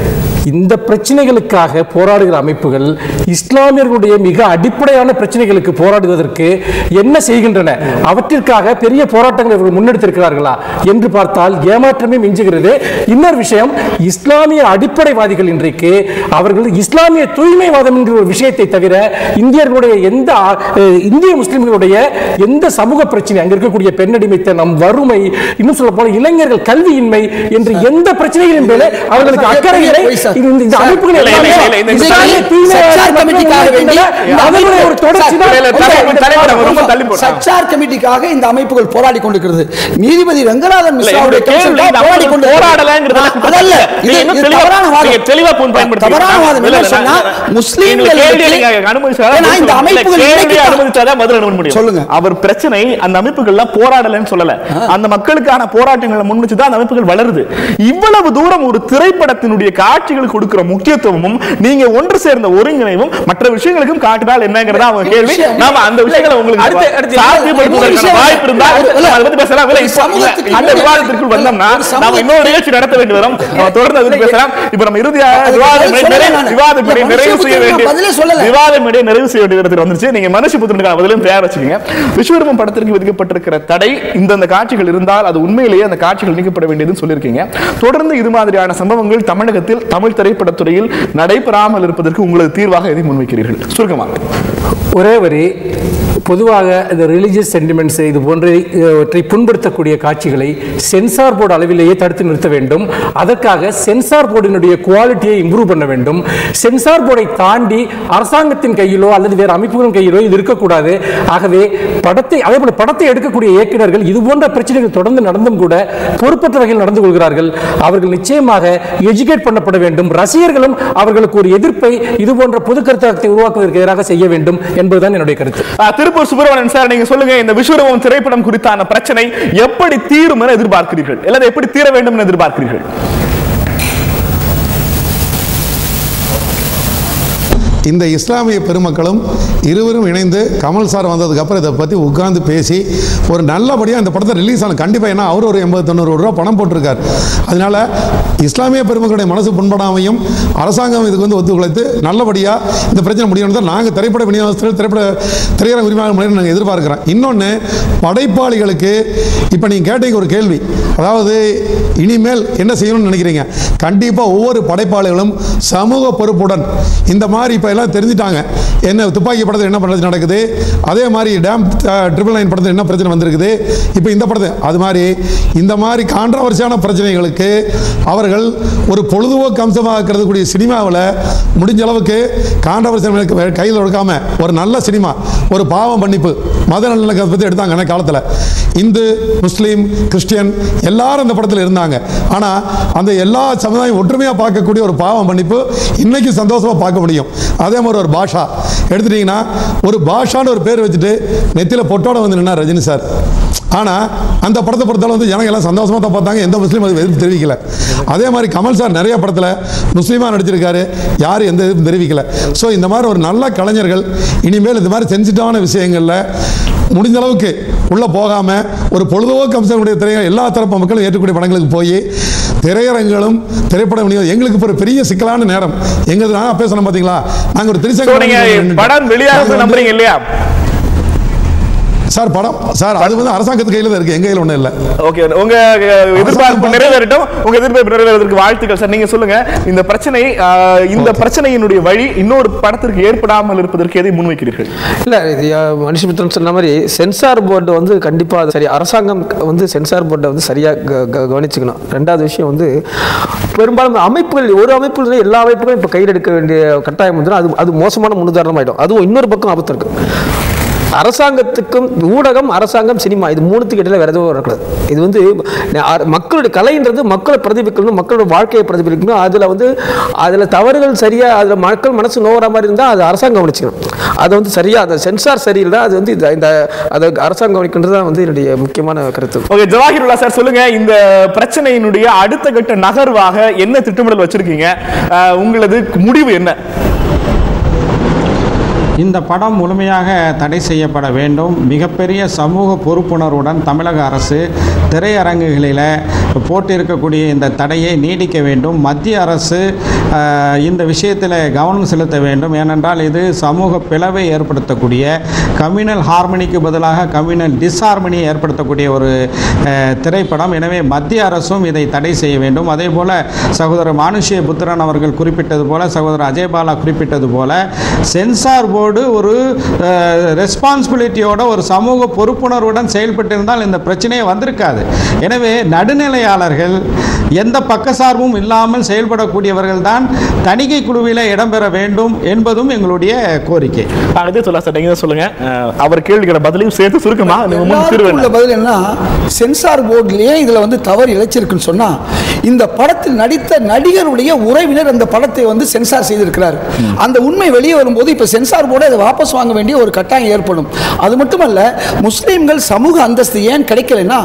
இந்த பிரச்சனைகளுக்காக போராடுகிற அமைப்புகள் இஸ்லாமியர்களுடைய மிக அடிப்படையான பிரச்சனைகளுக்கு போராடுவதற்கு என்ன செய்கின்றன அவற்றிற்காக பெரிய போராட்டங்களை இவர்கள் முன்னெடுத்திருக்கிறார்களா என்று பார்த்தால் ஏமாற்றமே மிஞ்சுகிறது இன்னொரு விஷயம் இஸ்லாமிய அடிப்படைவாதிகள் இன்றைக்கு அவர்கள் இஸ்லாமிய தூய்மைவாதம் என்ற ஒரு விஷயத்தை தவிர இந்தியர்களுடைய எந்த ஆ- அஹ் இந்திய முஸ்லிம்களுடைய எந்த சமூக பிரச்சனை அங்க இருக்கக்கூடிய பெண்ணடிமைத்தனம் வறுமை இன்னும் சொல்ல போன இளைஞர்கள் கல்வியின்மை என்று எந்த பிரச்சனைகளின் மேலே அவர்களுக்கு அக்கறை இல்லை போய் சார். இந்த- இந்த அமைப்புகள் இல்ல, இல்ல, எல்லாமே இல்ல, இந்த இஸ்லாமிய இதுக்கு தூய்மைவாத சச்சார் கமிட்டிக்காக வேண்டி இருக்கின்றன. அதனுடைய ஒரு தொடர்ச்சி தான் இல்ல, இல்ல, தலைப்பு- தலைப்பு நம்ம ரொம்ப தள்ளி போட்டோம். சச்சார் கமிட்டிக்காக இந்த அமைப்புகள் போராடி கொண்டிருக்கிறது நீதிபதி ரங்கநாதன் இல்ல, மிஸ்ராவுடைய என்னுடைய கேள்வி கமிஷன் தான் இந்த போராடி அமைப்புகள் கொண்டிருக்கிறது. போராடலைங்கிறதுல ஆ, அதல்ல இது நீங்க இன்னும் இது தெளிவா- தவறான வாதம் நீங்க தெளிவா point பயன்படுத்துறீங்க. தவறான வாதம் இல்ல, என்ன இல்ல, சொன்னா நான் இந்த முஸ்லிம்கள் கேள்வியை இன்னைக்கு- நீங்க அனுமதிச்சாதான் ஏன்னா இந்த இல்ல, அமைப்புகள் கேள்வியை இன்னைக்கு அனுமதிச்சாதான் பதில் அனுமதி முடியும். சொல்லுங்க. அவர் பிரச்சனை அந்த அமைப்புகள்லாம் போராடலைன்னு சொல்லல அந்த மக்களுக்கான போராட்டங்களை முன் வச்சு தான் அந்த அமைப்புகள் வளருது இவ்வளவு தூரம் ஒரு திரைப்படத்தினுடைய காட்சிகள் காட்சிகளுக்கு கொடுக்கிற முக்கியத்துவமும் நீங்க ஒன்று சேர்ந்த ஒருங்கிணைவும் மற்ற விஷயங்களுக்கும் காட்டினால் என்னங்கிறதா அவங்க கேள்வி விஷயம். நாம அந்த விஷயங்களை உங்களுக்கு அடுத்து- அடுத்து சாத்தியப்படுத்துவதற்கான விஷயம். வாய்ப்பு இருந்தா இல்ல, அதை பத்தி பேசலாம் இல்ல, இப்ப சமூகத்துக்கு இல்ல, அந்த விவாதத்திற்குள் வந்தோம்னா ஒரு சமூக- நாம இன்னொரு நிகழ்ச்சி நடத்த வேண்டி வரும் நம்ம தொடர்ந்து அதை பத்தி பேசலாம் இப்ப நம்ம இறுதியாக அதுக்கு விவாதம் பதில் சொல்லல நிறைவு- நானு. விவாதம் இல்ல, நிறைவு செய்ய மனுஷபுத்திரன் வேண்டிய நான் பதிலே சொல்லல. விவாதம் இடையே நிறைவு செய்ய வேண்டிய இடத்துல வந்துருச்சு நீங்க மனுஷபுத்திரனுக்கான பதிலும் தயார் வச்சுக்கோங்க விஸ்வரூபம் படத்திற்கு விதிக்கப்பட்டிருக்கிற தடை இந்தந்த காட்சிகள் இருந்தால் அது உண்மையிலேயே அந்த காட்சிகள் நீக்கப்பட வேண்டியதுன்னு சொல்லியிருக்கீங்க தொடர்ந்து இது மாதிரியான சம்பவங்கள் தமிழகத்தில் தமிழ் திரைப்படத்துறையில் நடைபெறாமல் இருப்பதற்கு உங்களது தீர்வாக எதை முன்வைக்கிறீர்கள் சுருக்கமாக ஒரே வரி பொதுவாக இந்த ரிலீஜியஸ் சென்டிமெண்ட்ஸ் இது போன்றவற்றை புண்படுத்தக்கூடிய காட்சிகளை சென்சார் போர்டு அளவிலேயே தடுத்து நிறுத்த வேண்டும் அதற்காக சென்சார் போர்டினுடைய குவாலிட்டியை இம்ப்ரூவ் பண்ண வேண்டும் சென்சார் போர்டை தாண்டி அரசாங்கத்தின் கையிலோ அல்லது வேறு அமைப்புகளின் கையிலோ இது இருக்கக்கூடாது ஆகவே படத்தை அதே போல படத்தை எடுக்கக்கூடிய இயக்குனர்கள் இது போன்ற பிரச்சனைகள் தொடர்ந்து நடந்தும் கூட பொறுப்பற்ற வகையில் நடந்து கொள்கிறார்கள் அவர்கள் நிச்சயமாக எஜுகேட் பண்ணப்பட வேண்டும் ரசிகர்களும் அவர்களுக்கு ஒரு எதிர்ப்பை இது போன்ற பொது கருத்தாக்கத்தை உருவாக்குவதற்கு எதிராக செய்ய வேண்டும் என்பதுதான் என்னுடைய கருத்து ஆஹ், திருப்பூர் சுப்பிரமணியன் சார் நீங்க சொல்லுங்க இந்த விஸ்வரூபம் திரைப்படம் குறித்தான பிரச்சனை எப்படி தீரும் என எதிர்பார்க்கிறீர்கள் அல்லது எப்படி தீர வேண்டும் என எதிர்பார்க்கிறீர்கள் இந்த இஸ்லாமிய பெருமக்களும் இருவரும் இணைந்து கமல் சார் வந்ததுக்கப்புறம் இதை பற்றி உட்கார்ந்து பேசி ஒரு நல்லபடியாக இந்த படத்தை ரிலீஸ் ஆகணும் கண்டிப்பாக ஏன்னா அவர் ஒரு எண்பது தொண்ணூறு ரூபா பணம் போட்டிருக்கார் அதனால இஸ்லாமிய பெருமக்களுடைய மனசு புண்படாமையும் அரசாங்கம் இதுக்கு வந்து ஒத்துழைத்து நல்லபடியாக இந்த பிரச்சனை முடியணும் தான் நாங்கள் திரைப்பட விநியோகஸ்தர்கள் திரைப்பட திரையரங்க உரிமையாளர் முறையில் நாங்கள் எதிர்பார்க்குறோம் இன்னொன்று படைப்பாளிகளுக்கு இப்போ நீங்கள் கேட்டீங்க ஒரு கேள்வி அதாவது இனிமேல் என்ன செய்யணும்னு நினைக்கிறீங்க கண்டிப்பாக ஒவ்வொரு படைப்பாளிகளும் சமூக பொறுப்புடன் இந்த மாதிரி இப்போ எல்லாம் தெரிஞ்சிட்டாங்க என்ன துப்பாக்கி படத்தில் என்ன பிரச்சனை நடக்குது அதே மாதிரி டேம் ட்ரிபிள் நைன் படத்தில் என்ன பிரச்சனை வந்திருக்குது இப்போ இந்த படத்தில் அது மாதிரி இந்த மாதிரி கான்ட்ரவர்சியான பிரச்சனைகளுக்கு அவர்கள் ஒரு பொழுதுபோக்கு அம்சமாக்கிறதுக்கூடிய சினிமாவில் முடிஞ்ச அளவுக்கு கான்ட்ரவர்சி கையில் எடுக்காம ஒரு நல்ல சினிமா ஒரு பாவம் மன்னிப்பு மத நல்லிணக்கத்தை பற்றி எடுத்தாங்க அந்த காலத்தில் இந்து முஸ்லீம் கிறிஸ்டியன் எல்லாரும் அந்த படத்தில் இருந்தாங்க ஆனால் அந்த எல்லா சமுதாயம் ஒற்றுமையாக பார்க்கக்கூடிய ஒரு பாவம் மன்னிப்பு இன்னைக்கு சந்தோஷமாக பார்க்க முடியும் அதே மாதிரி ஒரு பாஷா எடுத்துட்டீங்கன்னா ஒரு பாஷான்னு ஒரு பேர் வச்சுட்டு நெத்தியில் பொட்டோட வந்து நின்னா ரஜினி சார் ஆனால் அந்த படத்தை பொறுத்தளவு வந்து ஜனங்க எல்லாம் சந்தோஷமாக தான் பார்த்தாங்க எந்த முஸ்லீம் அது எதிர்ப்பு தெரிவிக்கல அதே மாதிரி கமல் சார் நிறைய படத்தில் முஸ்லீமாக நடிச்சிருக்காரு யாரும் எந்த எதிர்ப்பும் தெரிவிக்கல ஸோ இந்த மாதிரி ஒரு நல்ல கலைஞர்கள் இனிமேல் இந்த மாதிரி சென்சிட்டிவான விஷயங்களில் முடிஞ்ச அளவுக்கு உள்ளே போகாமல் ஒரு பொழுதுபோக்கு அம்சங்களுடைய திரையரங்க எல்லா தரப்பு மக்களும் ஏற்றக்கூடிய படங்களுக்கு போய் திரையரங்களும் திரைப்பட விநியோகம் எங்களுக்கு இப்போ ஒரு பெரிய சிக்கலான நேரம் எங்களுக்கு நான் பேசணும் பார்த்தீங்களா நாங்கள் ஒரு So, நீங்க திருச்செங்கோடு படம் வெளியாக நம்புறீங்க இல்லையா சார் படம் சார் அது வந்து அரசாங்கத்து கையில் தான் இருக்குது எங்கள் கையில் ஒன்றும் இல்லை ஓகே உங்க அஹ், எதிர்பார்ப்பு நிறைவேறட்டும் உங்க எதிர்பார்ப்பு நிறைவேறதுக்கு வாழ்த்துக்கள் சார் நீங்க சொல்லுங்க இந்த பிரச்சனை அஹ், இந்த பிரச்சனையினுடைய வழி இன்னொரு படத்திற்கு ஏற்படாமல் இருப்பதற்கு எதை முன்வைக்கிறீர்கள் இல்லை இது மனுஷமித்திரன் சொன்ன மாதிரி சென்சார் போர்டு வந்து கண்டிப்பாக அது சரி அரசாங்கம் வந்து சென்சார் போர்டை வந்து சரியாக கவனிச்சுக்கணும் ரெண்டாவது விஷயம் வந்து பெரும்பாலும் அமைப்புகள் ஒரு அமைப்புல எல்லா அமைப்புகளும் இப்போ கையில் எடுக்க வேண்டிய கட்டாயம் வந்துடும் அது அது மோசமான முன்னுதாரணம் ஆகிடும் அதுவும் இன்னொரு பக்கம் ஆபத்து இருக்கு அரசாங்கத்துக்கும் ஊடகம் அரசாங்கம் சினிமா இது மூணுத்துக்கு இடையில வேற எதுவும் வரக்கூடாது இது வந்து அ- மக்களுடைய கலைன்றது மக்களை பிரதிபலிக்கணும் மக்களோட வாழ்க்கையை பிரதிபலிக்கணும் அதில் வந்து அதில் தவறுகள் சரியாக அதில் மக்கள் மனசு நோகிற மாதிரி இருந்தால் அது அரசாங்கம் கவனிச்சுக்கணும் அதை வந்து சரியாக அந்த சென்சார் சரியில்லை அது வந்து இந்த- இந்த அதை அரசாங்கம் கவனிக்கின்றது தான் வந்து என்னுடைய முக்கியமான கருத்து ஓகே ஜவாஹிருல்லா சார் சொல்லுங்க இந்த பிரச்சனையினுடைய அடுத்த கட்ட நகர்வாக என்ன திட்டமிடல் வச்சிருக்கீங்க அஹ், உங்களது முடிவு என்ன இந்த படம் முழுமையாக தடை செய்யப்பட வேண்டும் மிகப்பெரிய சமூக பொறுப்புணர்வுடன் தமிழக அரசு திரையரங்குகளில் போட்டிருக்கக்கூடிய இந்த தடையை நீடிக்க வேண்டும் மத்திய அரசு ஆஹ், இந்த விஷயத்தில் கவனம் செலுத்த வேண்டும் ஏனென்றால் இது சமூக பிளவை ஏற்படுத்தக்கூடிய கம்யூனல் ஹார்மனிக்கு பதிலாக கம்யூனல் டிஸ்ஹார்மனியை ஏற்படுத்தக்கூடிய ஒரு ஆஹ், திரைப்படம் எனவே மத்திய அரசும் இதை தடை செய்ய வேண்டும் அதே போல சகோதரர் மானுஷ்ய புத்திரன் அவர்கள் குறிப்பிட்டது போல சகோதரர் அஜய்பாலா குறிப்பிட்டது போல சென்சார் போர்டு ஒரு ரெஸ்பான்சிபிலிட்டியோட ஒரு சமூக பொறுப்புணர்வுடன் செயல்பட்டிருந்தால் இந்த பிரச்சனையே வந்திருக்காது எனவே நடுநிலையாளர்கள் எந்த பக்கசார்பும் இல்லாமல் செயல்படக்கூடியவர்கள் தான் தணிக்கை குழுவில் இடம்பெற வேண்டும் என்பதும் எங்களுடைய கோரிக்கை அஹ், இதே சொல்லா சார் நீங்க தான் சொல்லுங்க அஹ், அவர் கேள்விக்கிற பதிலையும் சேர்த்து சுருக்கமா நீங்க முன் தீர்வு எல்லாருக்கும் உள்ள என்ன? பதில் என்ன சென்சார் போர்டுலயே இதுல வந்து தவறு இழைச்சிருக்குன்னு சொன்னா இந்த படத்தில் நடித்த நடிகருடைய உறவினர் அந்த படத்தை வந்து சென்சார் செய்திருக்கிறார் அந்த உண்மை வெளியே வரும்போது இப்ப சென்சார் போர்டு அதை வாபஸ் வாங்க வேண்டிய ஒரு கட்டாயம் ஏற்படும் அது மட்டுமல்ல முஸ்லீம்கள் சமூக அந்தஸ்து ஏன் கிடைக்கலைன்னா கல்வி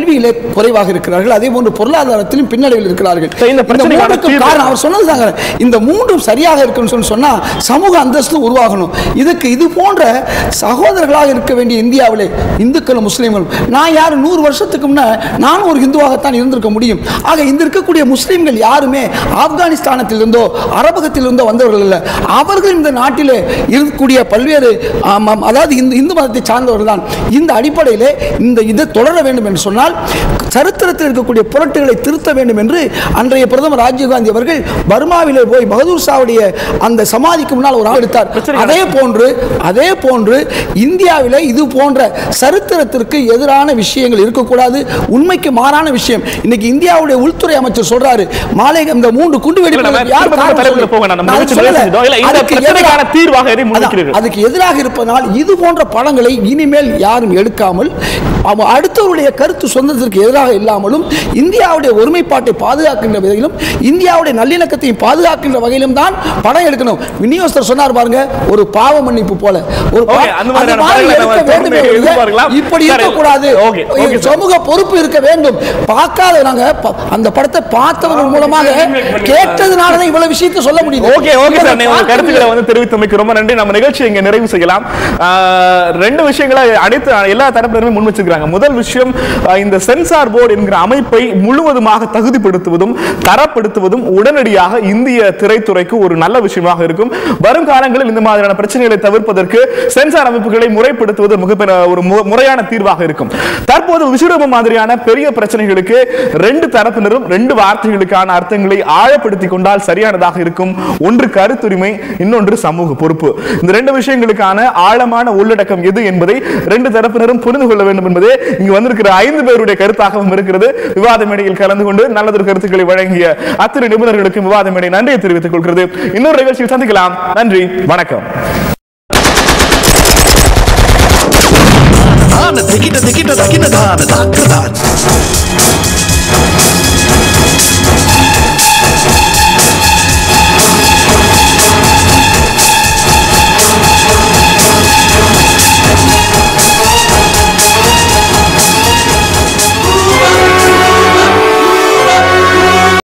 கல்வியிலே குறைவாக இருக்கிறார்கள் அதே போன்று பொருளாதாரத்திலும் பின்னடைவில் இருக்கிறார்கள் சரி, இந்த இந்த பிரச்சனைக்கான மூன்றுக்கும் தீர்வு காரணம் அவர் சொன்னது தாங்க இந்த மூன்றும் சரியாக இருக்குன்னு சொல்லி சொன்னா சமூக அந்தஸ்து உருவாகணும் இதுக்கு இது போன்ற சகோதரர்களாக இருக்க வேண்டிய இந்தியாவிலே இந்துக்களும் முஸ்லீம்களும் நான் யார் நூறு வருஷத்துக்கு முன்ன நானும் ஒரு இந்துவாகத்தான் இருந்திருக்க முடியும் ஆக இந்த இருக்கக்கூடிய முஸ்லீம்கள் யாருமே ஆப்கானிஸ்தானத்திலிருந்தோ அரபகத்திலிருந்தோ வந்தவர்கள் இல்லை அவர்கள் இந்த நாட்டிலே இருக்கக்கூடிய பல்வேறு ஆமாம், அதாவது இந்த இந்து மதத்தை சார்ந்தவர்கள் தான் இந்த அடிப்படையிலே இந்த இதை தொடர வேண்டும் என்று சொன்னால் சரித்திரத்தில் இருக்கக்கூடிய புரட்டுகளை திருத்த வேண்டும் என்று அன்றைய பிரதமர் ராஜீவ்காந்தி அவர்கள் பர்மாவிலே போய் பகதூர் ஷாவுடைய அந்த சமாதிக்கு முன்னால் ஒரு ஆள் எடுத்தார் அதே போன்று அதே போன்று இந்தியாவிலே இது போன்ற சரித்திரத்திற்கு எதிரான விஷயங்கள் இருக்கக்கூடாது உண்மைக்கு மாறான விஷயம் இன்னைக்கு இந்தியாவுடைய உள்துறை அமைச்சர் சொல்றாரு மாலை இந்த மூன்று குண்டு இல்ல, நம்ம வெடிப்புகளுக்கு யார் திரும்ப காரணம் தலைப்புல சொல்லு? போக வேண்டாம். நம்ம நான் நிகழ்ச்சி சொல்லல. நிறைவு செய்தோம். இல்ல, இந்த அதுக்கு பிரச்சனைக்கான எதிராக- தீர்வாக எதை அதான், முன்வைக்கிறீர்கள்? அதுக்கு எதிராக இருப்பதனால் இது போன்ற படங்களை இனிமேல் யாரும் எடுக்காமல் அவ- அடுத்தவருடைய கருத்து சொந்தத்திற்கு எதிராக இல்லாமலும் இந்தியாவுடைய ஒருமைப்பாட்டை பாதுகாக்கின்ற வகையிலும் இந்தியாவுடைய நல்லிணக்கத்தையும் பாதுகாக்கின்ற வகையிலும் தான் படம் எடுக்கணும் விநியோகஸ்தர் சொன்னார் பாருங்க ஒரு பாவ மன்னிப்பு போல ஒரு பா- Okay, அந்த அந்த மாதிரியான மாதிரி படங்களை எடுக்க நம்ம வேண்டுமே தொடர்ந்து ஒழிய எதிர்பார்க்கலாம். இப்படி சரி. இருக்கக்கூடாது Okay, okay, sir. சமூக பொறுப்பு இருக்க வேண்டும் பார்க்காத நாங்க ப- அந்த படத்தை பார்த்தவர்கள் மூலமாக கேட்டதுனால தான் இவ்வளவு விஷயத்தை சொல்ல முடியுது ஓகே ஓகே சார் இவரை நீங்க உங்க பார்க்கவில்லை. கருத்துக்களை வந்து தெரிவித்தமைக்கு ரொம்ப நன்றி நம்ம நிகழ்ச்சி இங்க நிறைவு செய்யலாம் ஆஹ், ரெண்டு விஷயங்களை அனைத்து எல்லா தரப்பினருமே முன் வச்சிருக்காங்க முதல் விஷயம் ஆஹ், இந்த சென்சார் போர்டு என்கிற அமைப்பை முழுவதுமாக தகுதிப்படுத்துவதும் தரப்படுத்துவதும் உடனடியாக இந்திய திரைத்துறைக்கு ஒரு நல்ல விஷயமாக இருக்கும் வரும் காலங்களில் இந்த மாதிரியான பிரச்சனைகளை தவிர்ப்பதற்கு சென்சார் அமைப்புகளை முறைப்படுத்துவது மிகப்பெரிய ஒரு மு- முறையான தீர்வாக இருக்கும் தற்போது விஸ்வரூபம் மாதிரியான பெரிய பிரச்சனைகளுக்கு ரெண்டு தரப்பினரும் ரெண்டு வார்த்தைகளுக்கான அர்த்தங்களை ஆழப்படுத்திக் கொண்டால் சரியானதாக இருக்கும் ஒன்று கருத்துரிமை இன்னொன்று சமூக பொறுப்பு இந்த ரெண்டு விஷயங்களுக்கான ஆழமான உள்ளடக்கம் எது என்பதை ரெண்டு தரப்பினரும் புரிந்து கொள்ள வேண்டும் என்பதே இங்கு வந்திருக்கிற ஐந்து பேருடைய கருத்தாகவும் இருக்கிறது விவாத மேடையில் கலந்து கொண்டு நல்லதொரு கருத்துக்களை வழங்கிய அத்தனை நிபுணர்களுக்கும் விவாத மேடை நன்றியை தெரிவித்துக் கொள்கிறது இன்னொரு நிகழ்ச்சியில் சந்திக்கலாம் நன்றி வணக்கம் தான திகிட்ட திகிட்ட தகின தான தாக்கு தான்